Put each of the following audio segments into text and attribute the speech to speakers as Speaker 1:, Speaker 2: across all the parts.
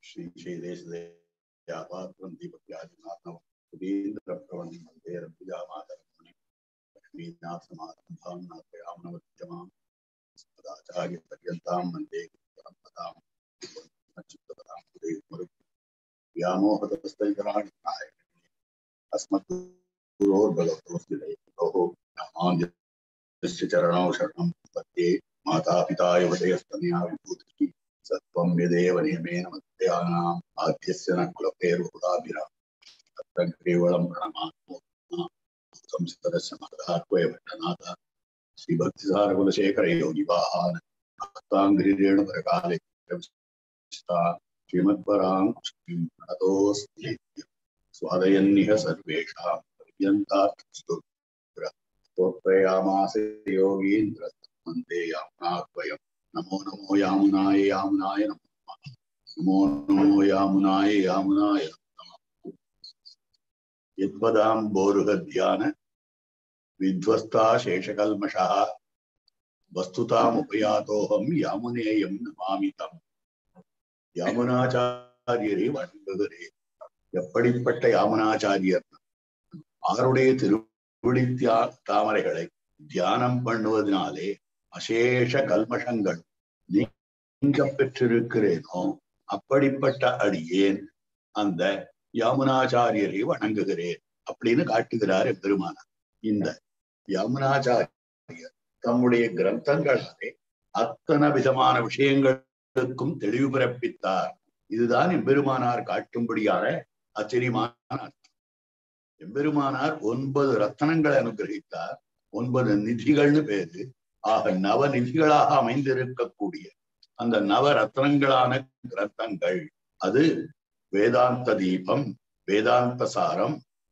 Speaker 1: श्रीशैलेशदयापात्रं दीपत्यादिनाथं सुधीन्द्रप्रवणं वन्दे रब्बिजामातरमुनिं लक्ष्मीनाथसमारम्भां नाथयामनमध्यमां सदाचार्यपर्यन्तां वन्दे गुरुपरम्परां चित्तपदां व्यामोहतस्तैतराणि अस्मद्गुरोर्भगवतोऽस्तिदैवतोः रामान्यस्य चरणौ शरणं पद्ये मातापिता युवतयस्तनया विभूतिः सत्त्वं यदेव नियमेन मध्यानाम् आद्यस्य न कुलपेर्वहुदाभिराम तत्र केवलं प्रणमात्मो संस्कृतस्य महदात्वय भट्टनाथ श्रीभक्तिसारकुलशेखरयोगिवाहान् भक्ताङ्घ्रिरेण परकाले श्रीमत्परां श्रीं प्रणतोऽस्ति स्वादयन्निह सर्वेषां पर्यन्तास्तोत्रयामास योगीन्द्र वन्दे याम्नाद्वयम् नमो नमो यामुनाय यामुनाय नमो नमो नमो यामुनाय यामुनाय नमः यद्वदाम्बोरुहध्यान विध्वस्ता शेषकल्मषः वस्तुतामुपयातोऽहं यामुनेयं नमामि तम् யாமுனாச்சாரியரை வணங்குகிறேன் எப்படிப்பட்ட யாமுனாச்சாரியர் அவருடைய திருவிழி தாமரைகளை தியானம் பண்ணுவதனாலே அசேஷ கல்மஷங்கள் நீங்க பெற்றிருக்கிறேனோ அப்படிப்பட்ட அடியேன் அந்த யாமுனாச்சாரியரை வணங்குகிறேன் அப்படின்னு காட்டுகிறார் பெருமானார் இந்த யாமுனாச்சாரியர் தம்முடைய கிரந்தங்களாலே அத்தனை விதமான விஷயங்களுக்கும் தெளிவு பிறப்பித்தார் இதுதான் எம்பெருமானார் காட்டும்படியான ஆச்சரியமான அர்த்தம் எம்பெருமானார் ஒன்பது ரத்தனங்களை அனுகிரகித்தார் ஒன்பது நிதிகள்னு பேரு ஆக நவநிதிகளாக அமைந்திருக்கக்கூடிய அந்த நவரத்னங்களான கிரந்தங்கள் அது வேதாந்த தீபம் வேதாந்த சாரம்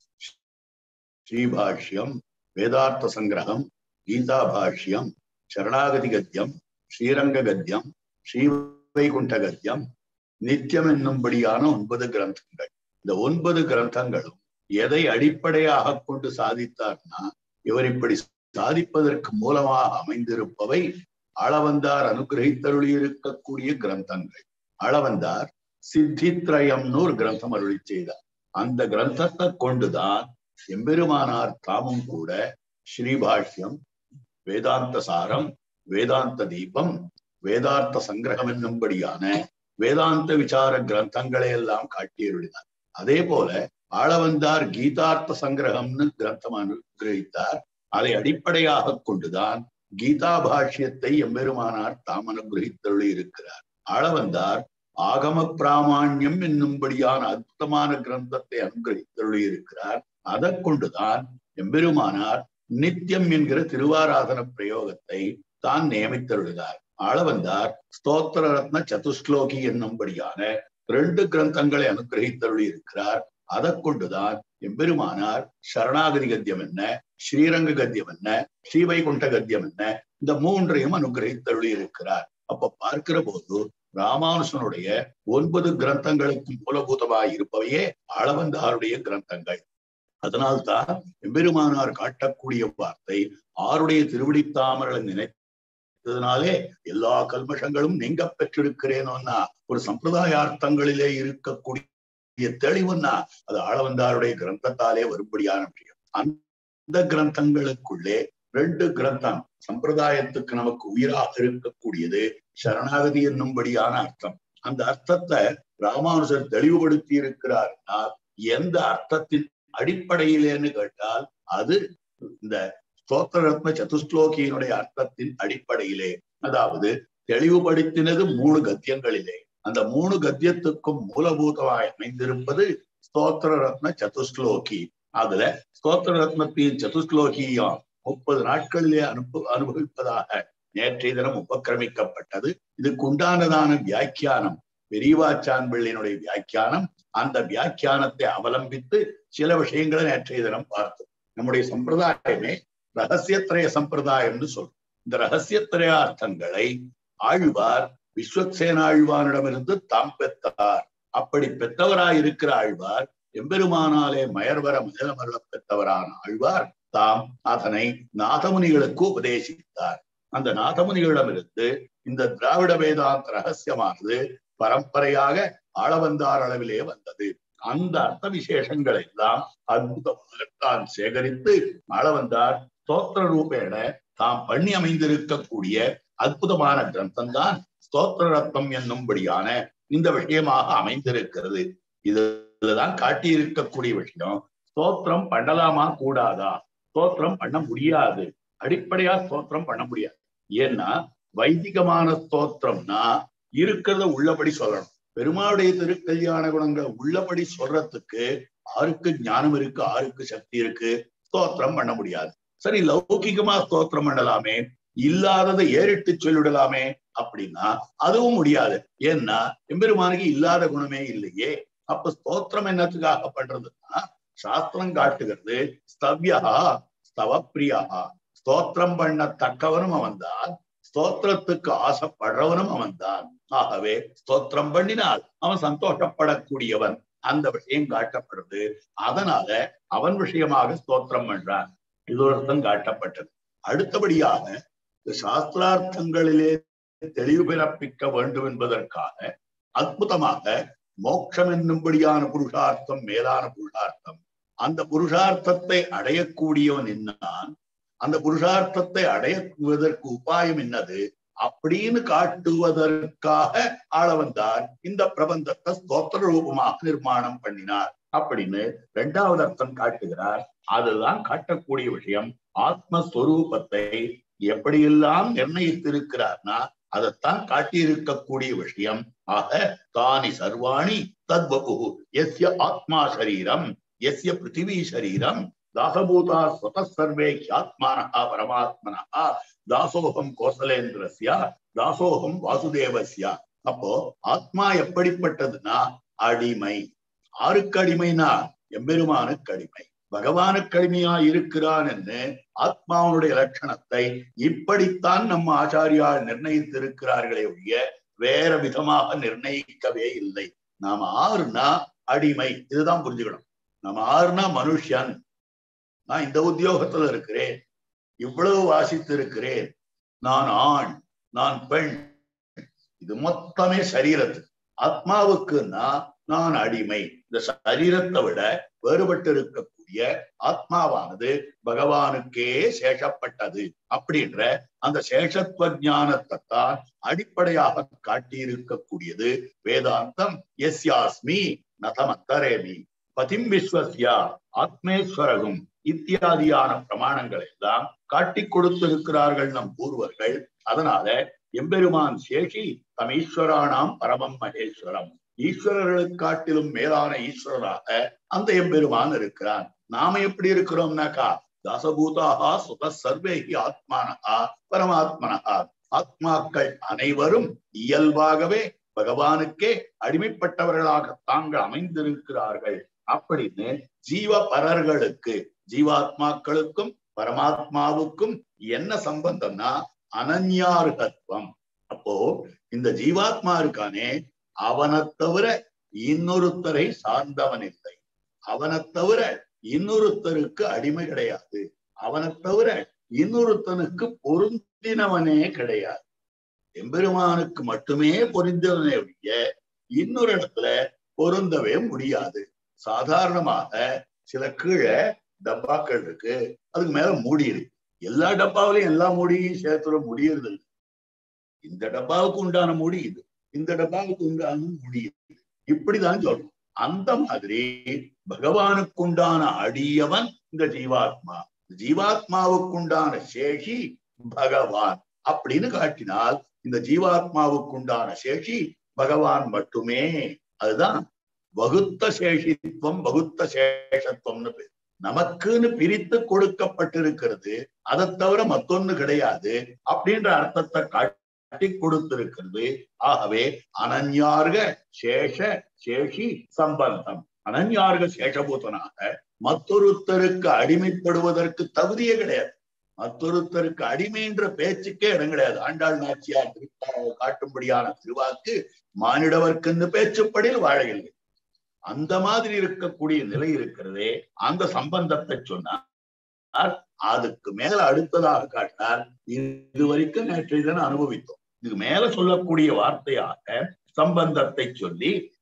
Speaker 1: ஸ்ரீபாஷ்யம் வேதார்த்த சங்கிரகம் கீதா பாஷ்யம் சரணாகதி கத்தியம் ஸ்ரீரங்க கத்தியம் ஸ்ரீவைகுண்ட கத்தியம் நித்தியம் என்னும்படியான ஒன்பது கிரந்தங்கள் இந்த ஒன்பது கிரந்தங்களும் எதை அடிப்படையாக கொண்டு சாதித்தார்னா இவர் இப்படி சாதிப்பதற்கு மூலமாக அமைந்திருப்பவை அளவந்தார் அனுகிரகித்தருளி இருக்கக்கூடிய கிரந்தங்கள் அளவந்தார் சித்தித்ரயம்னு ஒரு கிரந்தம் அருளி செய்தார் அந்த கிரந்தத்தை கொண்டுதான் எம்பெருமானார் தாமும் கூட ஸ்ரீபாஷ்யம் வேதாந்த சாரம் வேதாந்த தீபம் வேதார்த்த சங்கிரகம் என்னும்படியான வேதாந்த விசார கிரந்தங்களை எல்லாம் காட்டியருளினார் அதே போல ஆளவந்தார் கீதார்த்த சங்கிரகம்னு கிரந்தம் அனுகிரகித்தார் அதை அடிப்படையாக கொண்டுதான் கீதா பாஷ்யத்தை எம்பெருமானார் தாம் அனுகிரகித்தருளி இருக்கிறார் ஆளவந்தார் ஆகம பிராமாண்யம் என்னும்படியான அற்புதமான கிரந்தத்தை அனுகிரகித்தருளி இருக்கிறார் அதை கொண்டுதான் எம்பெருமானார் நித்தியம் என்கிற திருவாராதன பிரயோகத்தை தான் நியமித்தருளினார் ஆளவந்தார் ஸ்தோத்திர ரத்ன சதுஸ்லோகி என்னும்படியான ரெண்டு கிரந்தங்களை அனுகிரகித்தருளி இருக்கிறார் அதை கொண்டுதான் எம்பெருமானார் சரணாகதி கத்தியம் என்ன ஸ்ரீரங்க கத்தியம் என்ன ஸ்ரீவைகுண்ட கத்தியம் என்ன இந்த மூன்றையும் அனுகிரகித்தருளி இருக்கிறார் அப்ப பார்க்கிற போது ராமானுஷனுடைய ஒன்பது கிரந்தங்களுக்கு மூலபூதமாய் இருப்பவையே அளவந்தாருடைய கிரந்தங்கள் அதனால்தான் எம்பெருமானார் காட்டக்கூடிய வார்த்தை ஆருடைய திருவிடித்தாமர்களை நினைத்ததுனாலே எல்லா கல்மஷங்களும் நீங்க பெற்றிருக்கிறேனோன்னா ஒரு சம்பிரதாயார்த்தங்களிலே இருக்கக்கூடிய தெளிவுன்னா அது ஆளவந்தாருடைய கிரந்தத்தாலே வரும்படியான விஷயம் அந்த கிரந்தங்களுக்குள்ளே ரெண்டு கிரந்தம் சம்பிரதாயத்துக்கு நமக்கு உயிராக இருக்கக்கூடியது சரணாகதி என்னும்படியான அர்த்தம் அந்த அர்த்தத்தை ராமானுஜர் தெளிவுபடுத்தி இருக்கிறார்னா எந்த அர்த்தத்தின் அடிப்படையிலேன்னு கேட்டால் அது இந்த ஸ்தோத்திர ரத்ன சதுஸ்லோகியினுடைய அர்த்தத்தின் அடிப்படையிலே அதாவது தெளிவுபடுத்தினது மூணு கத்தியங்களிலே அந்த மூணு கத்தியத்துக்கும் மூலபூதமாய் அமைந்திருப்பது ஸ்தோத்திர ரத்ன சதுஸ்லோகி அதுல ஸ்தோத்திர ரத்னத்தின் சதுஸ்லோகியும் முப்பது நாட்களிலே அனுப்பு அனுபவிப்பதாக நேற்றைய தினம் உபக்கிரமிக்கப்பட்டது இதுக்கு உண்டானதான வியாக்கியானம் பெரியவாச்சான் பிள்ளையினுடைய வியாக்கியானம் அந்த வியாக்கியானத்தை அவலம்பித்து சில விஷயங்களை நேற்றைய தினம் பார்த்தோம் நம்முடைய சம்பிரதாயமே ரகசியத்திரய சம்பிரதாயம்னு சொல்றோம் இந்த ரகசியத்திரயார்த்தங்களை ஆழ்வார் விஸ்வக்சேனாழ்வானிடமிருந்து தாம் பெற்றார் அப்படி பெற்றவராய் இருக்கிற ஆழ்வார் எம்பெருமானாலே மயர்வர மதிலமருள பெற்றவரான ஆழ்வார் தாம் அதனை நாதமுனிகளுக்கு உபதேசித்தார் அந்த நாதமுனிகளிடமிருந்து இந்த திராவிட வேதாந்த ரகசியமானது பரம்பரையாக ஆளவந்தார் அளவிலே வந்தது அந்த அர்த்த விசேஷங்களை எல்லாம் அற்புதமாக தான் சேகரித்து ஆளவந்தார் ஸ்தோத்திர ரூபேண தாம் பண்ணி அமைந்திருக்கக்கூடிய அற்புதமான கிரந்தம் தான் ஸ்தோத்திர ரத்னம் என்னும்படியான இந்த விஷயமாக அமைந்திருக்கிறது இதுதான் காட்டியிருக்கக்கூடிய விஷயம் ஸ்தோத்திரம் பண்ணலாமா கூடாதா ஸ்தோத்திரம் பண்ண முடியாது அடிப்படையா ஸ்தோத்திரம் பண்ண முடியாது ஏன்னா வைதிகமான ஸ்தோத்திரம்னா இருக்கிறத உள்ளபடி சொல்லணும் பெருமாளுடைய திருக்கல்யாண குணங்களை உள்ளபடி சொல்றதுக்கு ஆருக்கு ஞானம் இருக்கு ஆருக்கு சக்தி இருக்கு ஸ்தோத்திரம் பண்ண முடியாது சரி லௌகிகமா ஸ்தோத்திரம் பண்ணலாமே இல்லாததை ஏறிட்டு சொல்லிடலாமே அப்படின்னா அதுவும் முடியாது ஏன்னா எம்பெருமானுக்கு இல்லாத குணமே இல்லையே அப்ப ஸ்தோத்திரம் என்னத்துக்காக பண்றதுன்னா சாஸ்திரம் காட்டுகிறது ஸ்தவ்யா ஸ்தவப்பிரியா ஸ்தோத்திரம் பண்ணத்தக்கவனும் அவன்தான் ஸ்தோத்திரத்துக்கு ஆசைப்படுறவனும் அவன்தான் ஆகவே ஸ்தோத்திரம் பண்ணினால் அவன் சந்தோஷப்படக்கூடியவன் அந்த விஷயம் காட்டப்படுது அதனால அவன் விஷயமாக ஸ்தோத்திரம் பண்றான் இது ஒரு அர்த்தம் காட்டப்பட்டது அடுத்தபடியாக சாஸ்திரார்த்தங்களிலே தெளிவு பிறப்பிக்க வேண்டும் என்பதற்காக அற்புதமாக மோட்சம் என்னும்படியான புருஷார்த்தம் மேலான புருஷார்த்தம் அந்த புருஷார்த்தத்தை அடையக்கூடியவன் என்னான் அந்த புருஷார்த்தத்தை அடையவதற்கு உபாயம் என்னது அப்படின்னு காட்டுவதற்காக ஆளவந்தார் இந்த பிரபந்தத்தை ஸ்தோத்திர ரூபமாக நிர்மாணம் பண்ணினார் அப்படின்னு இரண்டாவது அர்த்தம் காட்டுகிறார் அதுதான் காட்டக்கூடிய விஷயம் ஆத்மஸ்வரூபத்தை எப்படியெல்லாம் நிர்ணயித்திருக்கிறார்னா அதைத்தான் காட்டியிருக்கக்கூடிய விஷயம் ஆக தானி சர்வாணி தத்வபு எஸ்ய ஆத்மா சரீரம் எஸ்ய பிருத்திவி சரீரம் தாசபூதா ஸ்வத சர்வே ஹியாத்மானஹா பரமாத்மனஹா தாசோகம் கோசலேந்திரஸ்யா தாசோகம் வாசுதேவஸ்யா அப்போ ஆத்மா எப்படிப்பட்டதுன்னா அடிமை ஆருக்கு அடிமைனா எம்பெருமானுக்கு அடிமை பகவானுக்கு அடிமையா இருக்கிறான் என்று ஆத்மாவனுடைய லட்சணத்தை இப்படித்தான் நம்ம ஆச்சாரியால் நிர்ணயித்திருக்கிறார்களே ஒழிய வேற விதமாக நிர்ணயிக்கவே இல்லை நாம ஆறுனா அடிமை இதுதான் புரிஞ்சுக்கணும் நம்ம ஆறுனா மனுஷன் நான் இந்த உத்தியோகத்துல இருக்கிறேன் இவ்வளவு வாசித்து இருக்கிறேன் நான் ஆண் நான் பெண் இது மொத்தமே சரீரத்துக்கு ஆத்மாவுக்குன்னா நான் அடிமை இந்த சரீரத்தை விட வேறுபட்டு இருக்கக்கூடிய ஆத்மாவானது பகவானுக்கே சேஷப்பட்டது அப்படின்ற அந்த சேஷத்துவ ஞானத்தை தான் அடிப்படையாக காட்டியிருக்கக்கூடியது வேதாந்தம் எஸ்யாஸ்மி நதமத்தரேமி பதிம் விஸ்வசியா ஆத்மேஸ்வரகும் இத்தியாதியான பிரமாணங்களை எல்லாம் காட்டி கொடுத்திருக்கிறார்கள் நம் பூர்வர்கள் அதனால எம்பெருமான் சேஷி தம் ஈஸ்வரானாம் பரமம் மகேஸ்வரம் ஈஸ்வரர்களுக்கு காட்டிலும் மேலான ஈஸ்வரராக அந்த எம்பெருமான் இருக்கிறான் நாம எப்படி இருக்கிறோம்னாக்கா தாசபூதாகா சுத சர்வேகி ஆத்மானஹா பரமாத்மனஹா ஆத்மாக்கள் அனைவரும் இயல்பாகவே பகவானுக்கே அடிமைப்பட்டவர்களாக தாங்கள் அமைந்திருக்கிறார்கள் அப்படின்னு ஜீவ பரர்களுக்கு ஜீவாத்மாக்களுக்கும் பரமாத்மாவுக்கும் என்ன சம்பந்தம்னா அனன்யார்கத்துவம் அப்போ இந்த ஜீவாத்மா இருக்கானே அவனை தவிர இன்னொருத்தரை சார்ந்தவன் இல்லை அவனை தவிர இன்னொருத்தருக்கு அடிமை கிடையாது அவனை தவிர இன்னொருத்தனுக்கு பொருந்தினவனே கிடையாது எம்பெருமானுக்கு மட்டுமே பொருந்தவனே ஒழிய இன்னொரு இடத்துல பொருந்தவே முடியாது சாதாரணமாக சில கீழே டப்பாக்கள் இருக்கு அதுக்கு மேல மூடி இருக்கு எல்லா டப்பாவிலையும் எல்லா மூடியும் சேர்த்துட முடியறது இல்லை இந்த டப்பாவுக்கு உண்டான மூடி இது இந்த டப்பாவுக்கு உண்டான மூடி இது இப்படிதான் சொல்லணும் அந்த மாதிரி பகவானுக்கு உண்டான அடியவன் இந்த ஜீவாத்மா ஜீவாத்மாவுக்குண்டான சேஷி பகவான் அப்படின்னு காட்டினால் இந்த ஜீவாத்மாவுக்குண்டான சேஷி பகவான் மட்டுமே அதுதான் வகுத்த சேஷித்துவம் வகுத்த சேஷத்துவம்னு பேர் நமக்குன்னு பிரித்து கொடுக்கப்பட்டிருக்கிறது அதை தவிர மத்தொன்னு கிடையாது அப்படின்ற அர்த்தத்தை காட்டி கொடுத்திருக்கிறது ஆகவே அனன்யார்க சேஷ சேஷி சம்பந்தம் அனன்யார்க சேஷபூதனாக மற்றொருத்தருக்கு அடிமைப்படுவதற்கு தகுதியே கிடையாது மற்றொருத்தருக்கு அடிமைன்ற பேச்சுக்கே இடம் கிடையாது ஆண்டாள் நாச்சியார் காட்டும்படியான திருவாக்கு மானிடவர்க்கு பேச்சுப்படி வாழையில்லை அந்த மாதிரி இருக்கக்கூடிய நிலை இருக்கிறதே அந்த சம்பந்தத்தை சொன்னார் அதுக்கு மேல அடுத்ததாக காட்டினார் இது வரைக்கும் நேற்றைய தினம் அனுபவித்தோம் இதுக்கு மேல சொல்லக்கூடிய வார்த்தையாக சம்பந்தத்தை சொல்லி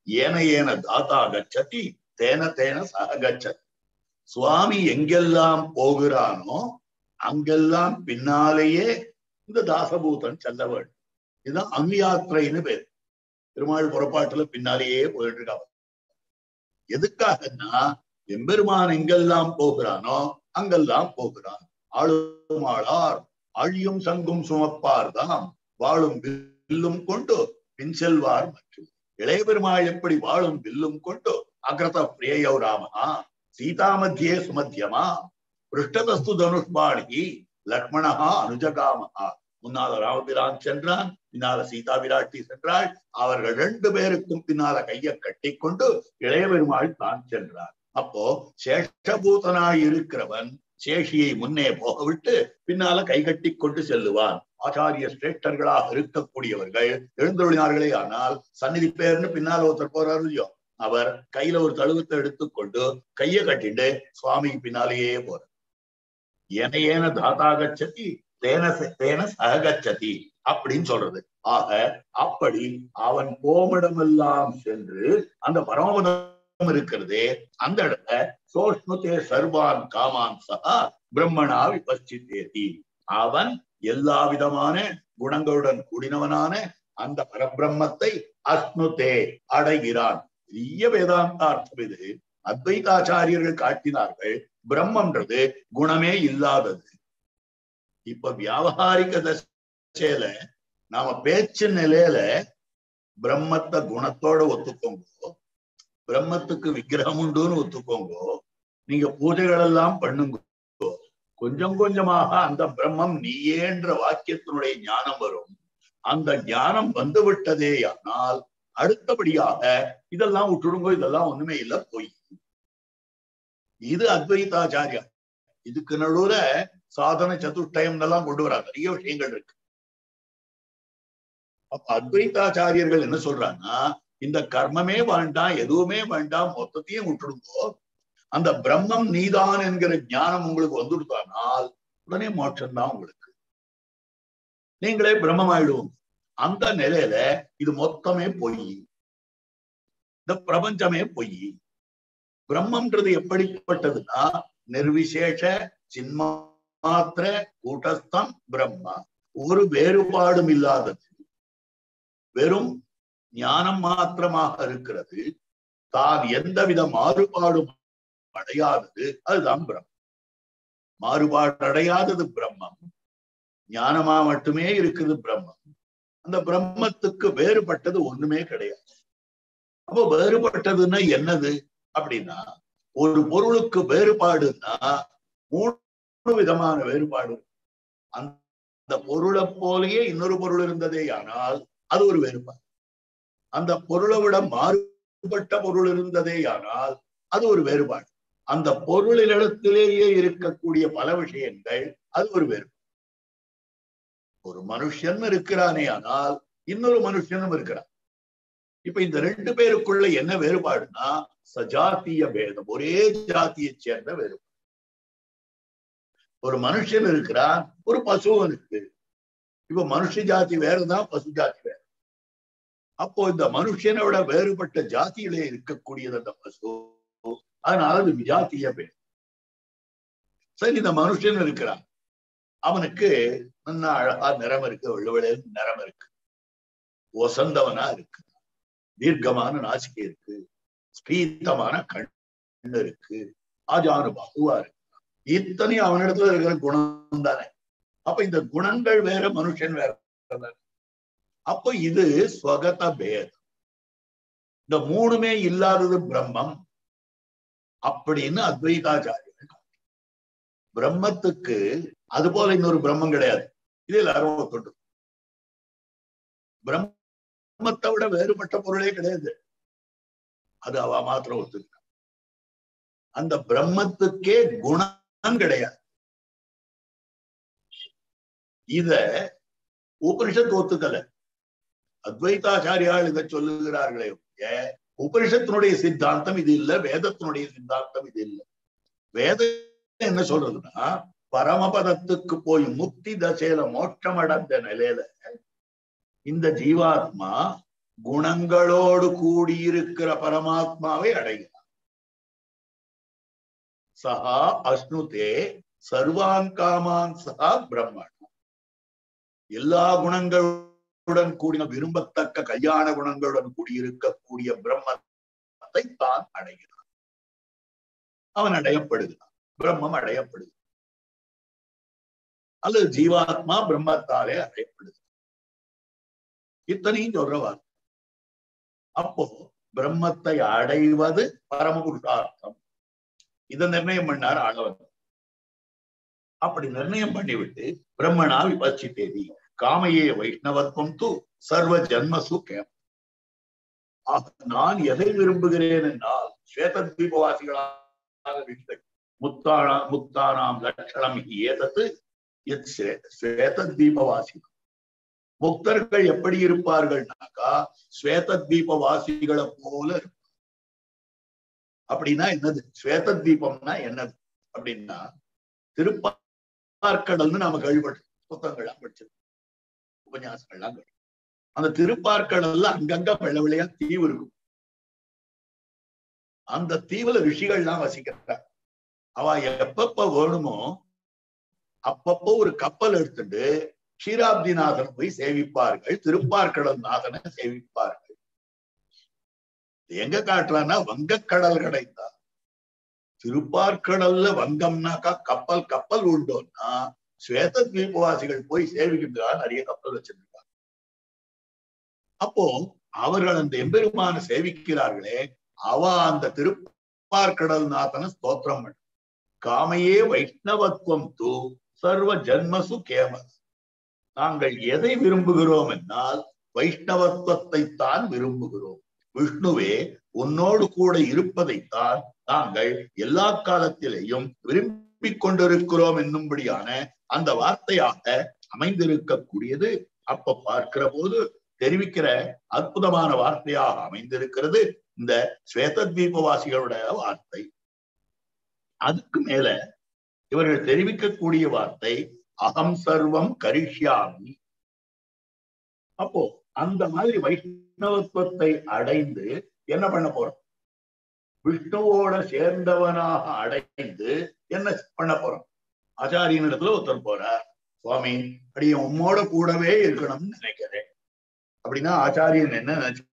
Speaker 1: ஏன ஏன தாத்தா கச்சதி தேன தேன சக கச்சதி சுவாமி எங்கெல்லாம் போகிறானோ அங்கெல்லாம் பின்னாலேயே இந்த தாசபூதன் செல்ல வேண்டும் இதுதான் அங்கியாத்திரைன்னு பேர் பெருமாள் புறப்பாட்டுல பின்னாலேயே போயிட்டு இருக்காங்க எதுக்காகன்னா எம்பெருமான் எங்கெல்லாம் போகிறானோ அங்கெல்லாம் போகிறான் ஆளுமாளார் ஆழியும் சங்கும் சுமப்பார் தாம் வாழும் வில்லும் கொண்டு பின் செல்வார் மற்றும் இளைய பெருமாள் எப்படி வாழும் வில்லும் கொண்டு அக்ரத பிரியோ ராமா சீதா மத்தியே சுமத்தியமா பிருஷ்டதஸ்து தனுஷ்பாணி லக்ஷ்மணா அனுஜகாமஹா முன்னால ராமபிரான் சென்றான் பின்னால சீதா விராட்டி சென்றாள் அவர்கள் ரெண்டு பேருக்கும் பின்னால கையை கட்டி கொண்டு இளைய பெருமாள் தான் சென்றார் அப்போ சேஷபூதனாய் இருக்கிறவன் சேஷியை முன்னே போக விட்டு பின்னால கை கட்டி கொண்டு செல்லுவான் ஆச்சாரிய சிரேஷ்டர்களாக இருக்கக்கூடியவர்கள் எழுந்தொழினார்களே ஆனால் சந்நிதி பேர்னு பின்னால் ஒருத்தர் போறாரு இல்லையோ அவர் கையில ஒரு தழுவத்தை எடுத்துக்கொண்டு கையை கட்டிட்டு சுவாமிக்கு பின்னாலேயே போறார் என ஏன தாத்தா கச்சதி தேன தேன சகச்சதி அப்படின்னு சொல்றது ஆக அப்படி அவன் போமிடமெல்லாம் சென்று அந்த பரமபதம் இருக்கிறதே அந்த இடத்துல சோஷ்ணுதே சர்வான் காமான் சகா பிரம்மணா விபஸ்சித்தேதி அவன் எல்லா விதமான குணங்களுடன் கூடினவனான அந்த பரபிரம்மத்தை அஸ்னுதே அடைகிறான் பெரிய வேதாந்தார்த்தம் இது அத்வைதாச்சாரியர்கள் காட்டினார்கள் பிரம்மன்றது குணமே இல்லாதது இப்ப வியாபகாரிக தசையில நாம பேச்சு நிலையில பிரம்மத்தை குணத்தோட ஒத்துக்கோங்க பிரம்மத்துக்கு விக்கிரகம் உண்டுன்னு ஒத்துக்கோங்க நீங்க பூஜைகள் எல்லாம் பண்ணுங்க கொஞ்சம் கொஞ்சமாக அந்த பிரம்மம் நீயேன்ற வாக்கியத்தினுடைய ஞானம் வரும் அந்த ஞானம் வந்து விட்டதே ஆனால் அடுத்தபடியாக இதெல்லாம் விட்டுடுங்க இதெல்லாம் ஒண்ணுமே இல்லை பொய் இது அத்வைதாச்சாரியா இதுக்கு நடுவுல சாதன சதுஷ்டயம் எல்லாம் கொண்டு வராங்க நிறைய விஷயங்கள் இருக்கு அப்ப அத்வைதாச்சாரியர்கள் என்ன சொல்றாங்கன்னா இந்த கர்மமே வேண்டாம் எதுவுமே வேண்டாம் மொத்தத்தையும் விட்டுடுங்கோ அந்த பிரம்மம் நீதான் என்கிற ஞானம் உங்களுக்கு வந்துடுத்தானால் உடனே மோட்சம் தான் உங்களுக்கு நீங்களே பிரம்மம் ஆயிடுவோம் அந்த நிலையில இது மொத்தமே பொய் இந்த பிரபஞ்சமே பொய் பிரம்மன்றது எப்படிப்பட்டதுன்னா நிர்விசேஷ சின்மாத்திர கூட்டஸ்தம் பிரம்மா ஒரு வேறுபாடும் இல்லாதது வெறும் ஞானம் மாத்திரமாக இருக்கிறது தான் எந்தவித மாறுபாடும் அடையாதது அதுதான் பிரம்மம் மாறுபாடு அடையாதது பிரம்மம் ஞானமா மட்டுமே இருக்குது பிரம்மம் அந்த பிரம்மத்துக்கு வேறுபட்டது ஒண்ணுமே கிடையாது அப்போ வேறுபட்டதுன்னா என்னது அப்படின்னா ஒரு பொருளுக்கு வேறுபாடுன்னா மூணு விதமான வேறுபாடு அந்த பொருளை போலயே இன்னொரு பொருள் இருந்ததே ஆனால் அது ஒரு வேறுபாடு அந்த பொருளை விட மாறுபட்ட பொருள் இருந்ததே ஆனால் அது ஒரு வேறுபாடு அந்த பொருளினிடத்திலேயே இருக்கக்கூடிய பல விஷயங்கள் அது ஒரு வேறுபாடு ஒரு மனுஷன் இருக்கிறானே ஆனால் இன்னொரு மனுஷனும் இருக்கிறான் இப்ப இந்த ரெண்டு பேருக்குள்ள என்ன வேறுபாடுனா சஜாத்திய பேதம் ஒரே ஜாத்தியை சேர்ந்த வேறுபாடு ஒரு மனுஷன் இருக்கிறான் ஒரு பசுவும் இருக்கு இப்ப மனுஷ ஜாதி வேறதான் பசு ஜாதி வேற அப்போ இந்த மனுஷனோட வேறுபட்ட ஜாதியிலே இருக்கக்கூடியது அந்த பசு அதனால அது விஜாத்திய பேர் சரி இந்த மனுஷன் இருக்கிறான் அவனுக்கு நல்ல அழகா நிறம் இருக்கு வெள்ளவெளியில் நிறம் இருக்கு ஒசந்தவனா இருக்கு தீர்க்கமான நாசிக்கை இருக்கு ஸ்பீத்தமான கண் இருக்கு ஆஜானு பகுவா இருக்கு இத்தனை அவனிடத்துல இருக்கிற குணம் தானே அப்ப இந்த குணங்கள் வேற மனுஷன் வேற அப்ப இது ஸ்வகத பேதம் இந்த மூணுமே இல்லாதது பிரம்மம் அப்படின்னு அத்வைதாச்சாரியர்கள் பிரம்மத்துக்கு அது போல இன்னொரு பிரம்மம் கிடையாது இது எல்லாரும் ஒத்துண்டு பிரம்மத்தை விட வேறுபட்ட பொருளே கிடையாது அது அவ மாத்திரம் ஒத்துக்க அந்த பிரம்மத்துக்கே குணம் கிடையாது இத உபனிஷத் ஒத்துக்கல அத்வைதாச்சாரியால் இதை சொல்லுகிறார்களே உபனிஷத்தினுடைய சித்தாந்தம் இது இல்ல வேதத்தினுடைய சித்தாந்தம் இது இல்ல வேதம் என்ன சொல்றதுன்னா பரமபதத்துக்கு போய் முக்தி தசையில மோட்சம் அடைந்த நிலையில இந்த ஜீவாத்மா குணங்களோடு கூடியிருக்கிற பரமாத்மாவை அடைகிறான் சஹா அஸ்னுதே சர்வான் காமான் சஹா பிரம்மன் எல்லா குணங்களுடன் கூடின விரும்பத்தக்க கல்யாண குணங்களுடன் கூடியிருக்கக்கூடிய பிரம்மத்தை தான் அடைகிறான் அவன் அடையப்படுகிறான் பிரம்மம் அடையப்படுகிறான் அல்லது ஜீவாத்மா பிரம்மத்தாலே அடையப்படுது இத்தனையும் சொல்ற வார்த்தை அப்போ பிரம்மத்தை அடைவது பரமபுருஷார்த்தம் இதை நிர்ணயம் பண்ணார் ஆளவன் அப்படி நிர்ணயம் பண்ணிவிட்டு பிரம்மனா விபச்சித்தேதி காமையே வைஷ்ணவத்துவம் தூ சர்வ ஜன்மசு கேம் நான் எதை விரும்புகிறேன் என்றால் ஸ்வேத தீபவாசிகளாக விட்டு முத்தானா முக்தானாம் லட்சணம் ஏதத்து ஸ்வேத தீபவாசி முக்தர்கள் எப்படி இருப்பார்கள்னாக்கா ஸ்வேத தீபவாசிகளை போல அப்படின்னா என்னது ஸ்வேத தீபம்னா என்னது அப்படின்னா திருப்பார்க்கடல்னு நாம கேள்விப்பட்டு புத்தகங்கள்லாம் படிச்சிருக்கோம் உபன்யாசங்கள்லாம் அந்த திருப்பார்க்கடல்ல அங்கங்க வெள்ள வெள்ளையா தீவு இருக்கும் அந்த தீவுல ரிஷிகள்லாம் வசிக்கிறாங்க அவ எப்பப்ப வேணுமோ அப்பப்போ ஒரு கப்பல் எடுத்துட்டு க்ஷீராப்திநாதன் போய் சேவிப்பார்கள் திருப்பார்கடல் நாதனை சேவிப்பார்கள் எங்க காட்டுறான்னா வங்கக்கடல் கிடைத்தா திருப்பார்கடல்ல வங்கம்னாக்கா கப்பல் கப்பல் உண்டோம்னா ஸ்வேத தீபவாசிகள் போய் சேவிக்கின்றா நிறைய கப்பல் வச்சிருக்காங்க அப்போ அவர்கள் அந்த எம்பெருமான சேவிக்கிறார்களே அவ அந்த திருப்பார்கடல் நாதன ஸ்தோத்திரம் பண்ண காமையே வைஷ்ணவத்துவம் தூ சர்வ ஜன்மசு கேம நாங்கள் எதை விரும்புகிறோம் என்றால் வைஷ்ணவத்துவத்தை தான் விரும்புகிறோம் விஷ்ணுவே உன்னோடு கூட இருப்பதைத்தான் நாங்கள் எல்லா காலத்திலேயும் விரும்பிக் கொண்டிருக்கிறோம் என்னும்படியான அந்த வார்த்தையாக அமைந்திருக்கக்கூடியது அப்ப பார்க்கிற போது தெரிவிக்கிற அற்புதமான வார்த்தையாக அமைந்திருக்கிறது இந்த ஸ்வேத தீபவாசிகளுடைய வார்த்தை அதுக்கு மேல இவர்கள் தெரிவிக்கக்கூடிய வார்த்தை அகம் சர்வம் கரிஷ்யாமி அப்போ அந்த மாதிரி வைஷ்ணவத்துவத்தை அடைந்து என்ன பண்ண போறோம் விஷ்ணுவோட சேர்ந்தவனாக அடைந்து என்ன பண்ண போறோம் ஆச்சாரியன் இடத்துல ஒருத்தர் போறார் சுவாமி அடிய உம்மோட கூடவே இருக்கணும்னு நினைக்கிறேன் அப்படின்னா ஆச்சாரியன் என்ன நினைச்சு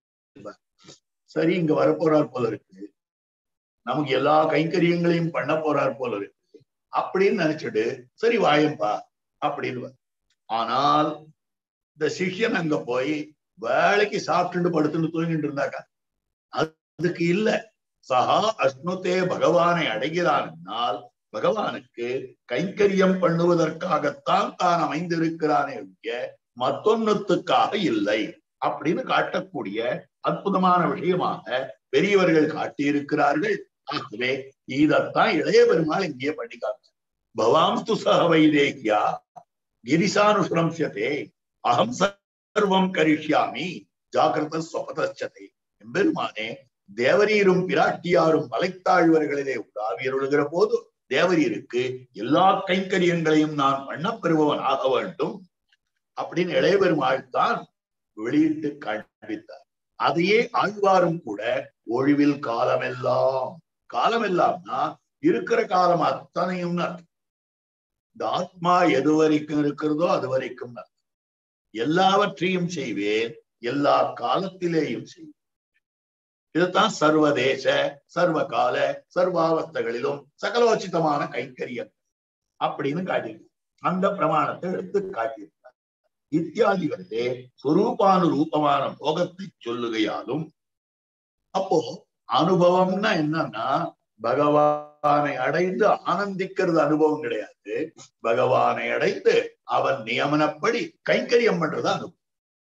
Speaker 1: சரி இங்க வரப்போறார் போல இருக்கு நமக்கு எல்லா கைங்கரியங்களையும் பண்ண போறார் போல இருக்கு அப்படின்னு நினைச்சிட்டு சரி வாயம்பா அப்படின்னு ஆனால் இந்த சிஷ்யன் அங்க போய் வேலைக்கு சாப்பிட்டுட்டு படுத்துட்டு தூங்கிட்டு இருந்தாக்கா அதுக்கு இல்ல சகா அஸ்னுதே பகவானை அடைகிறான்னால் பகவானுக்கு கைங்கரியம் பண்ணுவதற்காகத்தான் தான் அமைந்திருக்கிறானே ஒழிய மத்தொன்னத்துக்காக இல்லை அப்படின்னு காட்டக்கூடிய அற்புதமான விஷயமாக பெரியவர்கள் காட்டியிருக்கிறார்கள் ஆகவே இதத்தான் இளைய பெருமாள் இங்கே பண்ணி காமிச்சு பவாம்ஸ்து சக வைதேகியா கிரிசானுசிரம்சதே அகம் சர்வம் கரிஷ்யாமி ஜாகிரத சொபதச்சதே எம்பெருமானே தேவரீரும் பிராட்டியாரும் மலைத்தாழ்வர்களிலே உலாவியருளுகிற போது தேவரீருக்கு எல்லா கைங்கரியங்களையும் நான் பண்ணப்பெறுபவன் ஆக வேண்டும் அப்படின்னு இளைய பெருமாள் தான் வெளியிட்டு காண்பித்தார் அதையே ஆழ்வாரும் கூட ஒழிவில் காலமெல்லாம் காலமெல்லாம்னா இருக்கிற காலம் அத்தனையும் இந்த ஆத்மா எது வரைக்கும் இருக்கிறதோ அது வரைக்கும் எல்லாவற்றையும் செய்வேன் எல்லா காலத்திலேயும் செய்வேன் இதுதான் சர்வதேச சர்வகால சர்வாவஸ்தகளிலும் சகலோச்சிதமான கைங்கரியம் அப்படின்னு காட்டியிருக்கு அந்த பிரமாணத்தை எடுத்து காட்டியிருக்கார் இத்தியாதி வந்து சுரூபானுரூபமான போகத்தை சொல்லுகையாலும் அப்போ அனுபவம்னா என்னன்னா பகவானை அடைந்து ஆனந்திக்கிறது அனுபவம் கிடையாது பகவானை அடைந்து அவன் நியமனப்படி கைங்கரியம் பண்றது அனுபவம்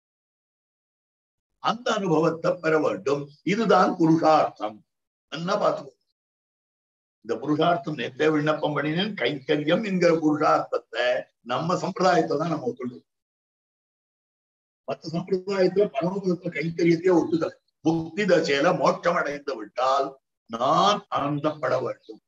Speaker 1: அந்த அனுபவத்தை பெற வேண்டும் இதுதான் புருஷார்த்தம் என்ன பார்த்துக்கோ இந்த புருஷார்த்தம் நேற்றே விண்ணப்பம் பண்ணினேன் கைங்கரியம் என்கிற புருஷார்த்தத்தை நம்ம சம்பிரதாயத்தை தான் நம்ம ஒத்துள்ளோம் மற்ற சம்பிரதாயத்துல பரமபுரத்துல கைங்கரியத்தையே ஒத்துக்கல முக்தி தசையில மோட்சம் அடைந்து விட்டால் நான் ஆனந்தப்பட வேண்டும்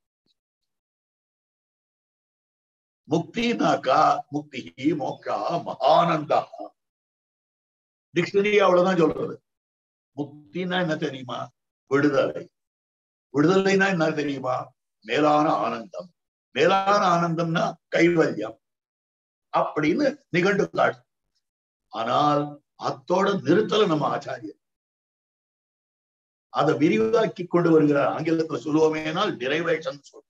Speaker 1: முக்தினாக்கா முக்தி மோக்ஷா மகானந்தா டிக்ஷனரி அவ்வளவுதான் சொல்றது முக்தினா என்ன தெரியுமா விடுதலை விடுதலைனா என்ன தெரியுமா மேலான ஆனந்தம் மேலான ஆனந்தம்னா கைவல்யம் அப்படின்னு நிகழ்ந்து காட்டு ஆனால் அத்தோட நிறுத்தல நம்ம ஆச்சாரியர் அதை விரிவாக்கி கொண்டு வருகிறார் ஆங்கிலத்துல சொல்லுவோமேனால் டிரைவேஷன் சொல்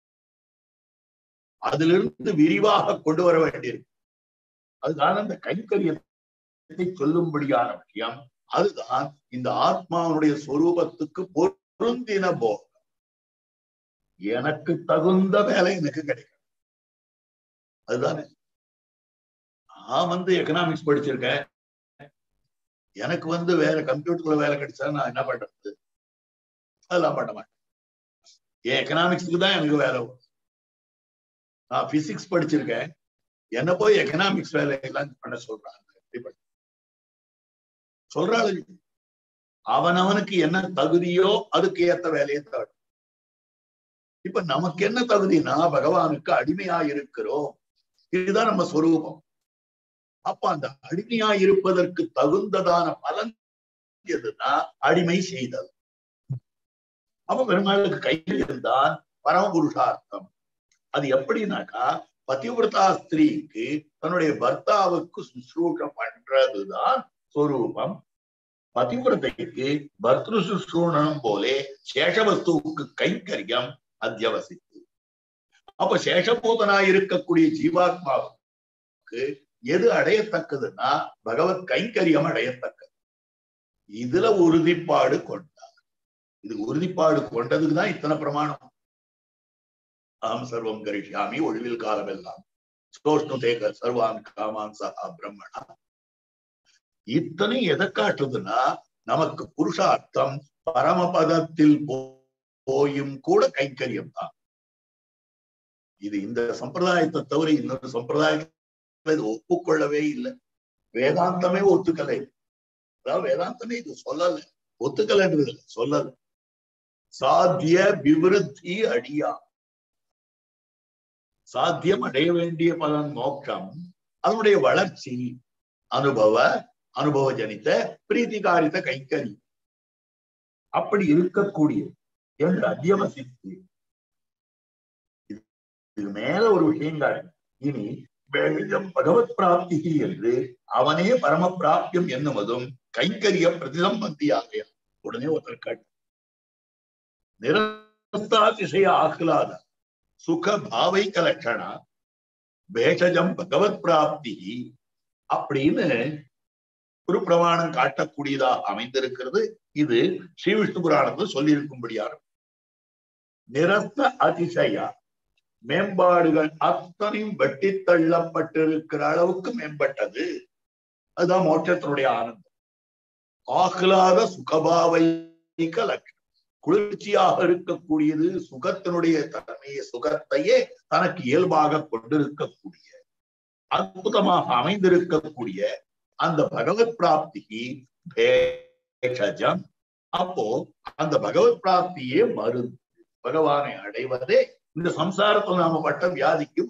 Speaker 1: அதிலிருந்து விரிவாக கொண்டு வர வேண்டியிருக்கு அதுதான் அந்த கைங்கரியத்தை சொல்லும்படியான விஷயம் அதுதான் இந்த ஆத்மாவுடைய சொரூபத்துக்கு பொருந்தின போகம் எனக்கு தகுந்த வேலை எனக்கு கிடைக்கும் அதுதானே நான் வந்து எக்கனாமிக்ஸ் படிச்சிருக்கேன் எனக்கு வந்து வேற கம்ப்யூட்டர்ல வேலை கிடைச்சா நான் என்ன பண்றது அதெல்லாம் பண்ண மாட்டேன் என் எக்கனாமிக்ஸுக்கு தான் எனக்கு வேலை வரும் நான் பிசிக்ஸ் படிச்சிருக்கேன் என்ன போய் எக்கனாமிக்ஸ் வேலை எல்லாம் பண்ண சொல்றாங்க எப்படி பண்ண சொல்றாள் அவனவனுக்கு என்ன தகுதியோ அதுக்கு ஏத்த வேலையை தேடும் இப்ப நமக்கு என்ன தகுதினா பகவானுக்கு அடிமையா இருக்கிறோம் இதுதான் நம்ம சொரூபம் அப்ப அந்த அடிமையா இருப்பதற்கு தகுந்ததான பலன் எதுனா அடிமை செய்தல் அப்ப பெருமாளுக்கு கையில் தான் பரமபுருஷார்த்தம் அது எப்படின்னாக்கா பதிவிரதா ஸ்திரீக்கு தன்னுடைய பர்த்தாவுக்கு சுশ্রூஷம் பண்றதுதான் சொரூபம் பதிவிரதைக்கு பர்திரு சுশ্ரூணம் போலே சேஷவஸ்துவுக்கு கைங்கரியம் அத்தியவசித்து அப்ப சேஷபூதனா இருக்கக்கூடிய ஜீவாத்மாவுக்கு எது அடையத்தக்கதுன்னா பகவத் கைங்கரியம் அடையத்தக்கது இதுல உறுதிப்பாடு கொண்டார் இது உறுதிப்பாடு கொண்டதுக்கு தான் இத்தனை பிரமாணம் அகம் சர்வம் கரிஷ்யாமி ஒழிவில் காலமெல்லாம் சோஷ்ணு தேக சர்வான் காமான் சஹா பிரம்மணா இத்தனை எதை காட்டுதுன்னா நமக்கு புருஷார்த்தம் பரமபதத்தில் போயும் கூட கைங்கரியம் தான் இது இந்த சம்பிரதாயத்தை தவிர இன்னொரு சம்பிரதாயத்தை இது ஒப்புக்கொள்ளவே இல்லை வேதாந்தமே ஒத்துக்கலை அதாவது வேதாந்தமே இது சொல்லல ஒத்துக்கலைன்றது இல்லை சொல்லல சாத்திய விவருத்தி அடியா சாத்தியம் அடைய வேண்டிய பலன் மோட்சம் அதனுடைய வளர்ச்சி அனுபவ அனுபவ ஜனித்த பிரீத்திகாரித்த கைக்கறி அப்படி இருக்கக்கூடிய என்று அத்தியவசித்து இது மேல ஒரு விஷயம் காட்டு இனி வேதம் பகவத் பிராப்தி என்று அவனே பரம பிராப்தியம் என்னுவதும் கைங்கரிய பிரதிசம்பந்தியாக உடனே ஒருத்தர் காட்டு நிரஸ்தாதிசய ஆஹ்லாத சுக பாவைக்க லட்சணா பேஷஜம் பகவத் பிராப்தி அப்படின்னு ஒரு பிரமாணம் காட்டக்கூடியதாக அமைந்திருக்கிறது இது ஸ்ரீ விஷ்ணு புராணத்தில் சொல்லியிருக்கும்படியான நிரஸ்த அதிசயா மேம்பாடுகள் அத்தனையும் வெட்டி தள்ளப்பட்டிருக்கிற அளவுக்கு மேம்பட்டது அதுதான் மோட்சத்தினுடைய ஆனந்தம் ஆஹ்லாத சுகபாவைக்க லட்சணம் குளிர்ச்சியாக இருக்கக்கூடியது சுகத்தினுடைய தன்மையை சுகத்தையே தனக்கு இயல்பாக கொண்டிருக்கக்கூடிய அற்புதமாக அமைந்திருக்கக்கூடிய அந்த பகவத் பிராப்திக்கு பேஷஜம் அப்போ அந்த பகவத் பிராப்தியே மருந்து பகவானை அடைவதே இந்த சம்சாரத்தில் நாம பட்ட வியாதிக்கும்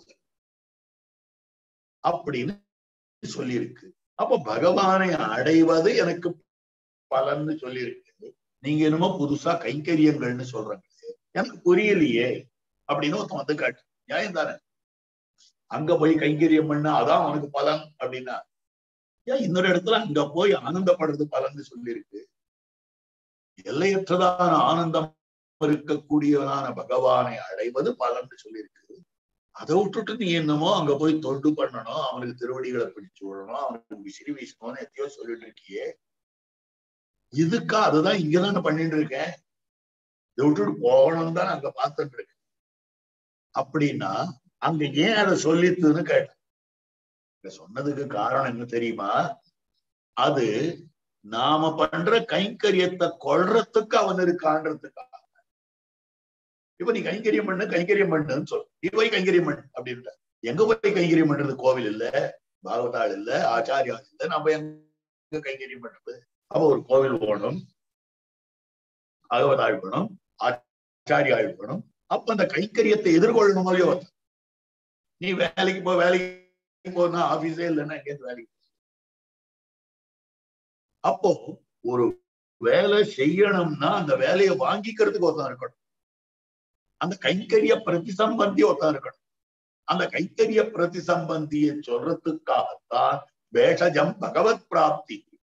Speaker 1: அப்படின்னு சொல்லியிருக்கு அப்ப பகவானை அடைவது எனக்கு பலன்னு சொல்லியிருக்கு நீங்க என்னமோ புதுசா கைங்கரியங்கள்னு சொல்றாங்க எனக்கு புரியலையே அப்படின்னு ஒருத்தன் வந்து காட்டு நியாயம் தானே அங்க போய் கைங்கரியம் பண்ண அதான் உனக்கு பலன் அப்படின்னா ஏன் இன்னொரு இடத்துல அங்க போய் ஆனந்தப்படுறது பலன்னு சொல்லியிருக்கு எல்லையற்றதான ஆனந்தம் இருக்கக்கூடியவனான பகவானை அடைவது பலன்னு சொல்லியிருக்கு அதை விட்டுட்டு நீ என்னமோ அங்க போய் தொண்டு பண்ணணும் அவனுக்கு திருவடிகளை பிடிச்சு விடணும் அவனுக்கு விசிறி வீசணும்னு எத்தையோ சொல்லிட்டு இருக்கியே இதுக்கா அதுதான் இங்கதானே பண்ணிட்டு இருக்கேன் இதை விட்டுட்டு போகணும் தான் அங்க பார்த்துட்டு இருக்கேன் அப்படின்னா அங்க ஏன் அதை சொல்லித்துன்னு கேட்டேன் சொன்னதுக்கு காரணம் என்ன தெரியுமா அது நாம பண்ற கைங்கரியத்தை கொள்றதுக்கு அவன் இருக்கான்றதுக்காக இப்ப நீ கைங்கரியம் பண்ணு கைங்கரியம் பண்ணுன்னு சொல் நீ போய் கைங்கரியம் பண்ணு அப்படின்ற எங்க போய் கைங்கரியம் பண்றது கோவில் இல்ல பாகவதாள் இல்ல ஆச்சாரியா இல்ல நம்ம எங்க கைங்கரியம் பண்றது அப்ப ஒரு கோவில் போகணும் பகவதாள் போகணும் ஆச்சாரியாள் போகணும் அப்ப அந்த கைங்கரியத்தை எதிர்கொள்ளணும் இல்லையோ நீ வேலைக்கு போ வேலைக்கு போனா ஆபீஸே இல்லைன்னா எங்கேயிருந்து வேலைக்கு அப்போ ஒரு வேலை செய்யணும்னா அந்த வேலையை வாங்கிக்கிறதுக்கு ஒருத்தன் இருக்கணும் அந்த கைங்கரிய பிரதிசம்பந்தி ஒருத்தன் இருக்கணும் அந்த கைங்கரிய பிரதிசம்பந்தியை சொல்றதுக்காகத்தான் வேஷஜம் பகவத் பிராப்தி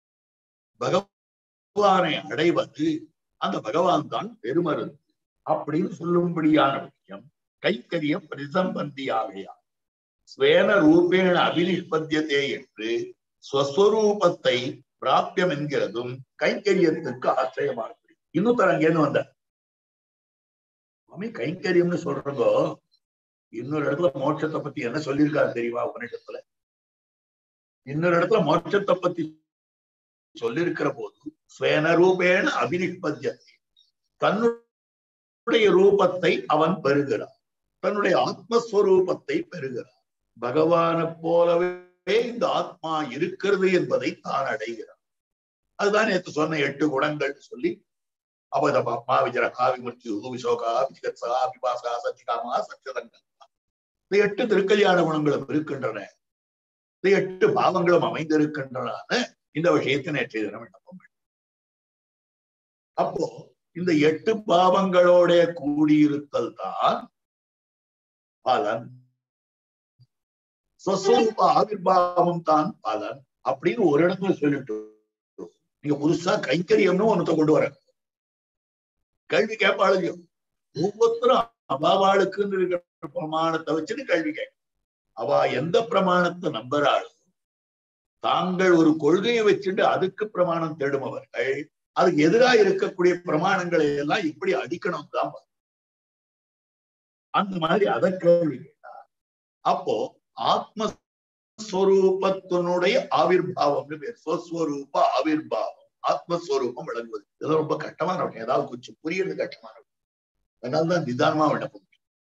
Speaker 1: பகவானை அடைவது அந்த பகவான் தான் பெருமருந்து அப்படின்னு சொல்லும்படியான விஷயம் கைக்கரிய பிரதிசம்பந்தியாகையா ஸ்வேன ரூபேண அபினிஷ்பத்தியதே என்று ஸ்வஸ்வரூபத்தை பிராபியம் என்கிறதும் கைங்கரியத்துக்கு ஆச்சரியமா இருக்கு இன்னும் தர அங்கேருந்து வந்த சுவாமி கைங்கரியம்னு சொல்றதோ இன்னொரு இடத்துல மோட்சத்தை பத்தி என்ன சொல்லியிருக்காரு தெரியுமா உபநிஷத்துல இன்னொரு இடத்துல மோட்சத்தை பத்தி சொல்லியிருக்கிற போது ஸ்வேன ரூபேண அபினிஷ்பத்தியத்தை தன்னுடைய ரூபத்தை அவன் பெறுகிறான் தன்னுடைய ஆத்மஸ்வரூபத்தை பெறுகிறான் பகவானை போலவே இந்த ஆத்மா இருக்கிறது என்பதை தான் அடைகிறான் அதுதான் நேற்று சொன்ன எட்டு குணங்கள் சொல்லி அபத பாப்மா விஜரகா விமர்த்தி விசோகா விஜிகத்சா விபாசா சத்திகாமா சத்தியதங்கள் இந்த எட்டு திருக்கல்யாண குணங்களும் இருக்கின்றன இந்த எட்டு பாவங்களும் அமைந்திருக்கின்றன இந்த விஷயத்தை நேற்றைய தினம் விண்ணப்பம் அப்போ இந்த எட்டு பாவங்களோட கூடியிருத்தல் தான் பலன் ஸ்வஸ்வரூப ஆவிர்வாவம் தான் பலன் அப்படின்னு ஒரு இடத்துல சொல்லிட்டு நீங்க புதுசா கைங்கரியம்னு ஒன்னத்தை கொண்டு வர கல்வி கேட்பாளுங்க ஒவ்வொருத்தரும் அபாவாளுக்குன்னு இருக்கிற பிரமாணத்தை வச்சுட்டு கல்வி கேட்க அவ எந்த பிரமாணத்தை நம்புறாளோ தாங்கள் ஒரு கொள்கையை வச்சுட்டு அதுக்கு பிரமாணம் தேடுமவர்கள் அதுக்கு எதிராக இருக்கக்கூடிய பிரமாணங்களை எல்லாம் இப்படி அடிக்கணும் தான் அந்த மாதிரி அதை கேள்வி கேட்டார் அப்போ ஆத்மஸ்வரூபத்தினுடைய ஆவிர்வாவம்னு பேர் ஸ்வஸ்வரூப ஆவிர்வாவம் ஆத்மஸ்வரூபம் விளங்குவது இதெல்லாம் ரொம்ப கஷ்டமான விஷயம் ஏதாவது கொஞ்சம் புரியுறது கஷ்டமான விஷயம் அதனால்தான் நிதானமா விண்ணப்பம்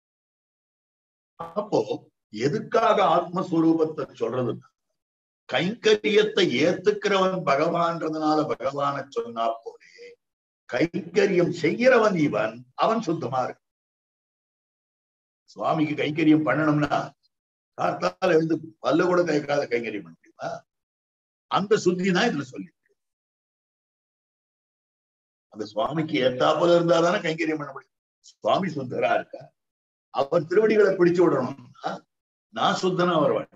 Speaker 1: அப்போ எதுக்காக ஆத்மஸ்வரூபத்தை சொல்றதுன்னா கைங்கரியத்தை ஏத்துக்கிறவன் பகவான்றதுனால பகவான சொன்னா போலே கைங்கரியம் செய்கிறவன் இவன் அவன் சுத்தமா இருக்கு சுவாமிக்கு கைங்கரியம் பண்ணணும்னா காத்தால எழுந்து பல்லு கூட கைக்காத கைங்கரியம் பண்ண முடியுமா அந்த சுத்தி தான் இதுல சொல்லி அந்த சுவாமிக்கு ஏத்தாப்புல இருந்தா தானே கைங்கரியம் பண்ண முடியும் சுவாமி சுத்தரா இருக்கா அவர் திருவடிகளை பிடிச்சு விடணும்னா நான் சுத்தனா வருவேன்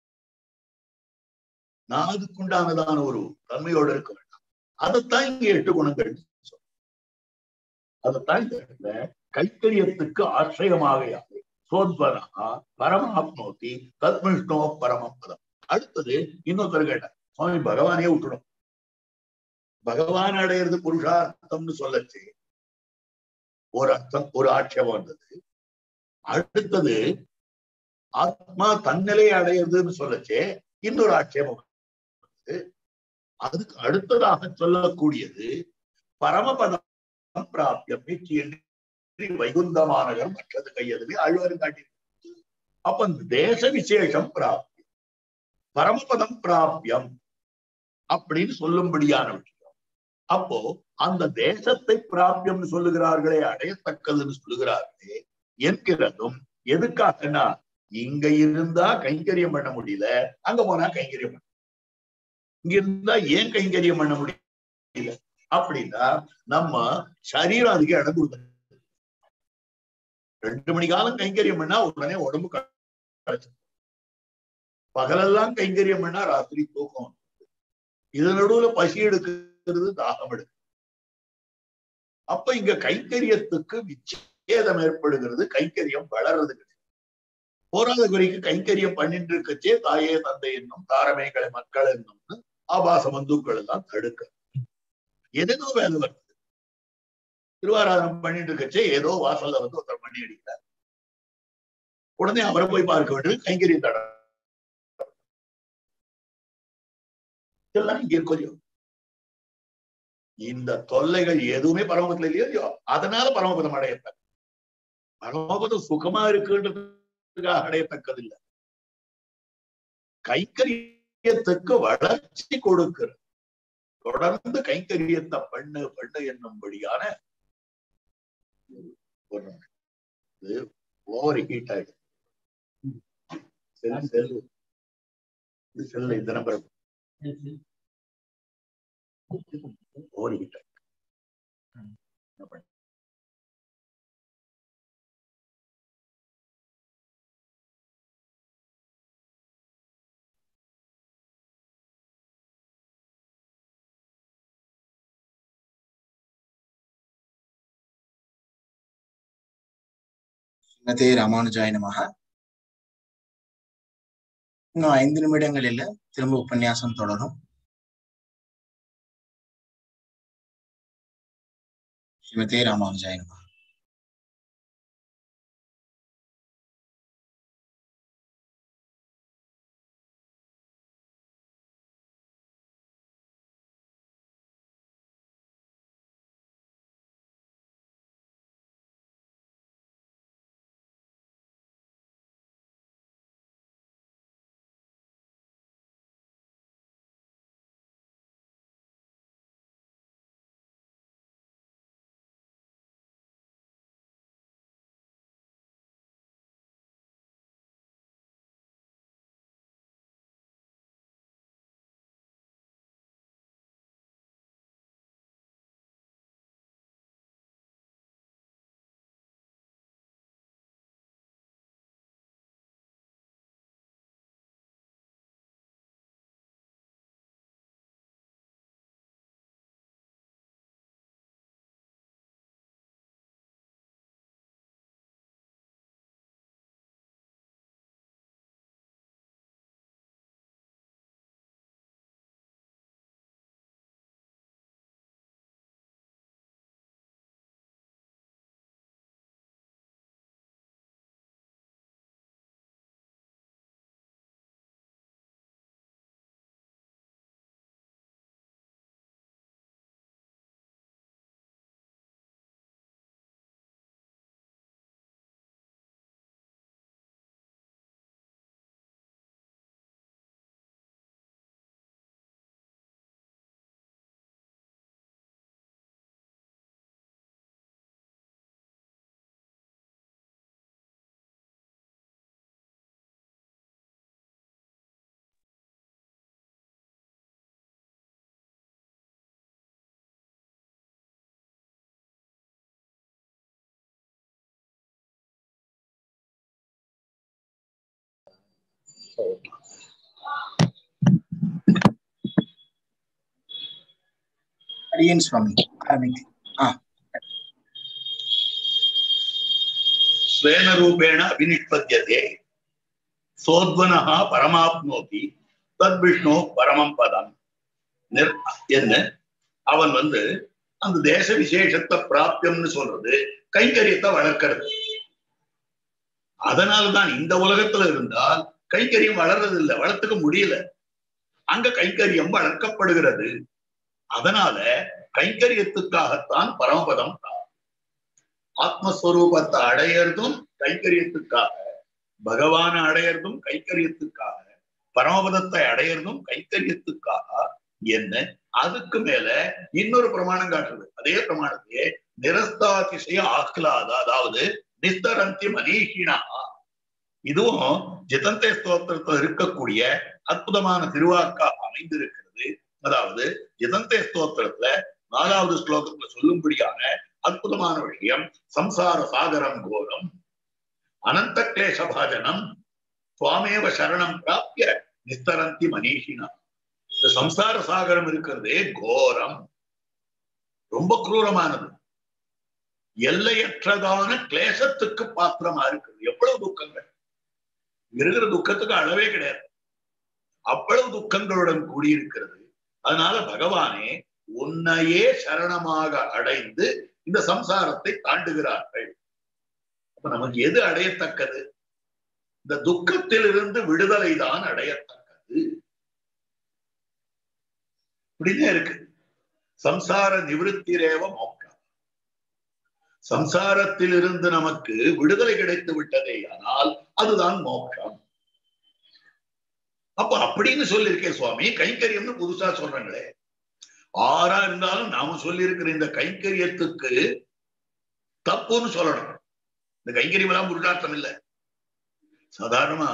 Speaker 1: நான் அதுக்குண்டானதான ஒரு தன்மையோடு இருக்க வேண்டாம் அதைத்தான் இங்க எட்டு குணங்கள் அதைத்தான் இந்த இடத்துல கைத்தறியத்துக்கு ஆசிரியமாக யாரு சோத்வரா பரமாப்னோத்தி தத்மிஷ்ணோ பரமபதம் அடுத்தது இன்னொருத்தர் கேட்டார் சுவாமி பகவானே விட்டுடும் பகவான் அடையிறது புருஷார்த்தம்னு சொல்லச்சு ஒரு அர்த்தம் ஒரு ஆட்சேபம் வந்தது அடுத்தது ஆத்மா தன்னிலை அடையிறதுன்னு சொல்லச்சே இன்னொரு ஆட்சேபம் அதுக்கு அடுத்ததாக சொல்லக்கூடியது பரமபதம் பிராப்தியம் என்று வைகுந்தமானகர் மற்றது கையதுவே அழுவரும் காட்டி அப்ப இந்த தேச விசேஷம் பிராப்தி பரமபதம் பிராப்தியம் அப்படின்னு சொல்லும்படியான விஷயம் அப்போ அந்த தேசத்தை பிராப்தியம்னு சொல்லுகிறார்களே அடையத்தக்கதுன்னு சொல்லுகிறார்களே என்கிறதும் எதுக்காகனா இங்க இருந்தா கைங்கரியம் பண்ண முடியல அங்க போனா கைங்கரியம் பண்ண இங்க இருந்தா ஏன் கைங்கரியம் பண்ண முடியல அப்படின்னா நம்ம சரீரம் அதுக்கு இடம் கொடுக்க ரெண்டு மணி காலம் கைங்கரியம் பண்ணா உடனே உடம்பு களைச்சு பகலெல்லாம் கைங்கரியம் பண்ணா ராத்திரி தூக்கம் இது நடுவுல பசி எடுக்கிறது தாகம் எடுக்கு அப்ப இங்க கைங்கரியத்துக்கு விச்சேதம் ஏற்படுகிறது கைங்கரியம் வளர்றது கிடையாது போராத குறைக்கு கைங்கரியம் பண்ணிட்டு இருக்கச்சே தாயே தந்தை என்னும் தாரமைகளை மக்கள் என்னும்னு ஆபாச பந்துக்கள் எல்லாம் தடுக்க எதோ வேலை வருது திருவாராதனம் பண்ணிட்டு இருக்கச்சே ஏதோ வாசல்ல வந்து ஒருத்தர் பண்ணி அடிக்கிறார் உடனே அவரை போய் பார்க்க வேண்டியது கைங்கரியம் தட இதெல்லாம் இங்க இருக்கும் இந்த தொல்லைகள் எதுவுமே பரமபதத்துல இல்லையோ இல்லையோ அதனால பரமபதம் அடையத்தக்க பரமபதம் சுகமா இருக்குன்றதுக்காக அடையத்தக்கது இல்லை கைங்கரியத்துக்கு வளர்ச்சி கொடுக்கிறது தொடர்ந்து கைங்கரியத்தை பண்ணு பண்ணு என்னும்படியான ஓவர் ஹீட் ஆயிடுது செல் செல் இது செல்ல இந்த நம்பர் ஓவர் ஹீட் ஆயிடுது
Speaker 2: ஸ்ரீமதே ராமானுஜாய நமக இன்னும் ஐந்து நிமிடங்களில் திரும்ப உபன்யாசம் தொடரும் ஸ்ரீமதே ராமானுஜாய நமக அடியன் சுவாமி ஆரம்பிங்க
Speaker 1: ஸ்வேன ரூபேண அபினிஷ்பத்தியதே சோத்வனஹ பரமாப்னோதி தத் விஷ்ணு பரமம் பதம் நிர் என்ன அவன் வந்து அந்த தேச விசேஷத்தை பிராப்தியம்னு சொல்றது கைங்கரியத்தை வளர்க்கிறது அதனால்தான் இந்த உலகத்துல இருந்தால் கைங்கரியம் வளர்றது இல்லை வளர்த்துக்க முடியல அங்க கைங்கரியம் வளர்க்கப்படுகிறது அதனால கைங்கரியத்துக்காகத்தான் பரமபதம் ஆத்மஸ்வரூபத்தை அடையறதும் கைங்கரியத்துக்காக பகவான அடையறதும் கைங்கரியத்துக்காக பரமபதத்தை அடையறதும் கைங்கரியத்துக்காக என்ன அதுக்கு மேல இன்னொரு பிரமாணம் காட்டுறது அதே பிரமாணத்தையே நிரஸ்தாதிசய ஆஹ்லாத அதாவது நிஸ்தரந்தி மனீஷினா இதுவும் ஜிதந்தே ஸ்தோத்திரத்துல இருக்கக்கூடிய அற்புதமான திருவாக்கா அமைந்திருக்கிறது அதாவது ஜிதந்தே ஸ்தோத்திரத்துல நாலாவது ஸ்லோகத்துல சொல்லும்படியான அற்புதமான விஷயம் சம்சார சாகரம் கோரம் அனந்த கிளேச பாஜனம் சுவாமேவ சரணம் பிராப்திய நிஸ்தரந்தி மனீஷினா இந்த சம்சார சாகரம் இருக்கிறதே கோரம் ரொம்ப குரூரமானது எல்லையற்றதான கிளேசத்துக்கு பாத்திரமா இருக்குது எவ்வளவு துக்கங்கள் இருக்கிற துக்கத்துக்கு அளவே கிடையாது அவ்வளவு துக்கங்களுடன் கூடியிருக்கிறது அதனால பகவானே உன்னையே சரணமாக அடைந்து இந்த சம்சாரத்தை தாண்டுகிறார்கள் அப்ப நமக்கு எது அடையத்தக்கது இந்த துக்கத்தில் இருந்து விடுதலை தான் அடையத்தக்கது இப்படிதான் இருக்கு சம்சார நிவிருத்திரேவ மோக்கம் சம்சாரத்தில் இருந்து நமக்கு விடுதலை கிடைத்து விட்டதே ஆனால் அதுதான் மோட்சம் அப்ப அப்படின்னு சொல்லியிருக்கேன் சுவாமி கைங்கரியம்னு புதுசா சொல்றாங்களே ஆறா இருந்தாலும் நாம சொல்லி இருக்கிற இந்த கைங்கரியத்துக்கு தப்புன்னு சொல்லணும் இந்த கைங்கரியம் எல்லாம் புருஷார்த்தம் இல்லை சாதாரணமா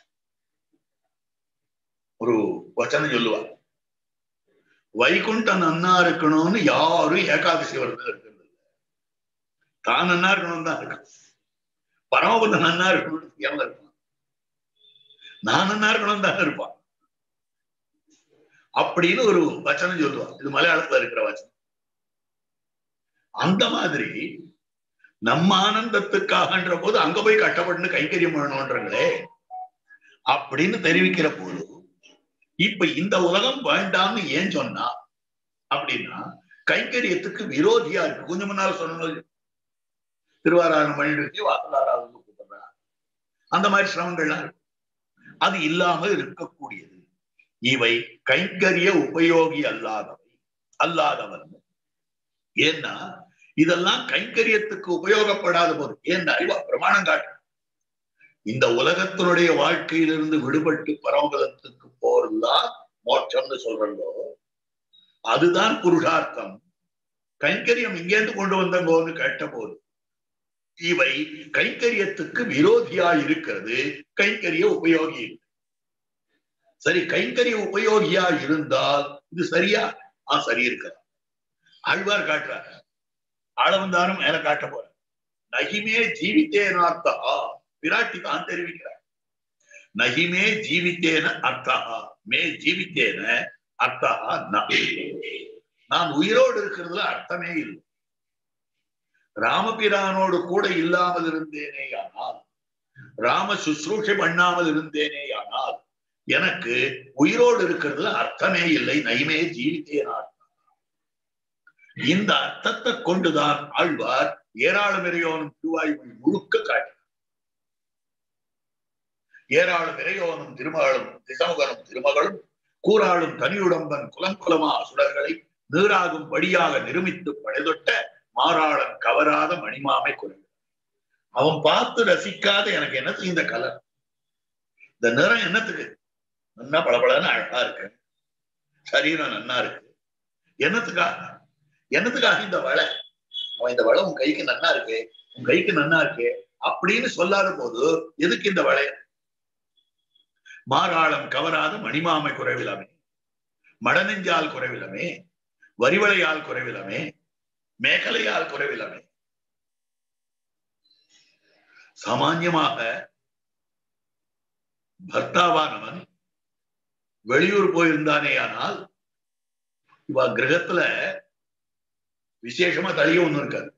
Speaker 1: ஒரு வச்சனம் சொல்லுவா வைகுண்டம் நன்னா இருக்கணும்னு யாரும் ஏகாதசி விரதம் இருக்கணும் தான் நன்னா இருக்கணும் தான் இருக்கும் பரமபுத்தன் நன்னா இருக்கணும்னு தெரியாம இருப்பான் நான் நன்னா இருக்கணும் தான் இருப்பான் அப்படின்னு ஒரு வச்சனம் சொல்லுவான் இது மலையாளத்துல இருக்கிற வச்சனம் அந்த மாதிரி நம்ம ஆனந்தத்துக்காகன்ற போது அங்க போய் கஷ்டப்பட்டு கைங்கரியம் பண்ணணும்ன்றங்களே அப்படின்னு தெரிவிக்கிற போது இப்ப இந்த உலகம் வேண்டாம்னு ஏன் சொன்னா அப்படின்னா கைங்கரியத்துக்கு விரோதியா இருக்கு கொஞ்சம் முன்னால சொன்னது திருவாராயணம் பண்ணிட்டு வாசலாராவது கூப்பிடுறா அந்த மாதிரி சிரமங்கள்லாம் இருக்கு அது இல்லாமல் இருக்கக்கூடியது இவை கைங்கரிய உபயோகி அல்லாதவை அல்லாதவன் ஏன்னா இதெல்லாம் கைங்கரியத்துக்கு உபயோகப்படாத போது ஏன் அறிவா பிரமாணம் காட்டு இந்த உலகத்தினுடைய வாழ்க்கையிலிருந்து விடுபட்டு பரமபதத்துக்கு போறதுதான் மோட்சம்னு சொல்றதோ அதுதான் புருஷார்த்தம் கைங்கரியம் இங்கேருந்து கொண்டு வந்தங்கோன்னு கேட்ட போது இவை கைங்கரியத்துக்கு விரோதியா இருக்கிறது கைங்கரிய உபயோகி சரி கைங்கரிய உபயோகியா இருந்தால் இது சரியா ஆ சரி இருக்கலாம் ஆழ்வார் காட்டுறார் ஆளவந்தாரும் மேல காட்ட போற நகிமே ஜீவித்தேனார்த்தா விராட்டி தான் தெரிவிக்கிறார் நகிமே ஜீவித்தேன அர்த்தா மே ஜீவித்தேன அர்த்தா நான் உயிரோடு இருக்கிறதுல அர்த்தமே இல்லை ராமபிரானோடு கூட இல்லாமல் இருந்தேனே ஆனால் ராம சுশ্ரூஷை பண்ணாமல் இருந்தேனே ஆனால் எனக்கு உயிரோடு இருக்கிறதுல அர்த்தமே இல்லை நைமே ஜீவித்தேனா இந்த அர்த்தத்தை கொண்டுதான் ஆழ்வார் ஏராளமிரையோனும் திருவாய்மொழி முழுக்க காட்டினார் ஏராளம் இறையோனும் திருமகளும் திசமுகனும் திருமகளும் கூறாளும் தனியுடம்பன் குலங்குலமா சுடர்களை நீராகும் படியாக நிருமித்து படைதொட்ட மாறாளன் கவராத மணிமாமை குறைவு அவன் பார்த்து ரசிக்காத எனக்கு என்னத்துக்கு இந்த கலர் இந்த நிறம் என்னத்துக்கு நன்னா பளபளன்னு அழகா இருக்கு சரீரம் நன்னா இருக்கு என்னத்துக்காக என்னத்துக்காக இந்த வளை அவன் இந்த வளை உன் கைக்கு நன்னா இருக்கு உன் கைக்கு நன்னா இருக்கு அப்படின்னு சொல்லாத போது எதுக்கு இந்த வளை மாறாளம் கவராத மணிமாமை குறைவிலமே மடநெஞ்சால் குறைவிலமே வரிவளையால் குறைவிலமே மேகலையால் குறைவிலமே சாமான்யமாக பர்த்தாவானவன் வெளியூர் போயிருந்தானே ஆனால் இவ கிரகத்துல விசேஷமா தளிக ஒண்ணு இருக்காது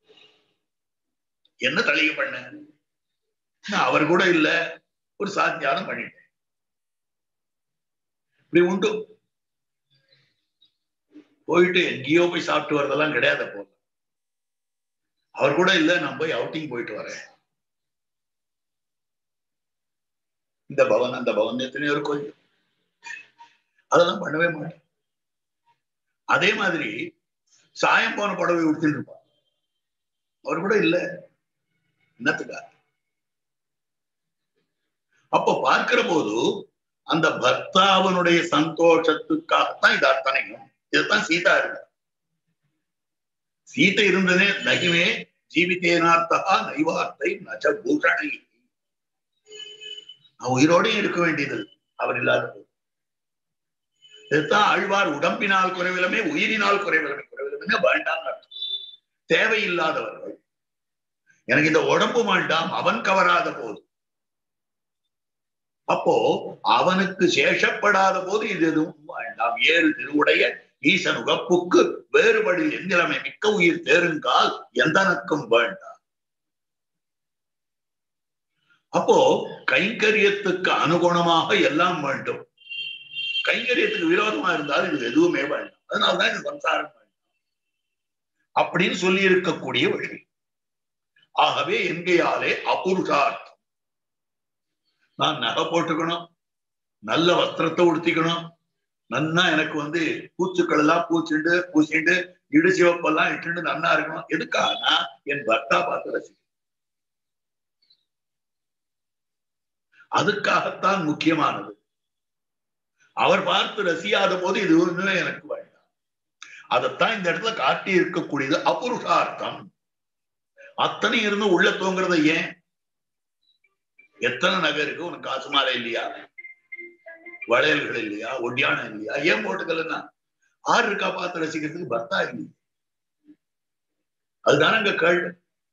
Speaker 1: என்ன தளிக பண்ண நான் அவர் கூட இல்ல ஒரு சாத்தியானம் பண்ணிட்டேன் இப்படி உண்டு போயிட்டு எங்கேயோ போய் சாப்பிட்டு வரதெல்லாம் கிடையாது போல அவர் கூட இல்ல நான் போய் அவுட்டிங் போயிட்டு வரேன் இந்த பவன் அந்த பவன் எத்தனையோ இருக்கும் அதெல்லாம் பண்ணவே மாட்டேன் அதே மாதிரி சாயம் போன புடவை உடுத்திட்டு இருப்பான் அவர் கூட இல்ல என்னத்துக்கா அப்ப பார்க்கிற போது அந்த பர்த்தாவனுடைய சந்தோஷத்துக்காகத்தான் இது அத்தனையும் இதுதான் சீதா இருந்தார் சீதை இருந்ததே நகிமே ஜீவித்தேனார்த்தா நைவார்த்தை நஜ பூஷணை உயிரோடையும் இருக்க வேண்டியது அவர் இல்லாத போது இதுதான் ஆழ்வார் உடம்பினால் குறைவிலமே உயிரினால் குறைவிலமே குறைவிலமே வேண்டாம் தேவையில்லாதவர்கள் எனக்கு இந்த உடம்பு வேண்டாம் அவன் கவராத போது அப்போ அவனுக்கு சேஷப்படாத போது இது எதுவும் வேண்டாம் ஏறு திருவுடைய ஈசன் உகப்புக்கு வேறுபடி எந்திரமை மிக்க உயிர் தேருங்கால் எந்தனக்கும் வேண்டாம் அப்போ கைங்கரியத்துக்கு அனுகுணமாக எல்லாம் வேண்டும் கைங்கரியத்துக்கு விரோதமா இருந்தால் இது எதுவுமே வேண்டாம் அதனால்தான் இது சம்சாரம் வேண்டாம் அப்படின்னு சொல்லி இருக்கக்கூடிய விஷயம் ஆகவே எங்கேயாலே அபுருஷார்த்தம் நான் நகை போட்டுக்கணும் நல்ல வஸ்திரத்தை உடுத்திக்கணும் நன்னா எனக்கு வந்து பூச்சுக்கள் எல்லாம் பூச்சுண்டு பூசிண்டு இடு சிவப்பெல்லாம் இட்டுண்டு நன்னா இருக்கணும் எதுக்காகனா என் பர்த்தா பார்த்து ரசிக்கணும் அதுக்காகத்தான் முக்கியமானது அவர் பார்த்து ரசியாத போது இது ஒண்ணுமே எனக்கு வேண்டாம் அதைத்தான் இந்த இடத்துல காட்டி இருக்கக்கூடியது அபுருஷார்த்தம் அத்தனை இருந்து உள்ள தூங்குறத ஏன் எத்தனை நகை இருக்கு உனக்கு காசு மாலை இல்லையா வளையல்கள் இல்லையா ஒட்டியானம் இல்லையா ஏன் போட்டுக்கலன்னா ஆறு இருக்கா பார்த்து ரசிக்கிறதுக்கு பர்த்தா இல்லையா அதுதானே அங்க கேள்வி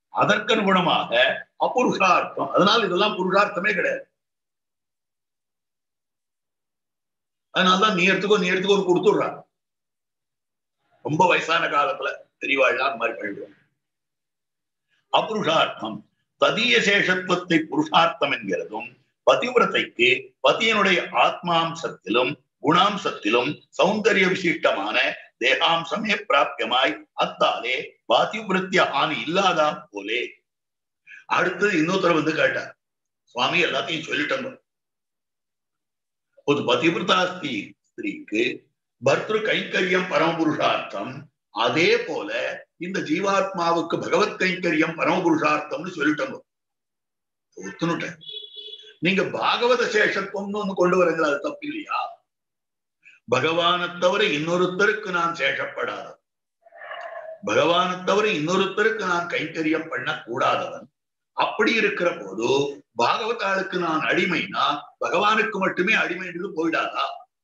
Speaker 1: அதற்கனுகுணமாக அபுருஷார்த்தம் அதனால இதெல்லாம் புருஷார்த்தமே கிடையாது அதனாலதான் நீ எடுத்துக்கோ நீ எடுத்துக்கோ கொடுத்துடுறான் ரொம்ப வயசான காலத்துல தெரியவாழ்லாம் அந்த மாதிரி கழுவுவோம் அபுருஷார்த்தம் ததிய சேஷத்துவத்தை புருஷார்த்தம் என்கிறதும் பதிவிரத்தைக்கு பதியனுடைய ஆத்மாம்சத்திலும் குணாம்சத்திலும் சௌந்தரிய விசிஷ்டமான தேகாம்சமே பிராபியமாய் அத்தாலே பாதிவிருத்திய ஹானி இல்லாதா போலே அடுத்தது இன்னொருத்தர் வந்து கேட்டார் சுவாமி எல்லாத்தையும் சொல்லிட்டோங்க ஒரு பதிவிரதா ஸ்திரீ ஸ்திரீக்கு பர்திரு கைங்கரியம் பரமபுருஷார்த்தம் அதே போல இந்த ஜீவாத்மாவுக்கு பகவத் கைங்கரியம் பரமபுருஷார்த்தம்னு சொல்லிட்டோங்க ஒத்துனுட்டேன் நீங்க பாகவத சேஷத்துவம்னு ஒண்ணு கொண்டு வரீங்களா அது தப்பு இல்லையா பகவானை தவிர இன்னொருத்தருக்கு நான் சேஷப்படாதவன் பகவானை தவிர இன்னொருத்தருக்கு நான் கைங்கரியம் பண்ண கூடாதவன் அப்படி இருக்கிற போது பாகவதாளுக்கு நான் அடிமைனா பகவானுக்கு மட்டுமே அடிமைன்றது போயிடாதா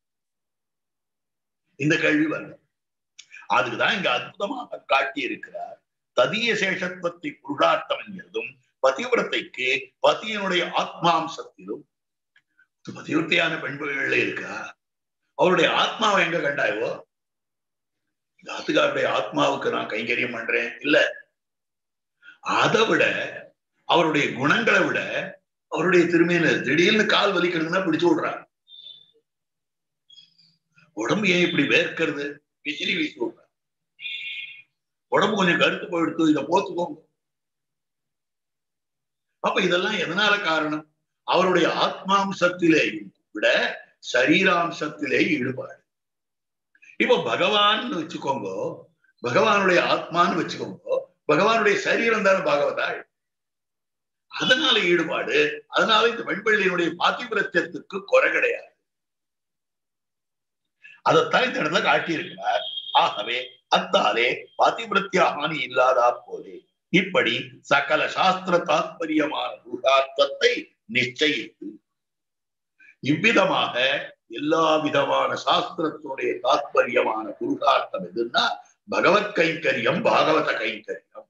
Speaker 1: இந்த கேள்வி வரல அதுக்குதான் இங்க அற்புதமாக காட்டி இருக்கிறார் ததிய சேஷத்துவத்தை புருஷார்த்தம் என்கிறதும் பதிவிரத்தைக்கு பதியனுடைய ஆத்மாம்சத்திலும் பதிவிரத்தையான பெண்புகள்ல இருக்கா அவருடைய ஆத்மாவை எங்க கண்டாயோ ஆத்துக்காருடைய ஆத்மாவுக்கு நான் கைங்கரியம் பண்றேன் இல்ல அதை விட அவருடைய குணங்களை விட அவருடைய திருமையில திடீர்னு கால் வலிக்கிறதுனா பிடிச்சு விடுறாங்க உடம்பு ஏன் இப்படி வேர்க்கிறது விசிறி வீசி விடுறாங்க உடம்பு கொஞ்சம் கருத்து போயிடுத்து இதை போத்துக்கோங்க அப்ப இதெல்லாம் எதனால காரணம் அவருடைய ஆத்மாம்சத்திலே விட சரீராம்சத்திலே ஈடுபாடு இப்ப பகவான் வச்சுக்கோங்க பகவானுடைய ஆத்மான்னு வச்சுக்கோங்க பகவானுடைய சரீரம் தானே பாகவதாள் அதனால ஈடுபாடு அதனால இந்த பெண்பிள்ளையினுடைய பாத்திபிரத்தியத்துக்கு குறை கிடையாது அதைத்தான் இந்த இடத்துல காட்டியிருக்கிறார் ஆகவே அத்தாலே பாத்திபிரத்திய ஹானி இல்லாதா போலே இப்படி சகல சாஸ்திர தாத்பரியமான புருஷார்த்தத்தை நிச்சயித்து இவ்விதமாக எல்லா விதமான சாஸ்திரத்தினுடைய தாத்பரியமான புருஷார்த்தம் எதுன்னா பகவத் கைங்கரியம் பாகவத கைங்கரியம்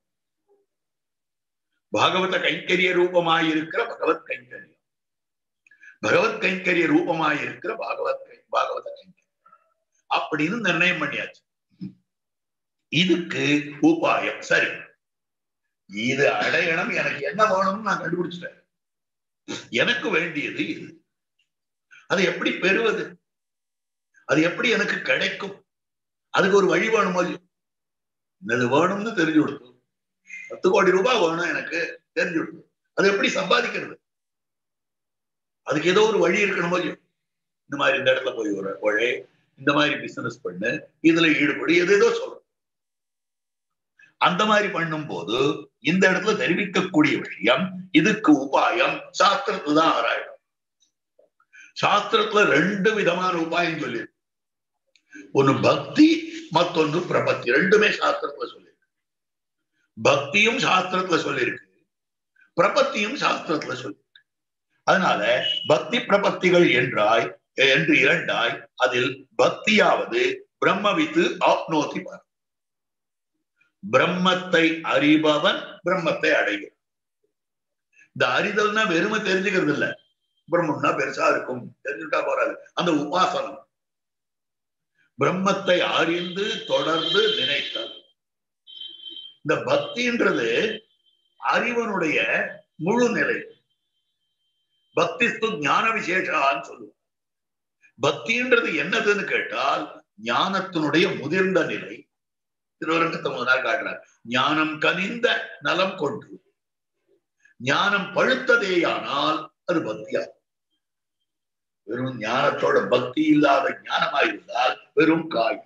Speaker 1: பாகவத கைங்கரிய ரூபமாயிருக்கிற பகவத் கைங்கரியம் பகவத் கைங்கரிய ரூபமாயிருக்கிற பாகவத் கை பாகவத கைங்கரியம் அப்படின்னு நிர்ணயம் பண்ணியாச்சு இதுக்கு உபாயம் சரி இது அடையணும் எனக்கு என்ன வேணும்னு நான் கண்டுபிடிச்சிட்டேன் எனக்கு வேண்டியது இது அதை எப்படி பெறுவது அது எப்படி எனக்கு கிடைக்கும் அதுக்கு ஒரு வழி வேணும் போது இது வேணும்னு தெரிஞ்சு கொடுத்து பத்து கோடி ரூபாய் வேணும் எனக்கு தெரிஞ்சு கொடுத்து அது எப்படி சம்பாதிக்கிறது அதுக்கு ஏதோ ஒரு வழி இருக்கணும் போது இந்த மாதிரி இந்த இடத்துல போய் ஒரு உழை இந்த மாதிரி பிசினஸ் பண்ணு இதுல ஈடுபடு எது ஏதோ சொல்றோம் அந்த மாதிரி பண்ணும் போது இந்த இடத்துல தெரிவிக்கக்கூடிய விஷயம் இதுக்கு உபாயம் சாஸ்திரத்துல தான் ஆராயும் சாஸ்திரத்துல ரெண்டு விதமான உபாயம் சொல்லி ஒன்னு பக்தி மத்தொன்று பிரபத்தி ரெண்டுமே சாஸ்திரத்துல சொல்லியிருக்கு பக்தியும் சாஸ்திரத்துல சொல்லியிருக்கு பிரபத்தியும் சாஸ்திரத்துல சொல்லியிருக்கு அதனால பக்தி பிரபத்திகள் என்றாய் என்று இரண்டாய் அதில் பக்தியாவது பிரம்மவித்து ஆப்னோதி பார் பிரம்மத்தை அறிபவன் பிரம்மத்தை அடைகிறான் இந்த அறிதல்னா வெறுமை தெரிஞ்சுக்கிறது இல்ல பிரம்மம்னா பெருசா இருக்கும் தெரிஞ்சுட்டா போறாது அந்த உபாசனம் பிரம்மத்தை அறிந்து தொடர்ந்து நினைத்தல் இந்த பக்தின்றது அறிவனுடைய முழு நிலை பக்திஸ்து ஞான விசேஷான்னு சொல்லுவோம் பக்தின்றது என்னதுன்னு கேட்டால் ஞானத்தினுடைய முதிர்ந்த நிலை திருவரங்கத்தை முதலாக காட்டுறார் ஞானம் கனிந்த நலம் கொண்டு ஞானம் பழுத்ததேயானால் அது பக்தியாகும் வெறும் ஞானத்தோட பக்தி இல்லாத ஞானமாயிருந்தால் வெறும் காய்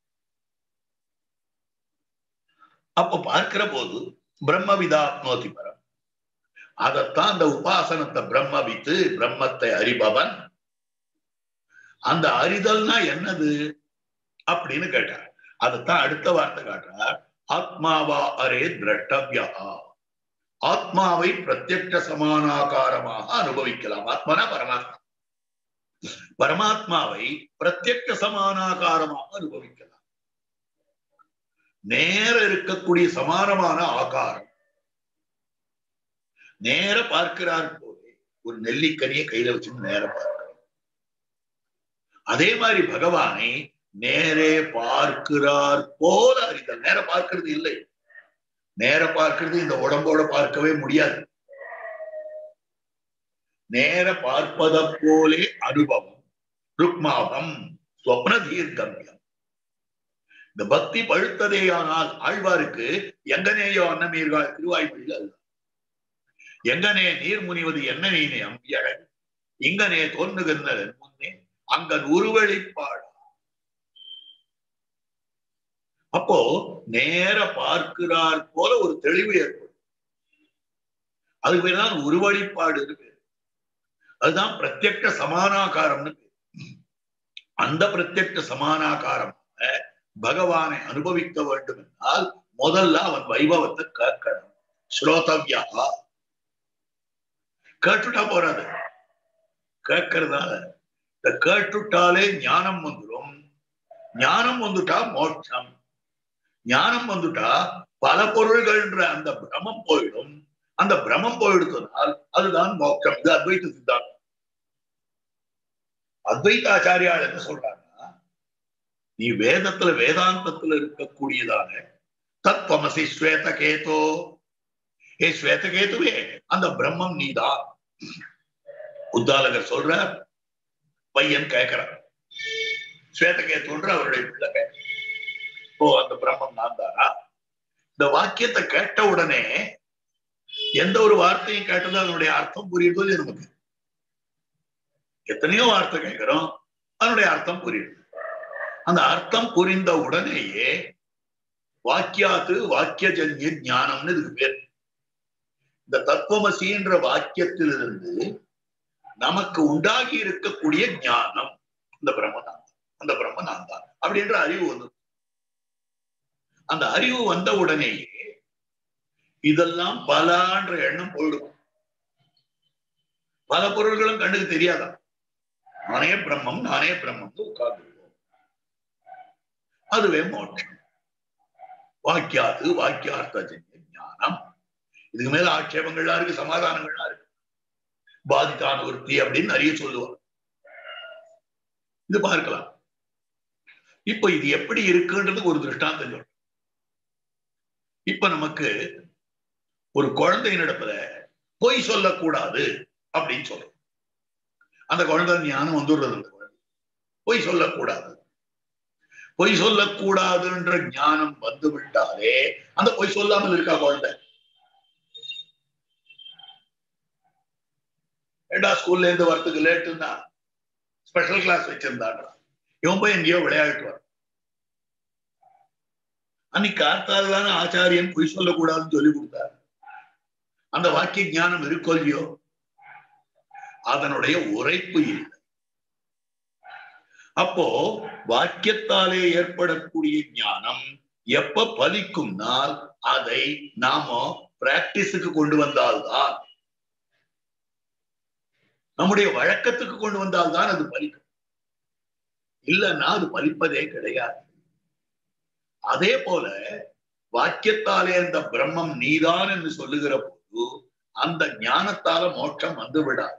Speaker 1: அப்ப பார்க்கிற போது பிரம்மவிதாப்னோதி பரம் அதத்தான் அந்த உபாசனத்தை பிரம்மவித்து பிரம்மத்தை அறிபவன் அந்த அறிதல்னா என்னது அப்படின்னு கேட்டார் அதைத்தான் அடுத்த வார்த்தை காட்டுறார் ஆத்மாவா அரே திரட்டவியா ஆத்மாவை பிரத்யட்ச சமானாகாரமாக அனுபவிக்கலாம் ஆத்மானா பரமாத்மா பரமாத்மாவை பிரத்யட்ச சமானாகாரமாக அனுபவிக்கலாம் நேர இருக்கக்கூடிய சமானமான ஆகாரம் நேர பார்க்கிறார் போலே ஒரு நெல்லிக்கனியை கையில வச்சு நேர பார்க்கிறார் அதே மாதிரி பகவானை நேரே பார்க்கிறார் போல அறிதல் நேர பார்க்கிறது இல்லை நேர பார்க்கிறது இந்த உடம்போட பார்க்கவே முடியாது நேர பார்ப்பத போலே அனுபவம் ருக்மாபம் ஸ்வப்ன தீர்க்கமியம் இந்த பக்தி பழுத்ததேயானால் ஆழ்வாருக்கு எங்கனேயோ அன்னமீர்கள் திருவாய்மொழியில் அல்ல எங்கனே நீர் முனிவது என்ன நீனே அம்பியழகு இங்கனே தோன்றுகின்றதன் முன்னே அங்கன் உருவெளிப்பாடு அப்போ நேர பார்க்கிறார் போல ஒரு தெளிவு ஏற்படும் அதுக்கு பேர் தான் உருவழிப்பாடு இருக்கு அதுதான் பிரத்யக்ஷ சமானாகாரம்னு பேர் அந்த பிரத்யக்ஷ சமானாகாரமாக பகவானை அனுபவிக்க வேண்டும் என்றால் முதல்ல அவன் வைபவத்தை கேட்கணும் ஸ்ரோதவ்யா கேட்டுட்டா போறாது கேட்கறதால இந்த கேட்டுட்டாலே ஞானம் வந்துடும் ஞானம் வந்துட்டா மோட்சம் ஞானம் வந்துட்டா பல பொருள்கள்ன்ற அந்த பிரமம் போயிடும் அந்த பிரமம் போயிடுத்தனால் அதுதான் மோட்சம் இது அத்வைத சித்தாந்தம் அத்வைத ஆச்சாரியால் என்ன சொல்றாங்கன்னா நீ வேதத்துல வேதாந்தத்துல இருக்கக்கூடியதான தத்வமசி ஸ்வேத கேதோ ஏ ஸ்வேத கேதுவே அந்த பிரம்மம் நீதான் உத்தாலகர் சொல்ற பையன் கேட்கிறார் ஸ்வேதகேத்துன்ற அவருடைய பிள்ளை கேட்க ஓ அந்த பிரம்மம் நான் தானா இந்த வாக்கியத்தை கேட்ட உடனே எந்த ஒரு வார்த்தையும் கேட்டதும் அதனுடைய அர்த்தம் புரியுதோ இல்லையா நமக்கு எத்தனையோ வார்த்தை கேட்கிறோம் அதனுடைய அர்த்தம் புரியுது அந்த அர்த்தம் புரிந்த உடனேயே வாக்கியாத்து வாக்கியஜன்ய ஞானம்னு இதுக்கு பேர் இந்த தத்துவமசின்ற வாக்கியத்திலிருந்து நமக்கு உண்டாகி இருக்கக்கூடிய ஞானம் இந்த பிரம்ம நான் தான் அந்த பிரம்ம நான் தான் அப்படின்ற அறிவு வந்து அந்த அறிவு வந்த உடனேயே இதெல்லாம் பலான்ற எண்ணம் போயிடும் பல பொருள்களும் கண்ணுக்கு தெரியாதா நானே பிரம்மம் நானே பிரம்மம் உட்கார்ந்துருவோம் அதுவே மோட்சம் வாக்கியாது வாக்கியார்த்த ஜன்ய ஞானம் இதுக்கு மேல ஆட்சேபங்கள்லாம் இருக்கு சமாதானங்கள்லாம் இருக்கு பாதித்தான ஒருத்தி அப்படின்னு நிறைய சொல்லுவாங்க இது பார்க்கலாம் இப்ப இது எப்படி இருக்குன்றது ஒரு திருஷ்டாந்தம் சொல்றேன் இப்ப நமக்கு ஒரு குழந்தையின் இடத்துல பொய் சொல்லக்கூடாது அப்படின்னு சொல்றோம் அந்த குழந்தை ஞானம் வந்துடுறது அந்த குழந்தை பொய் சொல்லக்கூடாது பொய் சொல்லக்கூடாதுன்ற ஞானம் வந்து விட்டாலே அந்த பொய் சொல்லாமல் இருக்கா குழந்தை ஏண்டா ஸ்கூல்ல இருந்து வரத்துக்கு லேட்டுன்னா ஸ்பெஷல் கிளாஸ் வச்சிருந்தாங்க இவன் போய் எங்கேயோ விளையாட்டு வர அன்னைக்கு காத்தால் தானே ஆச்சாரியன் பொய் சொல்லக்கூடாதுன்னு சொல்லி கொடுத்தார் அந்த வாக்கிய ஞானம் இருக்கோ இல்லையோ அதனுடைய உரைப்பு இல்லை அப்போ வாக்கியத்தாலே ஏற்படக்கூடிய ஞானம் எப்ப பலிக்கும்னால் அதை நாம பிராக்டிஸுக்கு கொண்டு வந்தால்தான் நம்முடைய வழக்கத்துக்கு கொண்டு வந்தால்தான் அது பலிக்கும் இல்லைன்னா அது பலிப்பதே கிடையாது அதே போல வாக்கியத்தாலே அந்த பிரம்மம் நீதான் என்று சொல்லுகிற போது அந்த ஞானத்தால மோட்சம் வந்து விடாது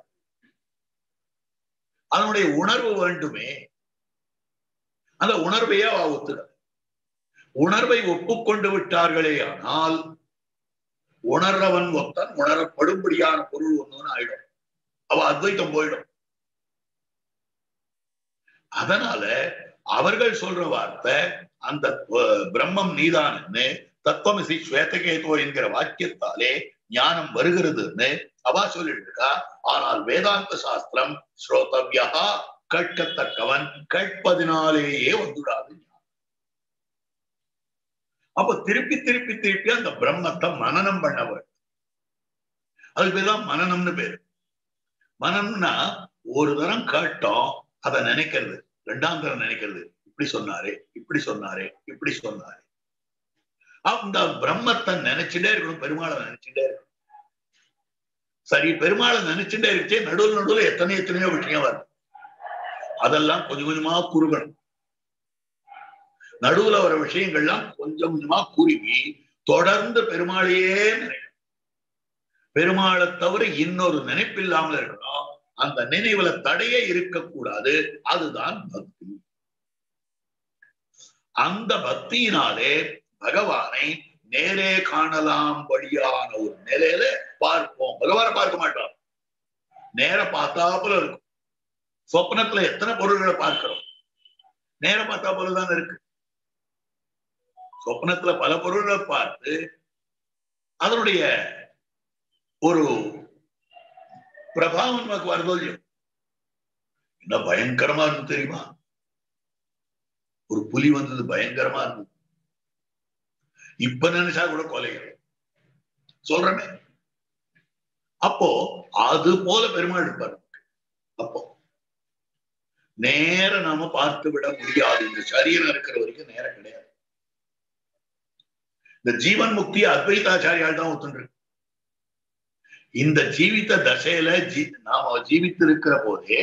Speaker 1: அதனுடைய உணர்வு வேண்டுமே அந்த உணர்வையே அவ ஒத்துக்க உணர்வை ஒப்புக்கொண்டு விட்டார்களே ஆனால் உணர்றவன் ஒத்தன் உணரப்படும்படியான பொருள் ஒண்ணுன்னு ஆயிடும் அவ அத்வைத்தம் போயிடும் அதனால அவர்கள் சொல்ற வார்த்தை அந்த பிரம்மம் நீதான்னு தத்துவமிசி ஸ்வேதகேதோ என்கிற வாக்கியத்தாலே ஞானம் வருகிறதுன்னு அவா சொல்லிட்டு இருக்கா ஆனால் வேதாந்த சாஸ்திரம் ஸ்ரோதவ்யா கேட்கத்தக்கவன் கேட்பதினாலேயே வந்துடாது அப்ப திருப்பி திருப்பி திருப்பி அந்த பிரம்மத்தை மனநம் பண்ண வேண்டும் அதுக்கு பேர் தான் மனநம்னு பேரு மனம்னா ஒரு தரம் கேட்டோம் அதை நினைக்கிறது ரெண்டாம் தரம் நினைக்கிறது இப்படி சொன்னாரு இப்படி சொன்னாரு இப்படி சொன்னாரு அந்த பிரம்மத்தை நினைச்சுட்டே இருக்கணும் பெருமாளை நினைச்சுட்டே இருக்கணும் சரி பெருமாளை நினைச்சுட்டே இருக்கே நடுவில் நடுவில் எத்தனை எத்தனையோ விஷயம் வருது அதெல்லாம் கொஞ்சம் கொஞ்சமா குறுகணும் நடுவுல வர விஷயங்கள்லாம் கொஞ்சம் கொஞ்சமா குறுகி தொடர்ந்து பெருமாளையே நினைக்கணும் பெருமாளை தவிர இன்னொரு நினைப்பில்லாமல் இருக்கணும் அந்த நினைவுல தடையே இருக்கக்கூடாது அதுதான் பக்தி அந்த பக்தியினாலே பகவானை நேரே காணலாம் படியான ஒரு நிலையில பார்ப்போம் பகவானை பார்க்க மாட்டோம் நேர பார்த்தாப்புல இருக்கும் சொப்னத்துல எத்தனை பொருள்களை பார்க்கிறோம் நேர பார்த்தா போல தான் இருக்கு சொப்னத்துல பல பொருள்களை பார்த்து அதனுடைய ஒரு பிரபாவம் நமக்கு வருதோ இல்லையோ என்ன பயங்கரமா இருந்து தெரியுமா ஒரு புலி வந்தது பயங்கரமா இருந்தது இப்ப நினைச்சா கூட கொலைகள் சொல்றமே அப்போ அது போல பெருமாள் இருப்பார் அப்போ நேர நாம பார்த்து விட முடியாது இந்த சரீரம் இருக்கிற வரைக்கும் நேரம் கிடையாது இந்த ஜீவன் முக்தி அத்வைதாச்சாரியால் தான் ஒத்துண்டு இந்த ஜீவித்த தசையில ஜீ நாம ஜீவித்திருக்கிற போதே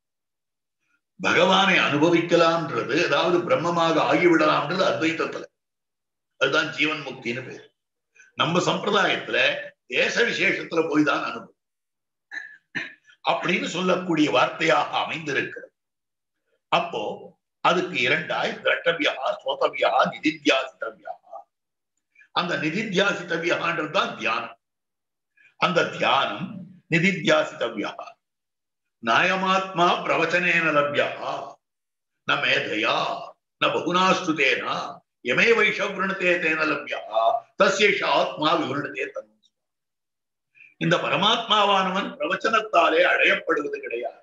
Speaker 1: பகவானை அனுபவிக்கலாம்ன்றது அதாவது பிரம்மமாக ஆகிவிடலாம்ன்றது அத்வைத்தத்துல அதுதான் ஜீவன் முக்தின்னு பேர் நம்ம சம்பிரதாயத்துல தேச விசேஷத்துல போய் தான் அனுபவம் அப்படின்னு சொல்லக்கூடிய வார்த்தையாக அமைந்திருக்கிறது அப்போ அதுக்கு இரண்டாய் திரட்டவியா சோதவியா நிதித்தியாசித்தவியா அந்த நிதித்தியாசித்தவியான்றது தான் தியானம் அந்த தியானம் நிதித்தியாசித்தவியா நாயமாத்மா பிரவச்சனேன லப்யா ந மேதையா ந பகுனாஸ்துதேன எமே வைஷவ்ருணத்தே தேன லப்யா தஸ்யேஷ ஆத்மா விவருணத்தே தன் இந்த பரமாத்மாவானவன் பிரவச்சனத்தாலே அடையப்படுவது கிடையாது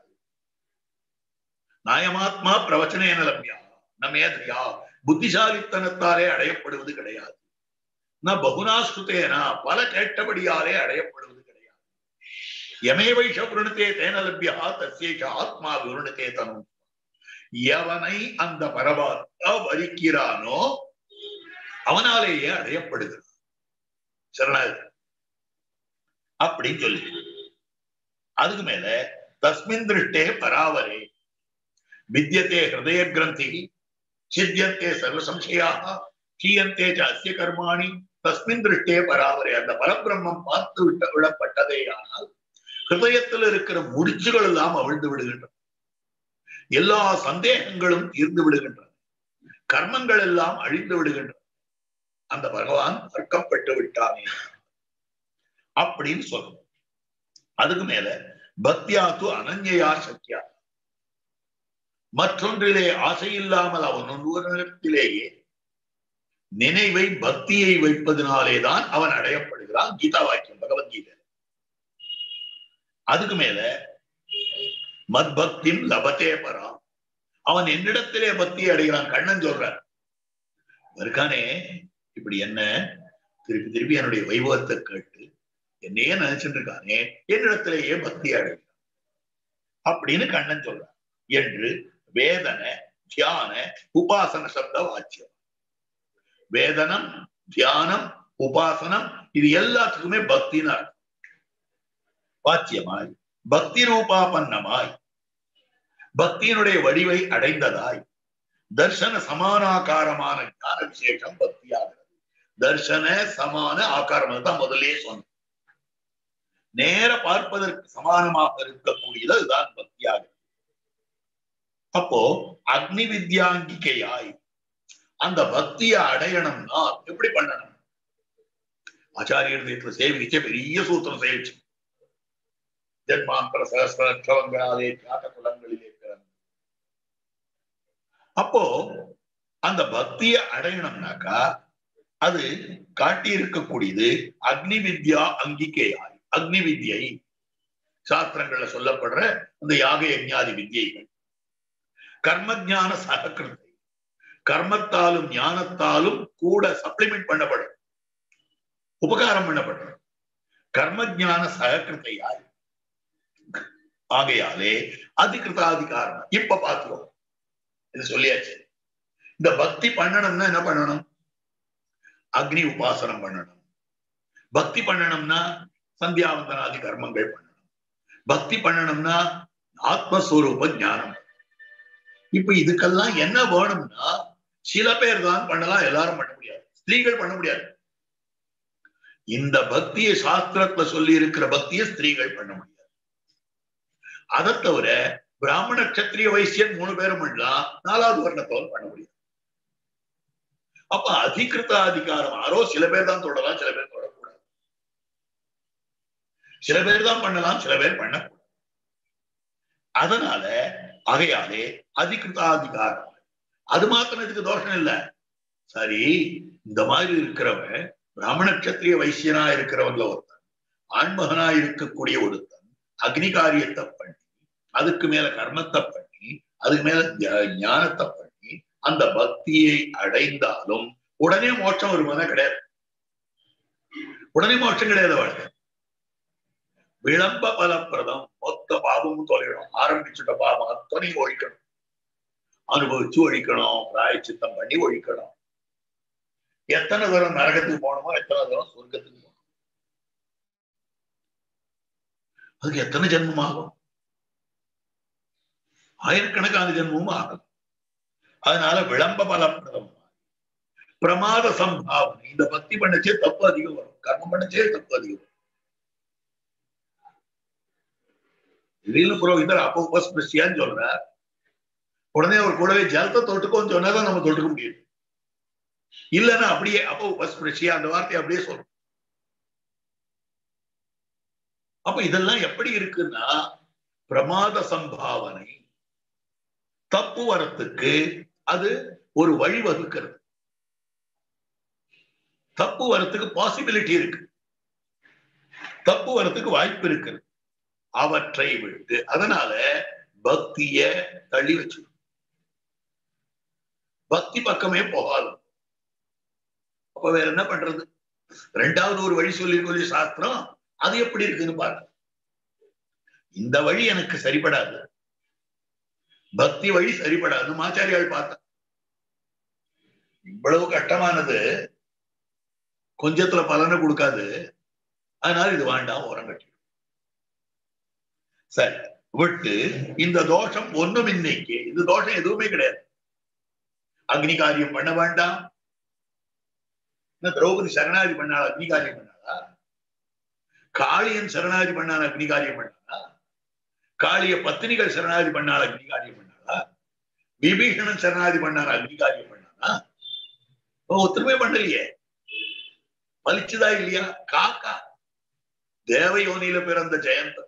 Speaker 1: நாயமாத்மா பிரவச்சனேன லப்யா ந மேதையா புத்திசாலித்தனத்தாலே அடையப்படுவது கிடையாது ந பகுனாஸ்துதேனா பல கேட்டபடியாலே அடையப்படுவது கிடையாது யமே வைஷபுருணத்தே தேன லப்யா தஸ்யேஷ ஆத்மா விவருணத்தே தனும் எவனை அந்த பரமாத்மா வரிக்கிறானோ அவனாலேயே அடையப்படுகிறது சரணாகி அப்படின்னு சொல்லி அதுக்கு மேல தஸ்மின் திருஷ்டே பராவரே வித்தியதே ஹிருதய கிரந்தி சித்தியந்தே சர்வ சம்சயாக கீயந்தே அஸ்ய கர்மாணி தஸ்மின் திருஷ்டே பராவரே அந்த பரபிரம்மம் பார்த்து விட்ட விடப்பட்டதே ஆனால் ஹிருதயத்தில் இருக்கிற முடிச்சுகள் எல்லாம் அவிழ்ந்து விடுகின்றன எல்லா சந்தேகங்களும் தீர்ந்து விடுகின்றன கர்மங்கள் எல்லாம் அழிந்து விடுகின்றன அந்த பகவான் வர்க்கப்பட்டு விட்டானே அப்படின்னு சொல்லணும் அதுக்கு மேல பக்தியாத்து அனன்யா சக்கியா மற்றொன்றிலே ஆசை இல்லாமல் அவன் ஒருவரிடத்திலேயே நினைவை பக்தியை வைப்பதனாலேதான் அவன் அடையப்படுகிறான் கீதா வாக்கியம் பகவத்கீதை அதுக்கு மேல மத்பக்திம் லபத்தே பராம் அவன் என்னிடத்திலே பக்தி அடைகிறான் கண்ணன் சொல்றான் இருக்கானே இப்படி என்ன திருப்பி திருப்பி என்னுடைய வைபவத்தை கேட்டு என்னையே நினைச்சிட்டு இருக்கானே என்னிடத்திலேயே பக்தி அடைகிறான் அப்படின்னு கண்ணன் சொல்றான் என்று வேதன தியான உபாசன சப்த வாச்சியம் வேதனம் தியானம் உபாசனம் இது எல்லாத்துக்குமே பக்தின்னு அர்த்தம் வாச்சியமாய் பக்தி ரூபாபன்னமாய் பக்தியினுடைய வடிவை அடைந்ததாய் தர்சன சமானாகாரமான ஞான விசேஷம் பக்தியாகிறது தர்சன சமான ஆகாரம் தான் முதலே சொன்னேன் நேர பார்ப்பதற்கு சமானமாக இருக்கக்கூடியது அதுதான் பக்தியாகிறது அப்போ அக்னி வித்யாங்கிகையாய் அந்த பக்தியை அடையணும்னா எப்படி பண்ணணும் ஆச்சாரியர் வீட்டுல சேவிச்ச பெரிய சூத்திரம் சேவிச்சு ஜென்மாந்தர சகஸ்ர லட்சவங்களாலே தியாக குலங்களிலே பிறந்த அப்போ அந்த பக்தியை அடையணும்னாக்கா அது காட்டி இருக்கக்கூடியது அக்னி வித்யா அங்கிகேயாய் அக்னி வித்யை சாஸ்திரங்கள்ல சொல்லப்படுற அந்த யாக யஜ்ஞாதி வித்யைகள் கர்மஜான சகக்கிருத்தை கர்மத்தாலும் ஞானத்தாலும் கூட சப்ளிமெண்ட் பண்ணப்படும் உபகாரம் பண்ணப்படும் கர்மஜான சகக்கிருத்தையாய் ஆகையாலே அதிகிருதாதிகாரம் இப்ப பார்த்துக்கோ இது சொல்லியாச்சு இந்த பக்தி பண்ணணும்னா என்ன பண்ணணும் அக்னி உபாசனம் பண்ணணும் பக்தி பண்ணணும்னா சந்தியாவந்தனாதி கர்மங்கள் பண்ணணும் பக்தி பண்ணணும்னா ஆத்மஸ்வரூப ஞானம் இப்ப இதுக்கெல்லாம் என்ன வேணும்னா சில பேர் தான் பண்ணலாம் எல்லாரும் பண்ண முடியாது ஸ்திரீகள் பண்ண முடியாது இந்த பக்தியை சாஸ்திரத்துல சொல்லி இருக்கிற பக்தியை ஸ்திரீகள் பண்ண முடியாது அதை தவிர பிராமண கத்திரிய வைசியன் மூணு பேரும் பண்ணலாம் நாலாவது வர்ணத்தவன் பண்ண முடியாது அப்ப அதிகிருத்த அதிகாரம் ஆரோ சில பேர் தான் தொடலாம் சில பேர் தொடக்கூடாது சில பேர் தான் பண்ணலாம் சில பேர் பண்ணக்கூடாது அதனால ஆகையாலே அதிகிருத்தாதிகாரம் அது மாத்திரத்துக்கு தோஷம் இல்ல சரி இந்த மாதிரி இருக்கிறவன் பிராமண கத்திரிய வைசியனா இருக்கிறவன்ல ஒருத்தன் ஆண்மகனா இருக்கக்கூடிய ஒருத்தன் அக்னி காரியத்தை பண்ணி அதுக்கு மேல கர்மத்தை பண்ணி அதுக்கு மேல ஞா- ஞானத்தை பண்ணி அந்த பக்தியை அடைந்தாலும் உடனே மோட்சம் வருமானா கிடையாது உடனே மோட்சம் கிடையாது அவளுக்கு விளம்ப பலப்பிரதம் மொத்த பாவமும் தொலைக்கணும் ஆரம்பிச்சுட்ட பாவம் அத்தனையும் ஒழிக்கணும் அனுபவிச்சு ஒழிக்கணும் பிராயச்சித்தம் பண்ணி ஒழிக்கணும் எத்தனை தூரம் நரகத்துக்கு போகணுமோ எத்தனை தூரம் சொர்க்கத்துக்கு போகணும் அதுக்கு எத்தனை ஜென்மம் ஆகும் ஆயிரக்கணக்கான ஜென்மமும் ஆகும் அதனால விளம்ப பலப்பிரதம் பிரமாத சம்பாவனை இந்த பக்தி பண்ணச்சே தப்பு அதிகம் வரும் கர்மம் பண்ணச்சே தப்பு அதிகம் வரும் திடீர்னு புரோகிதர் அப்போ உபஸ்பிருஷ்டியான்னு சொல்றார் உடனே அவர் கூடவே ஜலத்தை தொட்டுக்கோன்னு சொன்னாதான் நம்ம தொட்டுக்க முடியும் இல்லைன்னா அப்படியே அப்போ உபஸ்பிருஷ்டியா அந்த வார்த்தையை அப்படியே சொல்றோம் அப்ப இதெல்லாம் எப்படி இருக்குன்னா பிரமாத சம்பாவனை தப்பு வரத்துக்கு அது ஒரு வழி வகுக்கிறது தப்பு வரத்துக்கு பாசிபிலிட்டி இருக்கு தப்பு வரத்துக்கு வாய்ப்பு இருக்குது அவற்றை விட்டு அதனால பக்திய தள்ளி வச்சு பக்தி பக்கமே போகாது அப்ப வேற என்ன பண்றது ரெண்டாவது ஒரு வழி சொல்லி சொல்லி சாஸ்திரம் அது எப்படி இருக்குன்னு பாருங்க இந்த வழி எனக்கு சரிப்படாது பக்தி வழி சரிப்படாது ஆச்சாரியால் பார்த்தா இவ்வளவு கஷ்டமானது கொஞ்சத்துல பலனை கொடுக்காது அதனால இது வேண்டாம் ஓரம் கட்டி சரி விட்டு இந்த தோஷம் ஒண்ணும் இன்னைக்கு இந்த தோஷம் எதுவுமே கிடையாது அக்னி காரியம் பண்ண வேண்டாம் என்ன திரௌபதி சரணாதி பண்ணாள் அக்னி காரியம் பண்ணாளா காளியன் சரணாதி பண்ணால் அக்னி காரியம் பண்ணாளா காளிய பத்தினிகள் சரணாதி பண்ணால் அக்னி காரியம் பண்ணாளா விபீஷணன் சரணாதி பண்ணால் அக்னி காரியம் பண்ணானா ஒத்துருமே பண்ணலையே பலிச்சுதா இல்லையா காக்கா தேவயோனியில பிறந்த ஜெயந்தன்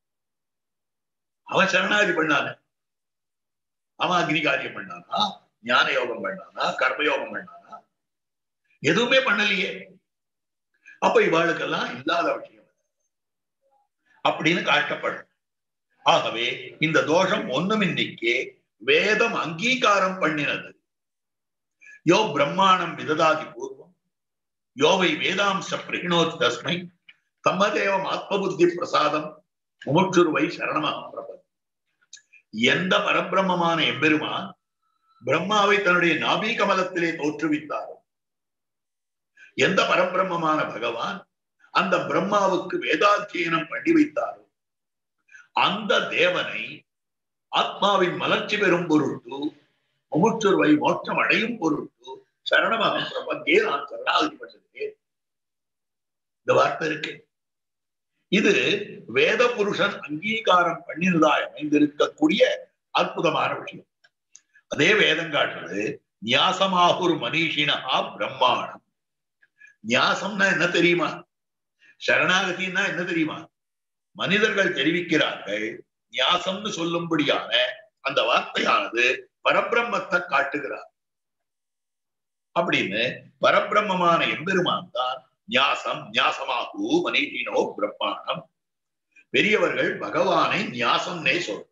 Speaker 1: அவன் சரணாதி பண்ணான அவன் அக்னி காரியம் பண்ணானா ஞான யோகம் பண்ணானா கர்மயோகம் பண்ணானா எதுவுமே பண்ணலையே அப்ப இவாளுக்கெல்லாம் இல்லாத விஷயம் அப்படின்னு காட்டப்படும் ஆகவே இந்த தோஷம் ஒண்ணுமின்னிக்கே வேதம் அங்கீகாரம் பண்ணினது யோ பிரம்மாணம் விததாதி பூர்வம் யோவை வேதாம்ச பிரகிணோத் தஸ்மை தம்மதேவம் ஆத்மபுத்தி பிரசாதம் முமுட்சுருவை சரணமாக பிரபதி எந்த பரபிரம்மமான எம்பெருமான் பிரம்மாவை தன்னுடைய நாபி கமலத்திலே தோற்றுவித்தாரோ எந்த பரபிரம்மமான பகவான் அந்த பிரம்மாவுக்கு வேதாத்தியனம் பண்ணி வைத்தாரோ அந்த தேவனை ஆத்மாவின் மலர்ச்சி பெறும் பொருட்டு முமுட்சுருவை மோட்சம் அடையும் பொருட்டு சரணமாக பிரபத்தியே நான் சரணாகதி பண்ணுகிறேன் இந்த வார்த்தை இருக்கு இது வேத புருஷன் அங்கீகாரம் பண்ணினதாய் அமைந்திருக்கக்கூடிய அற்புதமான விஷயம் அதே வேதம் காட்டுறது நியாசமாகுர் மனிஷினா பிரம்மாணம் நியாசம்னா என்ன தெரியுமா சரணாகதினா என்ன தெரியுமா மனிதர்கள் தெரிவிக்கிறார்கள் நியாசம்னு சொல்லும்படியான அந்த வார்த்தையானது பரபிரம்மத்தை காட்டுகிறார் அப்படின்னு பரபிரம்மமான எம்பெருமான் தான் நியாசம் நியாசமாகு மனிதனோ பிரம்மாணம் பெரியவர்கள் பகவானை நியாசம்னே சொல்றார்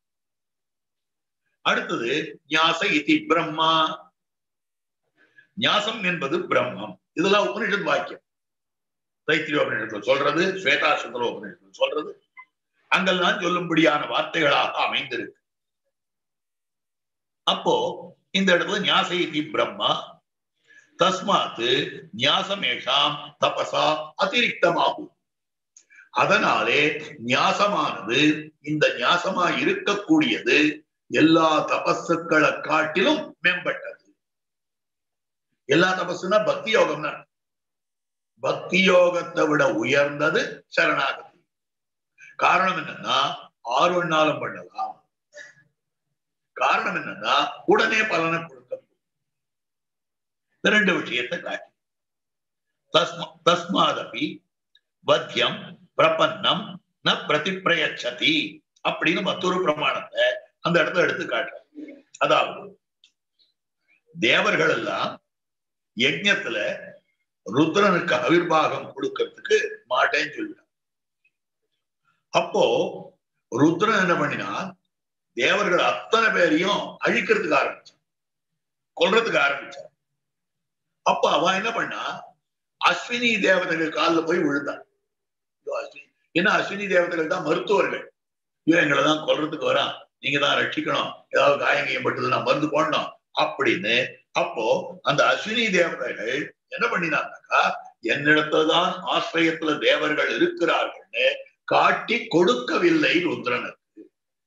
Speaker 1: அடுத்தது நியாச இதி பிரம்மா நியாசம் என்பது பிரம்மம் இதெல்லாம் உபனிஷத் வாக்கியம் தைத்திரிய உபனிஷத்துல சொல்றது ஸ்வேதா சுந்தர உபனிஷத்துல சொல்றது அங்கெல்லாம் சொல்லும்படியான வார்த்தைகளாக அமைந்திருக்கு அப்போ இந்த இடத்துல நியாச இதி பிரம்மா தஸ்மாத்து நியாசமேஷாம் தபசா அதிரிக்தமாகும் அதனாலே நியாசமானது இந்த நியாசமா இருக்கக்கூடியது எல்லா தபஸுக்களை காட்டிலும் மேம்பட்டது எல்லா தபஸுனா பக்தி யோகம் தான் பக்தி யோகத்தை விட உயர்ந்தது சரணாகதி காரணம் என்னன்னா ஆறு வேணாலும் பண்ணலாம் காரணம் என்னன்னா உடனே பலனை கொடுக்க இந்த ரெண்டு விஷயத்தை காட்டி தஸ்மா தஸ்மாதபி வத்தியம் பிரபன்னம் ந பிரதிப்பிரயச்சதி அப்படின்னு மற்றொரு பிரமாணத்தை அந்த இடத்துல எடுத்து காட்டுறாங்க அதாவது தேவர்கள் எல்லாம் யஜ்ஞத்துல ருத்ரனுக்கு அவிர்வாகம் கொடுக்கறதுக்கு மாட்டேன்னு சொல்லிட்டான் அப்போ ருத்ரன் என்ன பண்ணினா தேவர்கள் அத்தனை பேரையும் அழிக்கிறதுக்கு ஆரம்பிச்சான் கொல்றதுக்கு ஆரம்பிச்சான் அப்ப அவ என்ன பண்ணா அஸ்வினி தேவதைகள் காலில் போய் விழுந்தான் ஐயோ, அஸ்வினி ஏன்னா அஸ்வினி தேவதைகள் தான் மருத்துவர்கள் ஐயோ எங்களை தான் கொல்றதுக்கு வரான் நீங்க தான் ரட்சிக்கணும் ஏதாவது காயங்கையும் பட்டதுன்னா மருந்து போடணும் அப்படின்னு அப்போ அந்த அஸ்வினி தேவதைகள் என்ன பண்ணினாங்கக்கா என்னிடத்துலதான் ஆசிரியத்துல தேவர்கள் இருக்கிறார்கள்னு காட்டி கொடுக்கவில்லை ருத்ரனுக்கு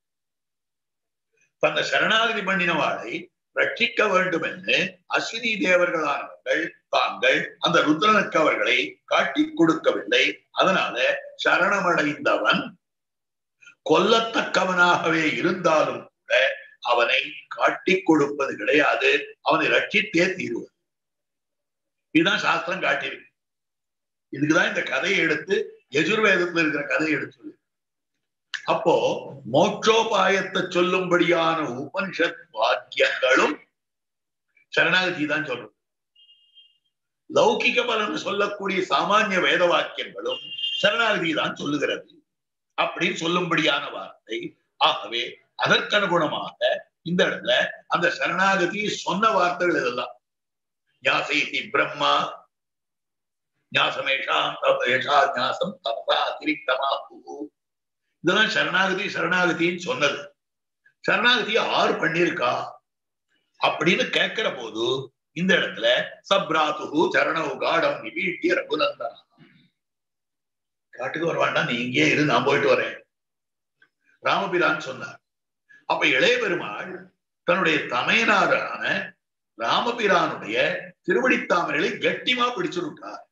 Speaker 1: தந்த சரணாகதி பண்ணினவாளை ரட்சிக்க வேண்டும் என்று அஸ்வினி தேவர்களானவர்கள் தாங்கள் அந்த ருத்ரனுக்கு அவர்களை காட்டி கொடுக்கவில்லை அதனால சரணமடைந்தவன் கொல்லத்தக்கவனாகவே இருந்தாலும் கூட அவனை காட்டி கொடுப்பது கிடையாது அவனை ரட்சித்தே தீருவது இதுதான் சாஸ்திரம் காட்டியிருக்கு இதுக்குதான் இந்த கதையை எடுத்து யஜுர்வேதத்துல இருக்கிற கதையை எடுத்து சொல்லு அப்போ மோட்சோபாயத்தை சொல்லும்படியான உபனிஷத் வாக்கியங்களும் சரணாகதி தான் சொல்றது லௌகிக பலன் சொல்லக்கூடிய சாமானிய வேத வாக்கியங்களும் சரணாகதி தான் சொல்லுகிறது அப்படின்னு சொல்லும்படியான வார்த்தை ஆகவே அதற்கனுகுணமாக இந்த இடத்துல அந்த சரணாகதி சொன்ன வார்த்தைகள் இதெல்லாம் ஞாசைதி பிரம்மா ஞாசமேஷாம் தப் ஏஷா ஞாசம் தபா அதிரிக்தமா இதெல்லாம் சரணாகதி சரணாகதின்னு சொன்னது சரணாகதி ஆறு பண்ணிருக்கா அப்படின்னு கேட்கிற போது இந்த இடத்துல சப்ராத்து சரணவு காடம் நிபீட்டிய ரகுநந்தனா காட்டுக்கு வருவாண்டா நீ இங்கே இரு நான் போயிட்டு வரேன் ராமபிரான் சொன்னார் அப்ப இளைய பெருமாள் தன்னுடைய தமையனாரான ராமபிரானுடைய திருவடித்தாமரைகளை கட்டிமா பிடிச்சுட்டார்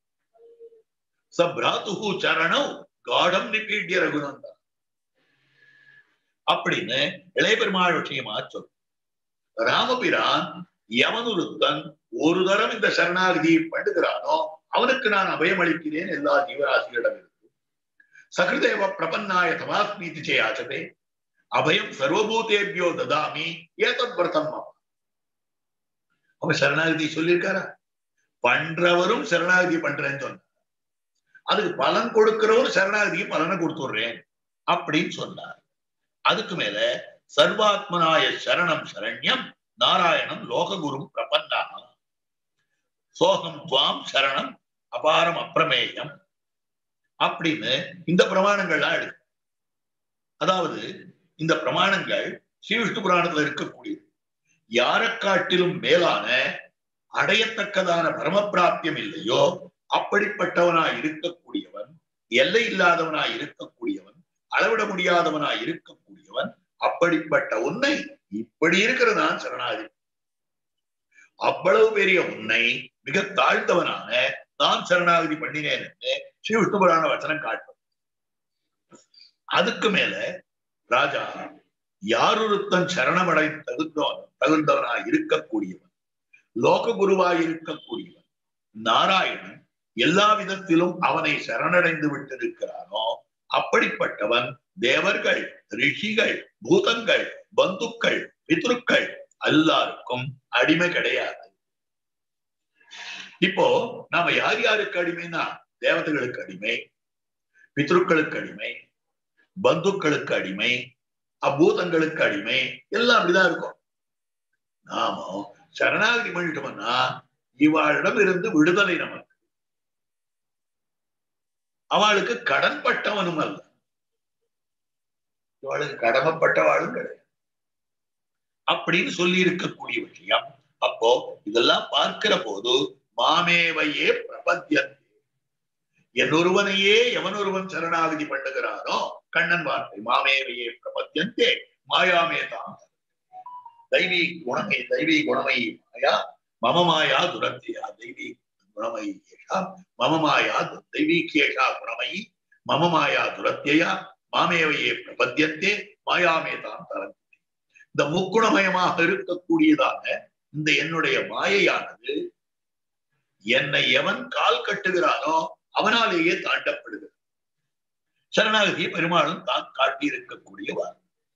Speaker 1: சப்ராத்து சரணம் காடம் நிபீட்டிய ரகுநந்தா அப்படின்னு இளைய பெருமாள் விஷயமா சொல் ராமபிரான் யமனுருத்தன் ஒரு தரம் இந்த சரணாகதியை பண்ணுகிறானோ அவனுக்கு நான் அபயம் அளிக்கிறேன் எல்லா ஜீவராசிகளிடம் இருந்து சகிருதேவ பிரபன்னாய தமாஸ்மீதி செய்யாச்சதே அபயம் சர்வபூதேபியோ ததாமி ஏதத் விரதம் மம. அவன் சரணாகதி சொல்லியிருக்காரா பண்றவரும் சரணாகதி பண்றேன்னு சொன்னார் அதுக்கு பலன் கொடுக்கிறவரும் சரணாகதிக்கு பலனை கொடுத்துடுறேன் அப்படின்னு சொன்னார் அதுக்கு மேல சர்வாத்மனாய சரணம் சரண்யம் நாராயணம் லோககுரு பிரபன்னா சோகம் துவாம் சரணம் அபாரம் அப்பிரமேயம் அப்படின்னு இந்த பிரமாணங்கள்லாம் எடுக்கு அதாவது இந்த பிரமாணங்கள் ஸ்ரீவிஷ்ணு புராணத்துல இருக்கக்கூடியது யாரை காட்டிலும் மேலான அடையத்தக்கதான பரமபிராப்தியம் இல்லையோ அப்படிப்பட்டவனாய் இருக்கக்கூடியவன் எல்லை இல்லாதவனாய் இருக்கக்கூடியவன் அளவிட முடியாதவனாய் இருக்கக்கூடியவன் அப்படிப்பட்ட உன்னை இப்படி இருக்கிறதான் சரணாதி அவ்வளவு பெரிய உன்னை மிக தாழ்ந்தவனான நான் சரணாகதி பண்ணினேன் என்று ஸ்ரீ விஷ்ணு புராண வச்சனம் காட்டும் அதுக்கு மேல ராஜா யாரொருத்தன் சரணமடை தகுந்தவன் தகுந்தவனாய் இருக்கக்கூடியவன் லோக குருவாய் இருக்கக்கூடியவன் நாராயணன் எல்லா விதத்திலும் அவனை சரணடைந்து விட்டிருக்கிறானோ அப்படிப்பட்டவன் தேவர்கள் ரிஷிகள் பூதங்கள் பந்துக்கள் பித்ருக்கள் எல்லாருக்கும் அடிமை கிடையாது இப்போ நாம யார் யாருக்கு அடிமைனா தேவதைகளுக்கு அடிமை பித்ருக்களுக்கு அடிமை பந்துக்களுக்கு அடிமை அபூதங்களுக்கு அடிமை எல்லாம் அப்படிதான் இருக்கும் நாம சரணாகதி பண்ணிட்டோம்னா இவாளிடம் இருந்து விடுதலை நமக்கு அவளுக்கு கடன்பட்டவனும் அல்ல இவளுக்கு கடமைப்பட்டவாளும் கிடையாது அப்படின்னு சொல்லி இருக்கக்கூடிய விஷயம் அப்போ இதெல்லாம் பார்க்கிற போது மாமேவையே பிரபத்தியன் என்னொருவனையே எவனொருவன் சரணாகதி பண்ணுகிறானோ கண்ணன் வார்த்தை மாமேவையே பிரபத்தியந்தே மாயாமே தான் தெய்வீ குணமை தெய்வீ குணமை மாயா மம மாயா துரத்தியா தெய்வீ குணமயி ஏஷா மம மாயா தெய்வீகேஷா குணமயி மம மாயா துரத்தியா மாமேவையே பிரபத்தியத்தே மாயாமே தான் தரந்தி இந்த முக்குணமயமாக இருக்கக்கூடியதான இந்த என்னுடைய மாயையானது என்னை எவன் கால் கட்டுகிறானோ அவனாலேயே தாண்டப்படுகிறது சரணாகதி பெருமாளும் தான் காட்டியிருக்கக்கூடியவர்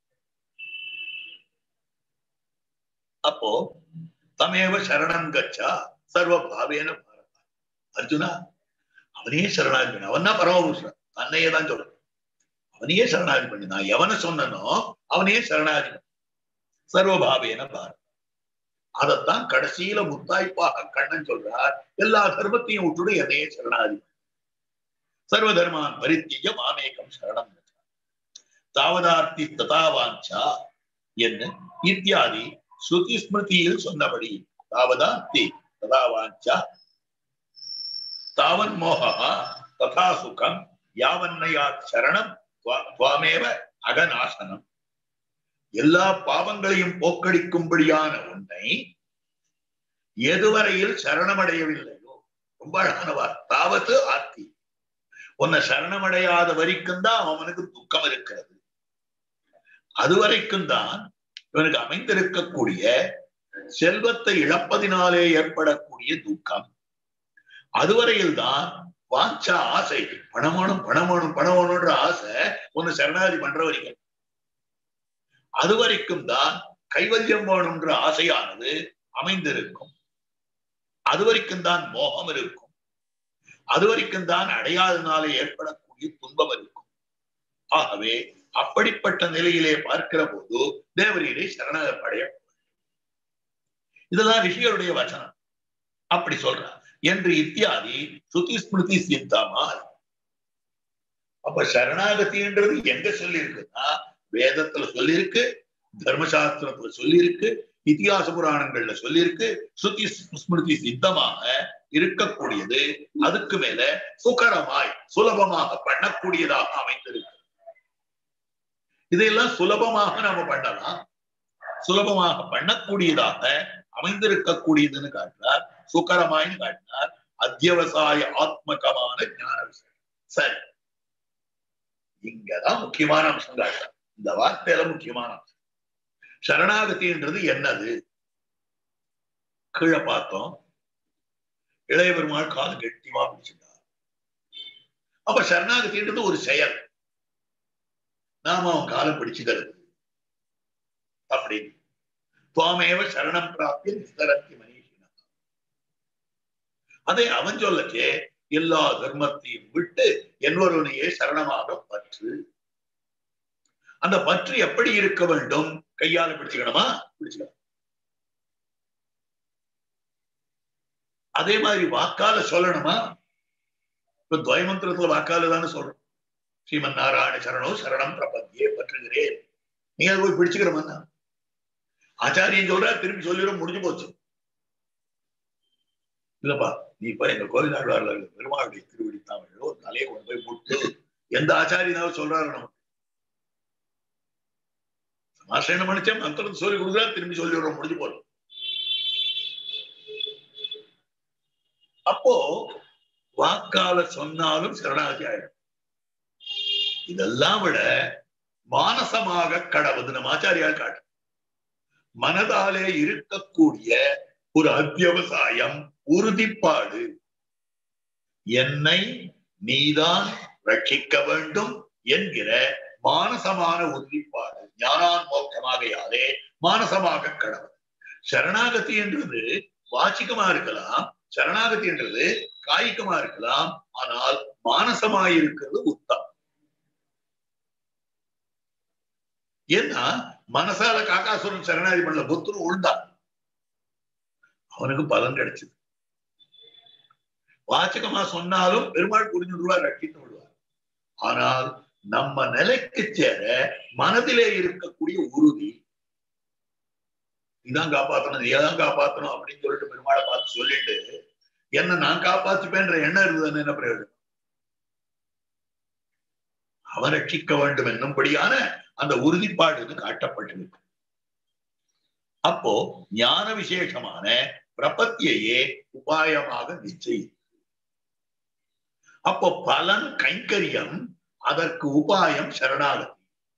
Speaker 1: அப்போ தமேவ சரணம் கச்சா சர்வ பாவேன பாரத அர்ஜுனா அவனே சரணாகதி பண்ணி அவன் தான் பரமபுருஷன் தன்னையே தான் சொல்றான் அவனையே சரணாகதி பண்ணி நான் எவனை சொன்னனோ அவனையே சரணாகதி பண்ணி சர்வபாவேன பாரத அதைத்தான் கடைசியில முத்தாய்ப்பாக கண்ணன் சொல்றார் எல்லா தர்மத்தையும் விட்டுடு என்னையே சரணாகதி பண்ணு. சர்வ தர்மான் பரித்திய மாமேகம் சரணம் தாவதார்த்தி ததாவாஞ்சா என்ன இத்தியாதி ஸ்ருதி ஸ்மிருதியில் சொன்னபடி தாவதார்த்தி ததாவாஞ்சா தாவன் மோகா ததா சுகம் யாவன்னையாத் சரணம் துவா- துவாமேவ அகநாசனம் எல்லா பாவங்களையும் போக்கடிக்கும்படியான உன்னை எதுவரையில் சரணமடையவில்லையோ ரொம்ப அழகானவா தாவது ஆர்த்தி உன்னை சரணமடையாத வரைக்கும் தான் அவனுக்கு துக்கம் இருக்கிறது அது வரைக்கும் தான் இவனுக்கு அமைந்திருக்கக்கூடிய செல்வத்தை இழப்பதினாலே ஏற்படக்கூடிய துக்கம் அதுவரையில் தான் வாஞ்சா ஆசை பணமானும் பணமானும் பணமானுன்ற ஆசை ஒன்னு சரணாதி பண்ற வரைக்கும் அது வரைக்கும் தான் கைவல்யம் வேணும்ன்ற ஆசையானது அமைந்திருக்கும் அது வரைக்கும் தான் மோகம் இருக்கும் அது வரைக்கும் தான் அடையாதனாலே ஏற்படக்கூடிய துன்பம் இருக்கும் ஆகவே அப்படிப்பட்ட நிலையிலே பார்க்கிற போது தேவரீரை சரணடைய இதெல்லாம் ரிஷிகளுடைய வசனம் அப்படி சொல்றார் என்று இத்தியாதி ஸ்ருதி ஸ்மிருதி சித்தமாய் அப்ப சரணாகதின்றது எங்க சொல்லி இருக்குன்னா வேதத்துல சொல்லியிருக்கு தர்மசாஸ்திரத்துல சொல்லியிருக்கு இதிகாச புராணங்கள்ல சொல்லியிருக்கு ஸ்ருதி ஸ்மிருதி சித்தமாக இருக்கக்கூடியது அதுக்கு மேல சுகரமாய் சுலபமாக பண்ணக்கூடியதாக அமைந்திருக்கு இதையெல்லாம் சுலபமாக நாம பண்ணலாம் சுலபமாக பண்ணக்கூடியதாக அமைந்திருக்கக்கூடியதுன்னு காட்டுறார் சுகரமாயின்னு காட்டினார் அத்தியவசாய ஆத்மகமான ஞான விஷயம் சரி இங்கதான் முக்கியமான அம்சம் காட்டுறார் இந்த வார்த்தையில முக்கியமான அம்சம் சரணாகதின்றது என்னது கீழே பார்த்தோம் இளைய பெருமாள் காது கெட்டிமா பிடிச்சிருந்தார் அப்ப சரணாகதின்றது ஒரு செயல் நாம அவன் காலை பிடிச்சுக்கிறது அப்படின்னு துவாமேவ சரணம் பிராப்திய நிஸ்தரத்தி மனிஷினா அதை அவன் சொல்லச்சே எல்லா தர்மத்தையும் விட்டு என்பவனையே சரணமாக பற்று அந்த பற்று எப்படி இருக்க வேண்டும் கையால பிடிச்சுக்கணுமா பிடிச்சுக்கணும் அதே மாதிரி வாக்கால சொல்லணுமா இப்ப துவயமந்திரத்துல வாக்கால தானே சொல்றோம் ஸ்ரீமன் நாராயண சரணோ சரணம் பிரபத்தியே பற்றுகிறேன் நீங்க அதை போய் பிடிச்சுக்கிறோமா ஆச்சாரியன் சொல்றா திருப்பி சொல்லிடும் முடிஞ்சு போச்சு இல்லப்பா நீ இப்ப எங்க கோவில் ஆழ்வார்ல பெருமாளுடைய திருவடி தமிழோ தலையை கொண்டு போய் முட்டு எந்த ஆச்சாரியனாவது சொல்றாரு நமக்கு சமாசனம் பண்ணிச்சா மந்திரத்தை சொல்லி கொடுக்குறா திரும்பி சொல்லி விடுறோம் முடிஞ்சு போறோம் அப்போ வாக்கால சொன்னாலும் சரணாகதி ஆயிடும் இதெல்லாம் விட மானசமாக கடவுது நம்ம ஆச்சாரியால் காட்டு மனதாலே இருக்கக்கூடிய ஒரு அத்தியவசாயம் உறுதிப்பாடு என்னை நீதான் ரட்சிக்க வேண்டும் என்கிற மானசமான உறுதிப்பாடு ஞானான் மோக்கமாகையாலே மானசமாக கடவுள் சரணாகதி என்றது வாச்சிக்கமா இருக்கலாம் சரணாகதி என்றது காய்கமா இருக்கலாம் ஆனால் மானசமாயிருக்கிறது உத்தம் ஏன்னா மனசால காக்காசுரன் சரணாதி பண்ணல புத்தரும் உழுந்தான் அவனுக்கு பலன் கிடைச்சது வாச்சகமா சொன்னாலும் பெருமாள் புரிஞ்சு விடுவார் ரட்சித்து விடுவார் ஆனால் நம்ம நிலைக்கு சேர மனதிலே இருக்கக்கூடிய உறுதி இதான் காப்பாத்தணும் இதான் காப்பாத்தணும் அப்படின்னு சொல்லிட்டு பெருமாளை பார்த்து சொல்லிட்டு என்ன நான் காப்பாத்துப்பேன்ற எண்ணம் இருந்ததுன்னு என்ன பிரயோஜனம் அவன் ரட்சிக்க வேண்டும் என்னும்படியான அந்த உறுதிப்பாடு காட்டப்பட்டிருக்கு அப்போ ஞான விசேஷமான பிரபத்தியையே உபாயமாக நிச்சயித்து அப்போ பலன் கைங்கரியம் அதற்கு உபாயம் சரணாகதி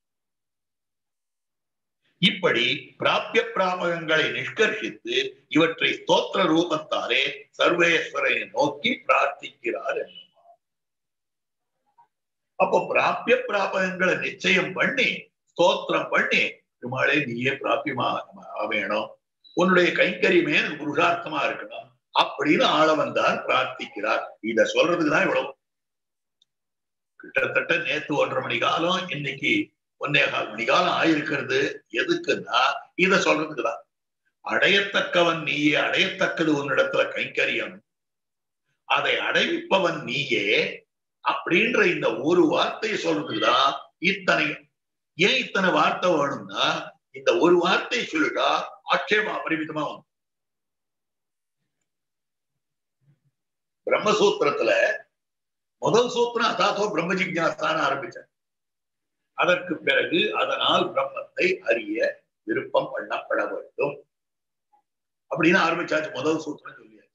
Speaker 1: இப்படி பிராபிய பிராபகங்களை நிஷ்கர்ஷித்து இவற்றை ஸ்தோத்திர ரூபத்தாலே சர்வேஸ்வரனை நோக்கி பிரார்த்திக்கிறார் என்னுமா அப்போ பிராபிய பிராபகங்களை நிச்சயம் பண்ணி ஸ்தோத்திரம் பண்ணி பெருமாளே நீயே பிராபியமா வேணும் உன்னுடைய கைங்கரியமே எனக்கு புருஷார்த்தமா இருக்கணும் அப்படின்னு ஆள வந்தார் பிரார்த்திக்கிறார் இத சொல்றதுக்கு தான் இவ்வளவு கிட்டத்தட்ட நேத்து ஒன்றரை மணி காலம் இன்னைக்கு ஒன்னே கால் மணி காலம் ஆயிருக்கிறது எதுக்குன்னா இத சொல்றதுக்கு தான் அடையத்தக்கவன் நீயே அடையத்தக்கது உன்னிடத்துல கைங்கரியம் அதை அடைவிப்பவன் நீயே அப்படின்ற இந்த ஒரு வார்த்தையை சொல்றதுக்குதான் இத்தனை ஏன் இத்தனை வார்த்தை வேணும்னா இந்த ஒரு வார்த்தையை சொல்லிட்டா ஆட்சேபம் அபரிமிதமா வந்து பிரம்மசூத்திரத்துல முதல் சூத்திரம் அதாத்தோ பிரம்ம ஜிக்யாஸ்தான் ஆரம்பிச்சார் அதற்கு பிறகு அதனால் பிரம்மத்தை அறிய விருப்பம் பண்ணப்பட வேண்டும் அப்படின்னு ஆரம்பிச்சாச்சு முதல் சூத்திரம் சொல்லியாச்சு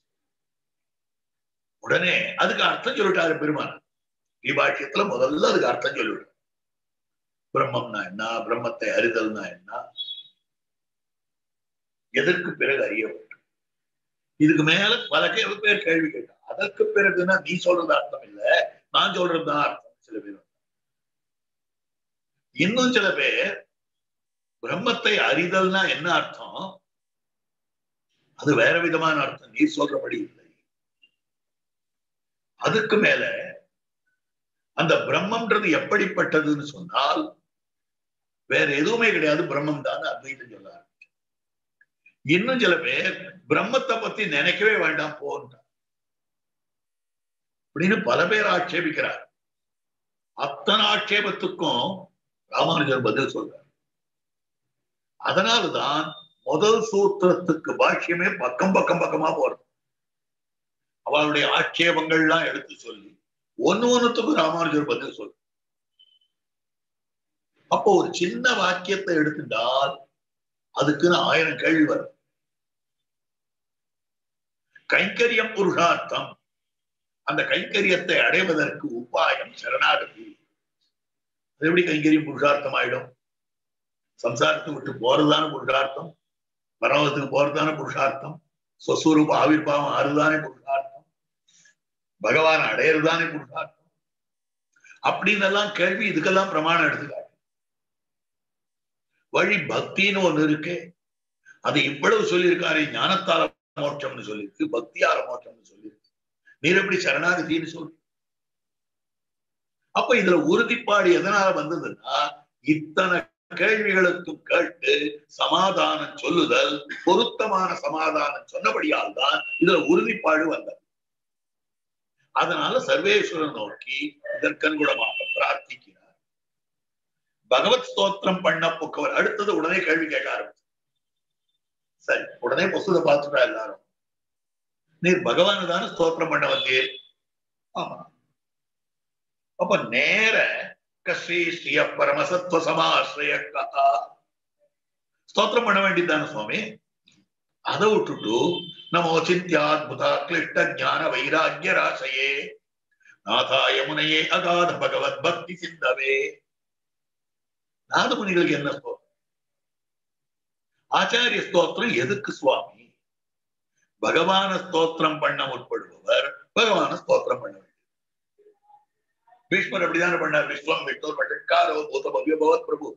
Speaker 1: உடனே அதுக்கு அர்த்தம் சொல்லிட்டாரு பெருமான் விபாஷ்யத்துல முதல்ல அதுக்கு அர்த்தம் சொல்லிவிட்டார் பிரம்மம்னா என்ன பிரம்மத்தை அறிதல்னா என்ன எதற்கு பிறகு அறிய வேண்டும் இதுக்கு மேல பல பேர் கேள்வி கேட்டான் அதற்கு பிறகுன்னா நீ சொல்றது அர்த்தம் இல்ல நான் சொல்றதுதான் அர்த்தம் சில பேர் இன்னும் சில பேர் பிரம்மத்தை அறிதல்னா என்ன அர்த்தம் அது வேற விதமான அர்த்தம் நீ சொல்றபடி இல்லை அதுக்கு மேல அந்த பிரம்மம்ன்றது எப்படிப்பட்டதுன்னு சொன்னால் வேற எதுவுமே கிடையாது பிரம்மம் தான் அத்வைத்தம் சொல்ல இன்னும் சில பேர் பிரம்மத்தை பத்தி நினைக்கவே வேண்டாம் போன்றார் அப்படின்னு பல பேர் ஆட்சேபிக்கிறார் அத்தனை ஆட்சேபத்துக்கும் ராமானுஜர் பதில் சொல்றார் அதனால்தான் முதல் சூத்திரத்துக்கு பாஷ்யமே பக்கம் பக்கம் பக்கமா போறது அவளுடைய ஆட்சேபங்கள்லாம் எடுத்து சொல்லி ஒன்னு ஒன்னுத்துக்கும் ராமானுஜர் பதில் சொல்ற அப்போ ஒரு சின்ன வாக்கியத்தை எடுத்துட்டால் அதுக்குன்னு ஆயிரம் கேள்வி வரும் கைங்கரியம் புருஷார்த்தம் அந்த கைங்கரியத்தை அடைவதற்கு உபாயம் சரணாகதி அது எப்படி கைங்கரியம் புருஷார்த்தம் ஆயிடும் சம்சாரத்தை விட்டு போறதுதான புருஷார்த்தம் பரவத்துக்கு போறதுதான புருஷார்த்தம் சொஸ்வரூப ஆவிர்வாவம் ஆறுதானே புருஷார்த்தம் பகவான் அடையிறதுதானே புருஷார்த்தம் அப்படின்னு எல்லாம் கேள்வி இதுக்கெல்லாம் பிரமாணம் எடுத்துக்காட்டு வழி பக்தின்னு ஒண்ணு இருக்கு அது இவ்வளவு சொல்லியிருக்காரு ஞானத்தால மோட்சம்னு சொல்லியிருக்கு பக்தியால மோட்சம்னு சொல்லியிருக்கு நீர் எப்படி சரணாகதின்னு சொல்லு அப்ப இதுல உறுதிப்பாடு எதனால வந்ததுன்னா இத்தனை கேள்விகளுக்கு கேட்டு சமாதானம் சொல்லுதல் பொருத்தமான சமாதானம் சொன்னபடியால் தான் இதுல உறுதிப்பாடு வந்தது அதனால சர்வேஸ்வரன் நோக்கி இதற்கனுகுணமாக பிரார்த்திக்கிறார் பகவத் ஸ்தோத்திரம் பண்ண புக்கவர் அடுத்தது உடனே கேள்வி கேட்க ஆரம்பிச்சு சரி உடனே புஸ்தத்தை பார்த்துட்டா எல்லாரும் நீர் பகவானு தானே ஸ்தோத்திரம் பண்ண வந்தீர் ஆமா அப்ப நேர ஸ்ரீ ஸ்ரீய பரமசத்துவ சமாசிரய கதா ஸ்தோத்திரம் பண்ண வேண்டியதுதானே சுவாமி அதை விட்டுட்டு நமோ சித்தியாத்புத கிளிஷ்ட ஞான வைராக்கிய ராசையே நாதாய முனையே அகாத பகவத் பக்தி சிந்தவே நாதமுனிகளுக்கு என்ன ஸ்தோத்திரம் ஆச்சாரிய ஸ்தோத்திரம் எதுக்கு சுவாமி பகவான ஸ்தோத்திரம் பண்ண முற்படுபவர் பகவான ஸ்தோத்திரம் பண்ண வேண்டும் பீஷ்மர் அப்படிதானே பண்ணார் விஸ்வம் விஷ்ணு பட்டக்காரோ பூத பவ்ய பவத் பிரபு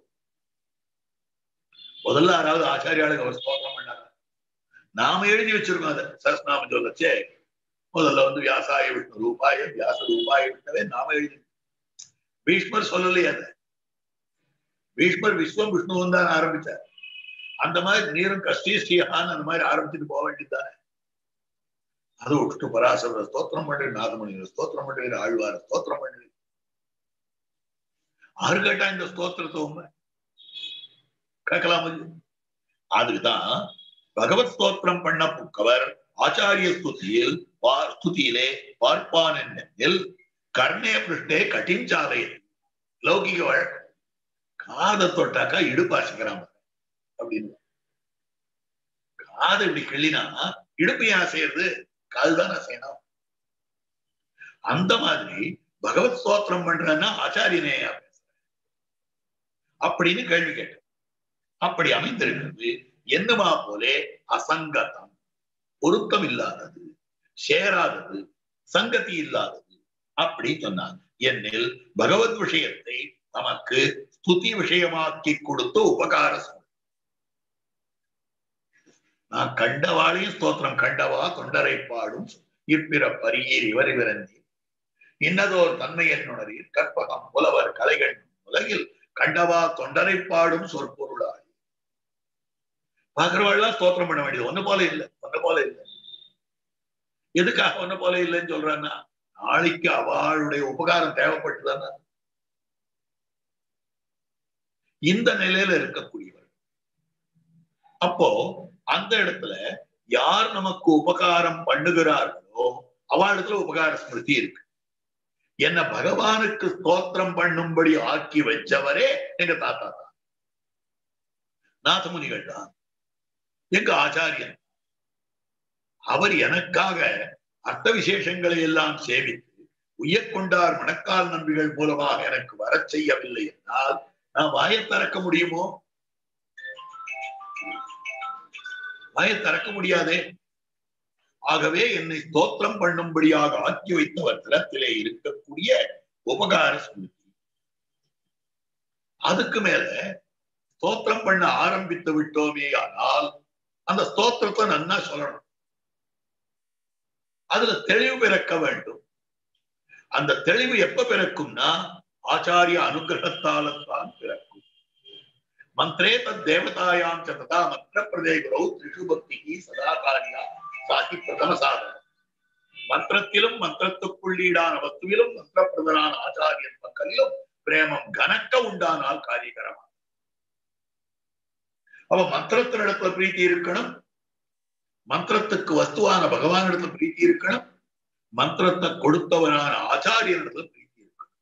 Speaker 1: முதல்ல யாராவது ஆச்சாரியாளுக்கு அவர் ஸ்தோத்திரம் பண்ணாங்க நாம எழுதி வச்சிருக்கோம் அதை சஸ்நாம சொல்லச்சே முதல்ல வந்து வியாசாய விஷ்ணு ரூபாய வியாச ரூபாய விஷ்ணவே நாம எழுதி பீஷ்மர் சொல்லலையே அதை பீஷ்மர் விஸ்வம் விஷ்ணுவும் தான் ஆரம்பிச்சார் அந்த மாதிரி நீரும் கஷ்டி ஸ்ரீஹான் அந்த மாதிரி ஆரம்பிச்சுட்டு போக வேண்டியதுதானே அதை விட்டுட்டு பராசர ஸ்தோத்திரம் பண்ணுற நாதமணி ஸ்தோத்திரம் பண்ணுற ஆழ்வார ஸ்தோத்திரம் பண்ணுற ஆறு கேட்டா இந்த ஸ்தோத்திரத்தை உண்மை கேட்கலாம் அதுக்குதான் பகவத் ஸ்தோத்திரம் பண்ண புக்கவர் ஆச்சாரிய ஸ்துதியில் ஸ்துதியிலே பார்ப்பான் என்னில் கர்ணே பிருஷ்டே கட்டிஞ்சாலையில் லௌகிக வழக்கு காதை தொட்டாக்கா இடுப்பாசிக்கிறான் அப்படின்னு காதை இப்படி கிள்ளினா இடுப்பு ஏன் அசையிறது கால்தான் அசையணும் அந்த மாதிரி பகவத் ஸ்தோத்திரம் பண்றேன்னா ஆச்சாரியனே அப்படின்னு கேள்வி கேட்டேன் அப்படி அமைந்திருக்கிறது என்னமா போலே அசங்கதம் பொருத்தம் இல்லாதது சேராதது சங்கதி இல்லாதது அப்படி சொன்னாங்க என்னில் பகவத் விஷயத்தை நமக்கு ஸ்துதி விஷயமாக்கி கொடுத்த உபகார நான் கண்டவாளையும் ஸ்தோத்திரம் கண்டவா தொண்டரை பாடும் இப்பிற பரியீர் இவர் இவரந்தி இன்னதோர் தன்மை என்னுணரீர் கற்பகம் புலவர் கலைகள் உலகில் கண்டவா தொண்டரை பாடும் சொற்பொருளாய் பாக்குறவாள்லாம் ஸ்தோத்திரம் பண்ண வேண்டியது ஒண்ணு போல இல்லை ஒண்ணு போல இல்லை எதுக்காக ஒண்ணு போல இல்லைன்னு சொல்றான்னா நாளைக்கு அவளுடைய உபகாரம் தேவைப்பட்டுதானா இந்த நிலையில இருக்கக்கூடியவர் அப்போ அந்த இடத்துல யார் நமக்கு உபகாரம் பண்ணுகிறார்களோ அவளிடத்துல உபகார ஸ்மிருதி இருக்கு என்ன பகவானுக்கு ஸ்தோத்திரம் பண்ணும்படி ஆக்கி வச்சவரே எங்க தாத்தா தான் நாதமுனிகள் தான் எங்க ஆச்சாரியன் அவர் எனக்காக அர்த்த விசேஷங்களை எல்லாம் சேவித்து உய்யக்கொண்டார் மணக்கால் நம்பிகள் மூலமாக எனக்கு வரச் செய்யவில்லை என்றால் நான் வாயை திறக்க முடியுமோ வாயை திறக்க முடியாதே ஆகவே என்னை ஸ்தோத்திரம் பண்ணும்படியாக ஆக்கி வைத்தவர் திறத்திலே இருக்கக்கூடிய உபகார ஸ்மிருதி அதுக்கு மேல ஸ்தோத்திரம் பண்ண ஆரம்பித்து விட்டோமே ஆனால் அந்த ஸ்தோத்திரத்தை நன்னா சொல்லணும் அதுல தெளிவு பிறக்க வேண்டும் அந்த தெளிவு எப்ப பிறக்கும்னா ஆச்சாரிய அனுகிரகத்தால்தான் பிறக்கும் மந்திரே தத் தேவதாயாம் சததா மந்திர பிரதே குரௌ திரிஷு பக்தி சதா காரியா சாகி பிரதம சாதனம் மந்திரத்திலும் மந்திரத்துக்குள்ளீடான வஸ்துவிலும் மந்திர பிரதனான ஆச்சாரியன் பக்கலிலும் பிரேமம் கனக்க உண்டானால் காரியகரமா அவ மந்திரத்தினிடத்துல பிரீத்தி இருக்கணும் மந்திரத்துக்கு வஸ்துவான பகவானிடத்துல பிரீத்தி இருக்கணும் மந்திரத்தை கொடுத்தவனான ஆச்சாரியனிடத்துல பிரீத்தி இருக்கணும்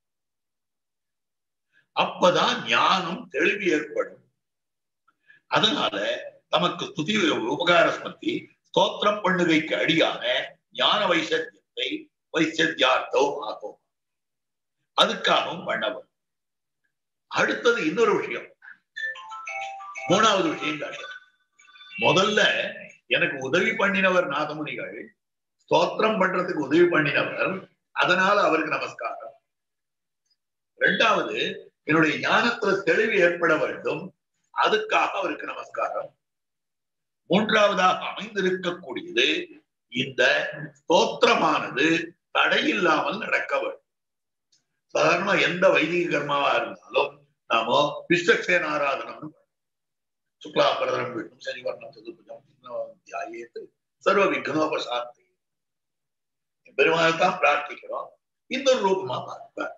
Speaker 1: அப்பதான் ஞானம் தெளிவு ஏற்படும் அதனால நமக்கு துதி உபகார ஸ்மத்தி ஸ்தோத்திரம் பண்ணுகைக்கு அடியான ஞான வைசத்தியத்தை வைசத்தியார்த்தம் ஆகும் அதுக்காகவும் பண்ணவர் அடுத்தது இன்னொரு விஷயம் மூணாவது விஷயம் காட்டு முதல்ல எனக்கு உதவி பண்ணினவர் நாதமுனிகள் ஸ்தோத்திரம் பண்றதுக்கு உதவி பண்ணினவர் அதனால அவருக்கு நமஸ்காரம் ரெண்டாவது என்னுடைய ஞானத்துல தெளிவு ஏற்பட வேண்டும் அதுக்காக அவருக்கு நமஸ்காரம் மூன்றாவதாக அமைந்திருக்கக்கூடியது இந்த ஸ்தோத்திரமானது தடையில்லாமல் நடக்க வேண்டும் சாதாரணமா எந்த வைதிக கர்மாவா இருந்தாலும் நாம விஸ்வக்சேன ஆராதனம் சுக்லாபரதனம் விஷ்ணு சனிவர்ணம் சதுர்புஜம் தியாயேத்து சர்வ விக்னோபசாந்தி பெருமாள்தான் பிரார்த்திக்கிறோம் இன்னொரு ரூபமா பிரார்த்திக்கிறோம்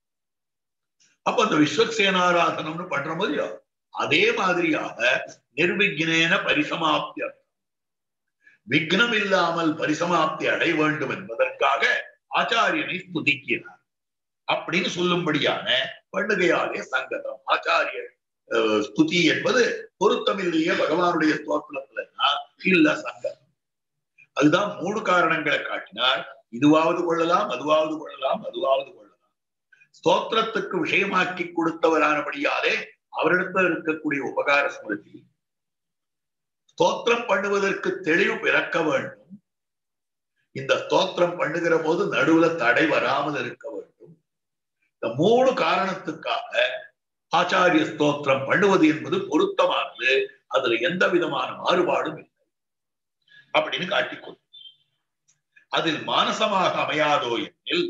Speaker 1: அப்ப அந்த விஸ்வக்சேனாராதனம்னு பண்ற மாதிரியோ அதே மாதிரியாக நிர்விக்னேன பரிசமாப்தி விக்னம் இல்லாமல் பரிசமாப்தி அடைய வேண்டும் என்பதற்காக ஆச்சாரியனை ஸ்துதிக்கிறார் அப்படின்னு சொல்லும்படியான பண்டிகையாலே சங்கதம் ஆச்சாரியர் ஸ்துதி என்பது பொருத்தமில்லையே பகவானுடைய ஸ்தோத்திரத்துலன்னா இல்ல சங்கதம் அதுதான் மூணு காரணங்களை காட்டினார் இதுவாவது கொள்ளலாம் அதுவாவது கொள்ளலாம் அதுவாவது கொள்ளலாம் ஸ்தோத்திரத்துக்கு விஷயமாக்கி கொடுத்தவரானபடியாலே அவரிடத்தில் இருக்கக்கூடிய உபகார ஸ்மிருதி ஸ்தோத்திரம் பண்ணுவதற்கு தெளிவு பிறக்க வேண்டும் இந்த ஸ்தோத்திரம் பண்ணுகிற போது நடுவுல தடை வராமல் இருக்க வேண்டும் இந்த மூணு காரணத்துக்காக ஆச்சாரிய ஸ்தோத்திரம் பண்ணுவது என்பது பொருத்தமானது அதுல எந்த விதமான மாறுபாடும் இல்லை அப்படின்னு காட்டிக்கொள் அதில் மானசமாக அமையாதோ எனில்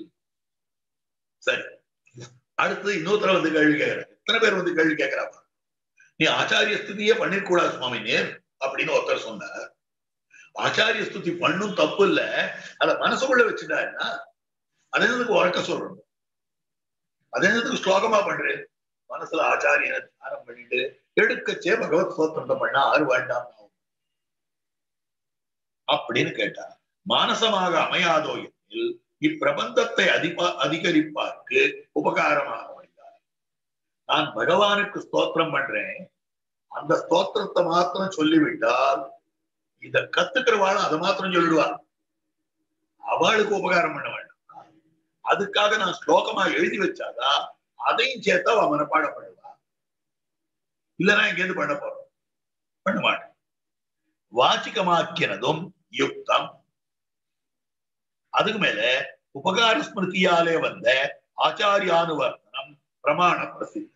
Speaker 1: சரி அடுத்து இன்னொருத்தர வந்து கேள்வி கேட்கிறார் எத்தனை பேர் வந்து கேள்வி கேட்கிறாங்க நீ ஆச்சாரிய ஸ்துதியே பண்ணிருக்கூடாது சுவாமி நேர் அப்படின்னு ஒருத்தர் சொன்னார் ஆச்சாரிய ஸ்துதி பண்ணும் தப்பு இல்ல அத மனசுக்குள்ள வச்சுட்டாருன்னா அது என்னதுக்கு உறக்க சொல்றோம் அது என்னதுக்கு ஸ்லோகமா பண்றேன் மனசுல ஆச்சாரியனை தியானம் பண்ணிட்டு எடுக்கச்சே பகவத் சோத்திரத்தை பண்ணா ஆறு வேண்டாம் அப்படின்னு கேட்டா மானசமாக அமையாதோ எனில் இப்பிரபந்தத்தை அதிபா அதிகரிப்பார்க்கு உபகாரமாக அமைந்தார் நான் பகவானுக்கு ஸ்தோத்திரம் பண்றேன் அந்த ஸ்தோத்திரத்தை மாத்திரம் சொல்லிவிட்டால் இத கத்துக்கிறவாள் அதை மாத்திரம் சொல்லிடுவா அவளுக்கு உபகாரம் பண்ண வேண்டாம் அதுக்காக நான் ஸ்லோகமா எழுதி வச்சாதான் அதையும் சேர்த்து அவ மனப்பாடம் பண்ணுவா இல்லைன்னா இங்கேருந்து பண்ண போறோம் பண்ண மாட்டேன் வாச்சிகமாக்கினதும் யுக்தம் அதுக்கு மேல உபகார ஸ்மிருதியாலே வந்த ஆச்சாரியானுவர்த்தனம் பிரமாண பிரசித்தம்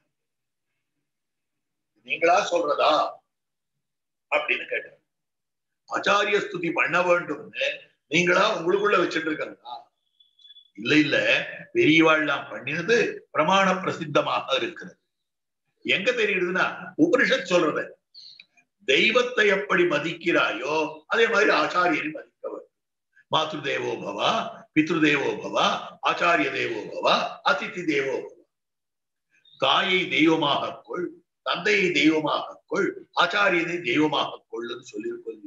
Speaker 1: நீங்களா சொல்றதா அப்படின்னு கேட்டார் ஆச்சாரிய ஸ்துதி பண்ண வேண்டும்னு நீங்களா உங்களுக்குள்ள வச்சுட்டு இருக்கீங்களா இல்ல இல்ல பெரியவாள்லாம் பண்ணினது பிரமாண பிரசித்தமாக இருக்கிறது எங்க தெரியுதுன்னா உபனிஷத் சொல்றது தெய்வத்தை எப்படி மதிக்கிறாயோ அதே மாதிரி ஆச்சாரியனை மதிக்க வேண்டும் மாத்ரு தேவோ பவா பித்ரு தேவோ பவா ஆச்சாரிய தேவோ பவா அதிதி தேவோ பவா தாயை தெய்வமாக கொள் தந்தையை தெய்வமாக கொள் ஆச்சாரியனை தெய்வமாக கொள்ளுன்னு சொல்லியிருக்கோம்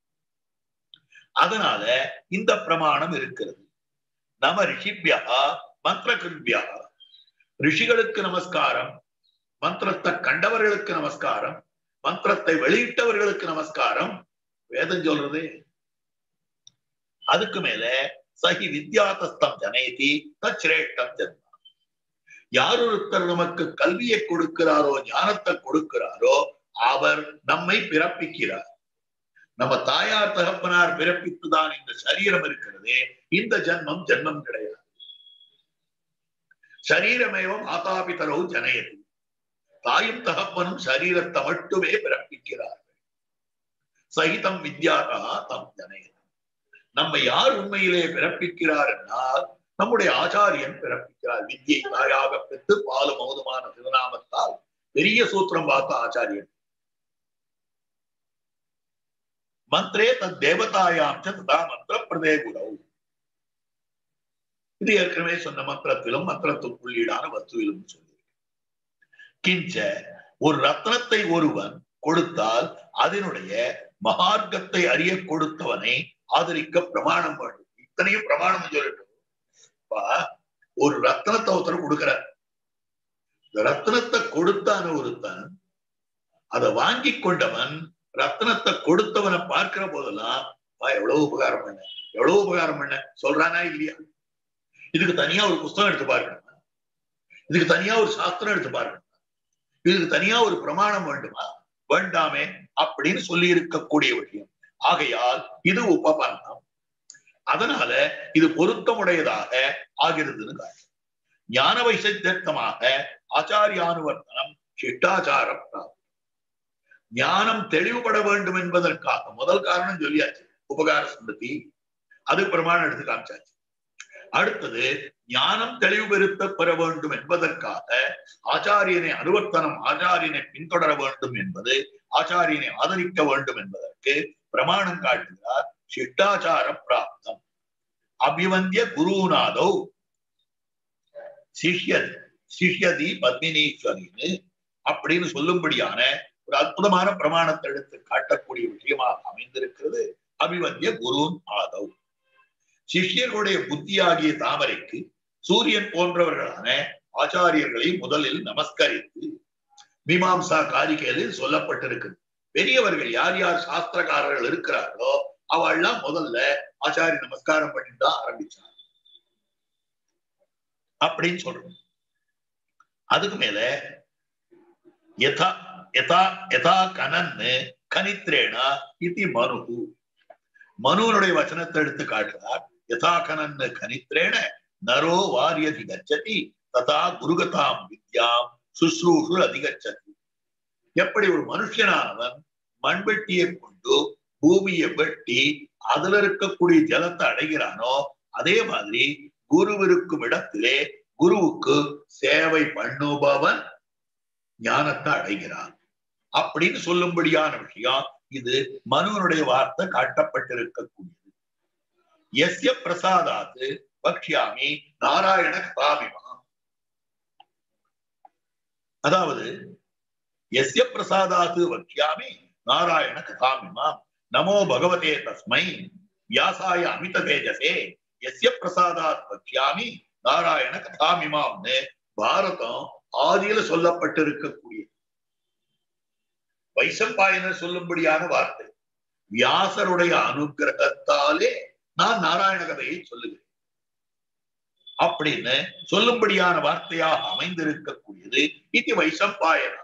Speaker 1: அதனால இந்த பிரமாணம் இருக்கிறது நம ரிஷிபியா மந்திர கிருபியா ரிஷிகளுக்கு நமஸ்காரம் மந்திரத்தை கண்டவர்களுக்கு நமஸ்காரம் மந்திரத்தை வெளியிட்டவர்களுக்கு நமஸ்காரம் வேதம் சொல்றது அதுக்கு மேல சகி வித்யாதஸ்தம் ஜனயதி தச்சிரேஷ்டம் ஜன்மா யார் ஒருத்தர் நமக்கு கல்வியை கொடுக்கிறாரோ ஞானத்தை கொடுக்கிறாரோ அவர் நம்மை பிறப்பிக்கிறார் நம்ம தாயார் தகப்பனார் பிறப்பித்துதான் இந்த சரீரம் இருக்கிறது இந்த ஜன்மம் ஜன்மம் கிடையாது சரீரமேவம் ஆதாபிதரவு ஜனயதி தாயும் தகப்பனும் சரீரத்தை மட்டுமே பிறப்பிக்கிறார்கள் சகிதம் வித்யாதா தம் ஜனயதி நம்ம யார் உண்மையிலே பிறப்பிக்கிறார் என்றால் நம்முடைய ஆச்சாரியன் பிறப்பிக்கிறார் வித்யை தாயாக பெற்று பாலு மௌதமான திருநாமத்தால் பெரிய சூத்திரம் பார்த்த ஆச்சாரியன் மந்திரே தத் தேவதாயாம் ததா மந்திர பிரதே குரவு இது ஏற்கனவே சொன்ன மந்திரத்திலும் மந்திரத்துக்குள்ளீடான வஸ்துவிலும் சொல்லி கிஞ்ச ஒரு ரத்னத்தை ஒருவன் கொடுத்தால் அதனுடைய மகார்க்கத்தை அறிய கொடுத்தவனை ஆதரிக்க பிரமாணம் வேண்டும் இத்தனையும் பிரமாணம் சொல்லட்டும் ஒரு ரத்னத்தை ஒருத்தர் கொடுக்கிறார் இந்த ரத்னத்தை கொடுத்தான ஒருத்தன் அதை வாங்கி கொண்டவன் ரத்னத்தை கொடுத்தவனை பார்க்கிற போதெல்லாம் எவ்வளவு உபகாரம் பண்ண எவ்வளவு உபகாரம் பண்ண சொல்றானா இல்லையா இதுக்கு தனியா ஒரு புஸ்தகம் எடுத்து பார்க்கணுமா இதுக்கு தனியா ஒரு சாஸ்திரம் எடுத்து பார்க்கணுமா இதுக்கு தனியா ஒரு பிரமாணம் வேண்டுமா வேண்டாமே அப்படின்னு சொல்லி இருக்கக்கூடிய விஷயம் ஆகையால் இது உபபந்தம் அதனால இது பொருத்தமுடையதாக ஆகிறதுன்னு காட்டு ஞான வைசத்தியர்த்தமாக ஆச்சாரியானுவர்த்தனம் சிட்டாச்சாரம் ஞானம் தெளிவுபட வேண்டும் என்பதற்காக முதல் காரணம் சொல்லியாச்சு உபகார ஸ்மிருதி அது பிரமாணம் எடுத்து காமிச்சாச்சு அடுத்தது ஞானம் தெளிவு பெருத்த பெற வேண்டும் என்பதற்காக ஆச்சாரியனை அனுவர்த்தனம் ஆச்சாரியனை பின்தொடர வேண்டும் என்பது ஆச்சாரியனை ஆதரிக்க வேண்டும் என்பதற்கு பிரமாணம் காட்டுகிறார் சிஷ்டாச்சார பிராப்தம் அபிவந்திய குருநாதோ சிஷ்யதி சிஷ்யதி பத்மினீஸ்வரின்னு அப்படின்னு சொல்லும்படியான ஒரு அற்புதமான பிரமாணத்தை எடுத்து காட்டக்கூடிய விஷயமாக அமைந்திருக்கிறது அபிவந்திய குரு ஆதவ் சிஷ்யர்களுடைய புத்தியாகிய தாமரைக்கு சூரியன் போன்றவர்களான ஆச்சாரியர்களை முதலில் நமஸ்கரித்து மீமாம்சா காரிகையில் சொல்லப்பட்டிருக்குது பெரியவர்கள் யார் யார் சாஸ்திரக்காரர்கள் இருக்கிறார்களோ அவள்லாம் முதல்ல ஆச்சாரிய நமஸ்காரம் பண்ணிட்டு தான் ஆரம்பிச்சாங்க அப்படின்னு சொல்றோம் அதுக்கு மேல யதா யதா யதா கனன்னு கனித்ரேனா இது மனு மனுவனுடைய வச்சனத்தை எடுத்து காட்டுறார் யதா கனன்னு கனித்ரேன நரோ வாரியதி கச்சதி ததா குருகதாம் வித்யாம் சுஸ்ரூஷு அதிகச்சதி எப்படி ஒரு மனுஷனானவன் மண்வெட்டியை கொண்டு பூமியை வெட்டி அதுல இருக்கக்கூடிய ஜலத்தை அடைகிறானோ அதே மாதிரி குருவிருக்கும் இடத்திலே குருவுக்கு சேவை பண்ணுபவன் ஞானத்தை அடைகிறான் அப்படின்னு சொல்லும்படியான விஷயம் இது மனுவனுடைய வார்த்தை காட்டப்பட்டிருக்கக்கூடியது எஸ்ய பிரசாதாத்து பக்ஷியாமி நாராயண கதாமிமா அதாவது எஸ்ய பிரசாதாத்து வக்ஷாமி நாராயண கதாமிமா நமோ பகவதே தஸ்மை வியாசாய அமித தேஜசே எஸ்ய பிரசாதாத் வக்ஷாமி நாராயண கதாமிமாம்னு பாரதம் ஆதியில சொல்லப்பட்டிருக்கக்கூடிய வைசம்பாயனர் சொல்லும்படியான வார்த்தை வியாசருடைய அனுகிரகத்தாலே நான் நாராயண கதையை சொல்லுகிறேன் அப்படின்னு சொல்லும்படியான வார்த்தையாக அமைந்திருக்கக்கூடியது இது வைசம்பாயனா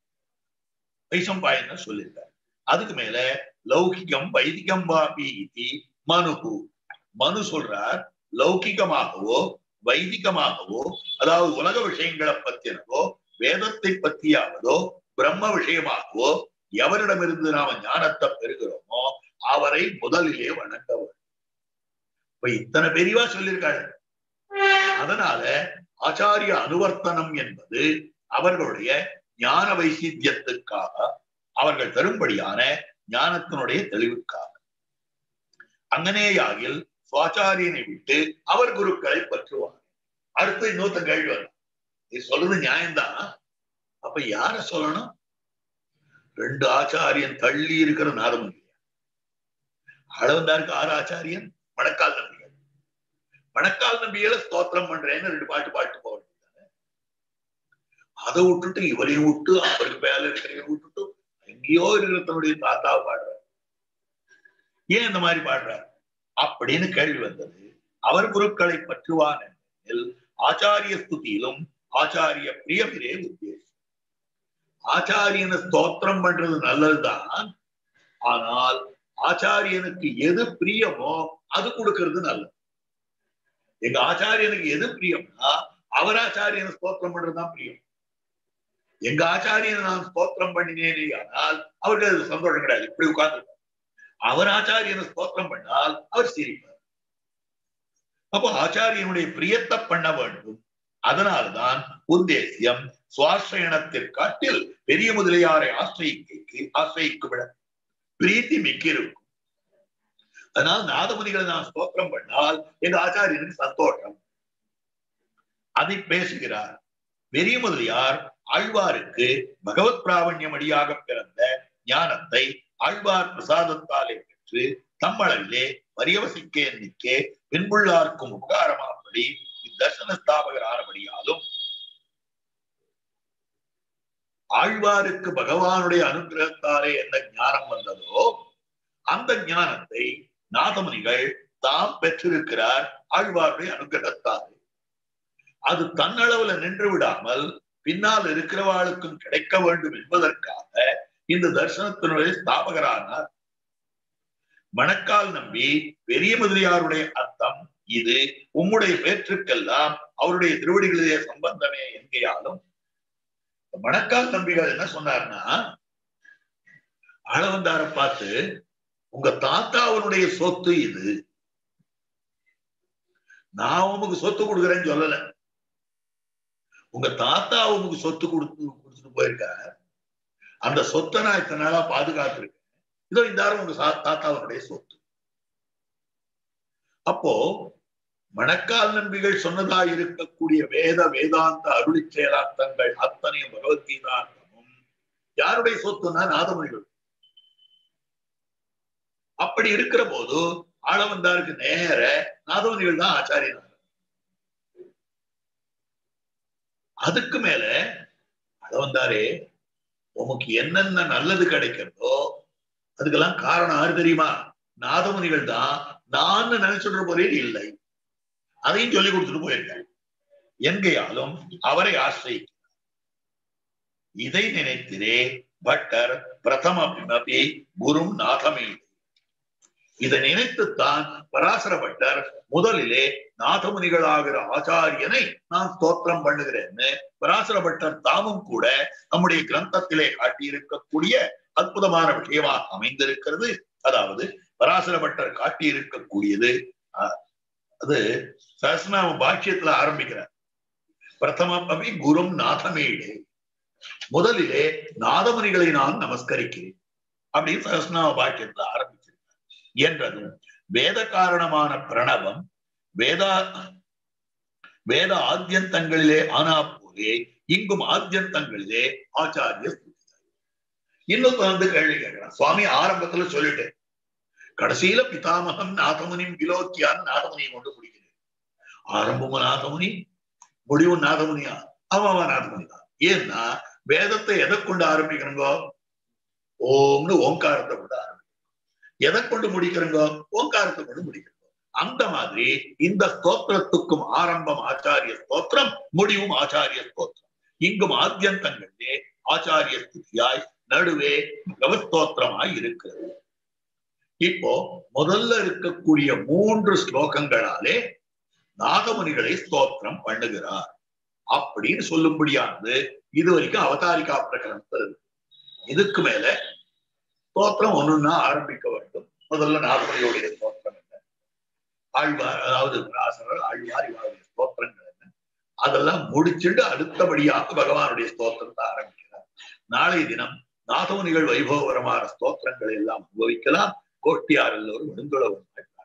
Speaker 1: வைசம்பாயன சொல்லியிருக்கார் அதுக்கு மேல லௌகிகம் வைதிகம் வாபி இது மனுகு மனு சொல்றார் லௌகிகமாகவோ வைதிகமாகவோ அதாவது உலக விஷயங்களை பத்தினதோ வேதத்தை பத்தியாவதோ பிரம்ம விஷயமாகவோ எவரிடமிருந்து நாம ஞானத்தை பெறுகிறோமோ அவரை முதலிலே வணங்க வேண்டும் இப்ப இத்தனை பெரியவா சொல்லியிருக்காரு அதனால ஆச்சாரிய அனுவர்த்தனம் என்பது அவர்களுடைய ஞான வைசித்தியத்துக்காக அவர்கள் தரும்படியான ஞானத்தினுடைய தெளிவுக்காக அங்கனேயாகில் சுவாச்சாரியனை விட்டு அவர் குருக்களை பற்றுவார் அடுத்து இன்னொருத்த கேள்வி வரும் இது சொல்றது நியாயம்தான் அப்ப யார சொல்லணும் ரெண்டு ஆச்சாரியன் தள்ளி இருக்கிற நாதம் அளவந்தாருக்கு ஆறு ஆச்சாரியன் மணக்கால் நம்பிகள் மணக்கால் நம்பிகளை ஸ்தோத்திரம் பண்றேன்னு ரெண்டு பாட்டு பாட்டு போக வேண்டியதானே அதை விட்டுட்டு இவரையும் விட்டு அவருக்கு மேல இருக்கிறவங்க விட்டுட்டு எங்கேயோ இருக்கிற தன்னுடைய தாத்தாவை பாடுறார் ஏன் இந்த மாதிரி பாடுறார் அப்படின்னு கேள்வி வந்தது அவர் குருக்களை பற்றுவான் என்பதில் ஆச்சாரிய ஸ்துதியிலும் ஆச்சாரிய பிரியமிரே உத்தேசம் ஆச்சாரியனை ஸ்தோத்திரம் பண்றது நல்லதுதான் ஆனால் ஆச்சாரியனுக்கு எது பிரியமோ அது கொடுக்கிறது நல்லது எங்க ஆச்சாரியனுக்கு எது பிரியம்னா அவர் ஆச்சாரியனை ஸ்தோத்திரம் பண்றதுதான் பிரியம் எங்க ஆச்சாரியனை நான் ஸ்தோத்திரம் பண்ணினேனே ஆனால் அவருக்கு அது சந்தோஷம் கிடையாது இப்படி உட்கார்ந்து அவர் ஆச்சாரியனை ஸ்தோத்திரம் பண்ணால் அவர் சிரிப்பார் அப்போ ஆச்சாரியனுடைய பிரியத்தை பண்ண வேண்டும் அதனால்தான் உத்தேசியம் சுவாசிரயணத்திற்காட்டில் பெரிய முதலியாரை ஆசிரியிக்கு ஆசிரியிக்கும் விட பிரீத்தி மிக்க இருக்கும் அதனால் நாதமுனிகளை நான் ஸ்தோத்திரம் பண்ணால் எங்க ஆச்சாரியனுக்கு சந்தோஷம் அதை பேசுகிறார் பெரிய முதலியார் ஆழ்வாருக்கு பகவத் பிராவண்யம் அடியாக பிறந்த ஞானத்தை ஆழ்வார் பிரசாதத்தாலே பெற்று தம்மளவிலே பரியவசிக்க எண்ணிக்கே பின்புள்ளார்க்கும் உபகாரமானபடி இத்தர்சன ஸ்தாபகர் ஆனபடியாலும் ஆழ்வாருக்கு பகவானுடைய அனுகிரகத்தாலே என்ன ஞானம் வந்ததோ அந்த ஞானத்தை நாதமுனிகள் தாம் பெற்றிருக்கிறார் ஆழ்வாருடைய அனுகிரகத்தாலே அது தன்னளவுல நின்று விடாமல் பின்னால் இருக்கிறவாளுக்கும் கிடைக்க வேண்டும் என்பதற்காக இந்த தர்சனத்தினுடைய ஸ்தாபகரானார் மணக்கால் நம்பி பெரிய முதலியாருடைய அர்த்தம் இது உம்முடைய பேற்றுக்கெல்லாம் அவருடைய திருவடிகளிலே சம்பந்தமே எங்கேயாலும் மணக்கால் நம்பிகள் என்ன சொன்னார்னா ஆளவந்தார பார்த்து உங்க தாத்தாவனுடைய சொத்து இது நான் உமக்கு சொத்து கொடுக்குறேன்னு சொல்லல உங்க தாத்தா உமக்கு சொத்து கொடுத்து கொடுத்துட்டு போயிருக்கார் அந்த சொத்தை நான் இத்தனை நாளா பாதுகாத்திருக்கேன் இதோ இந்த உங்க தாத்தாவுடைய சொத்து அப்போ மணக்கால் நம்பிகள் சொன்னதா இருக்கக்கூடிய வேத வேதாந்த அருளி செயலார்த்தங்கள் அத்தனையும் பகவத்கீதார்த்தமும் யாருடைய சொத்துனா நாதமொழிகள் அப்படி இருக்கிற போது ஆளவந்தாருக்கு நேர நாதமணிகள் தான் ஆச்சாரியனார் அதுக்கு மேல ஆளவந்தாரே உமக்கு என்னென்ன நல்லது கிடைக்கிறதோ அதுக்கெல்லாம் காரணம் யாரு தெரியுமா நாதமுனிகள் தான் நான் நினைச்சுடுற போதே இல்லை அதையும் சொல்லி கொடுத்துட்டு போயிருக்காங்க எங்கேயாலும் அவரை ஆசிரியிக்கிறார் இதை நினைத்திரே பட்டர் பிரதமபி குரும் நாதமே இதை நினைத்துத்தான் பராசர பட்டர் முதலிலே நாதமுனிகளாகிற ஆச்சாரியனை நான் ஸ்தோத்திரம் பண்ணுகிறேன்னு பராசர பட்டர் தாமும் கூட நம்முடைய கிரந்தத்திலே காட்டியிருக்கக்கூடிய அற்புதமான விஷயமாக அமைந்திருக்கிறது அதாவது பராசர பட்டர் காட்டியிருக்கக்கூடியது அது சஹஸ்நாம பாக்கியத்துல ஆரம்பிக்கிறார் பிரதம அபி குரும் நாதமேடே முதலிலே நாதமுனிகளை நான் நமஸ்கரிக்கிறேன் அப்படின்னு சஹஸ்நாம பாக்கியத்துல ஆரம்பிச்சிருக்கார் என்றதும் வேத காரணமான பிரணவம் வேதா வேத ஆத்தியந்தங்களிலே ஆனா போலே இங்கும் ஆத்தியந்தங்களிலே ஆச்சாரிய இன்னும் வந்து கேள்வி கேட்கிறான் சுவாமி ஆரம்பத்துல சொல்லிட்டேன் கடைசியில பிதாமகம் நாதமுனியும் கிலோக்கியான்னு நாதமுனியை கொண்டு பிடிக்கிறேன் ஆரம்பமும் நாதமுனி முடிவும் நாதமுனியா அவன் நாதமுனி தான் ஏன்னா வேதத்தை எதை கொண்டு ஆரம்பிக்கணுங்கோ ஓம்னு ஓங்காரத்தை கொண்டு ஆரம்பிக்கணும் எதை கொண்டு முடிக்கிறோங்க ஓங்காரத்தை கொண்டு முடிக்கிறோம் அந்த மாதிரி இந்த ஸ்தோத்திரத்துக்கும் ஆரம்பம் ஆச்சாரிய ஸ்தோத்திரம் முடிவும் ஆச்சாரிய ஸ்தோத்திரம் இங்கும் ஆத்தியந்தங்களிலே ஆச்சாரிய ஸ்துதியாய் நடுவே கவஸ்தோத்திரமாய் இருக்கிறது இப்போ முதல்ல இருக்கக்கூடிய மூன்று ஸ்லோகங்களாலே நாகமுனிகளை ஸ்தோத்திரம் பண்ணுகிறார் அப்படின்னு சொல்லும்படியானது இது வரைக்கும் அவதாரிகா பிரகரணத்தில் இருக்கு இதுக்கு மேல ஸ்தோத்திரம் ஒண்ணுன்னா ஆரம்பிக்க வேண்டும் முதல்ல நாகமுனிகளுடைய ஸ்தோத்திரம் என்ன ஆழ்வார் அதாவது விராசரர் ஆழ்வார் இவருடைய ஸ்தோத்திரங்கள் என்ன அதெல்லாம் முடிச்சுட்டு அடுத்தபடியாக பகவானுடைய ஸ்தோத்திரத்தை ஆரம்பிக்கிறார் நாளை தினம் நாகமுனிகள் வைபவபரமான ஸ்தோத்திரங்களை எல்லாம் அனுபவிக்கலாம் கோட்டியார் எல்லோரும் விருந்துளவும்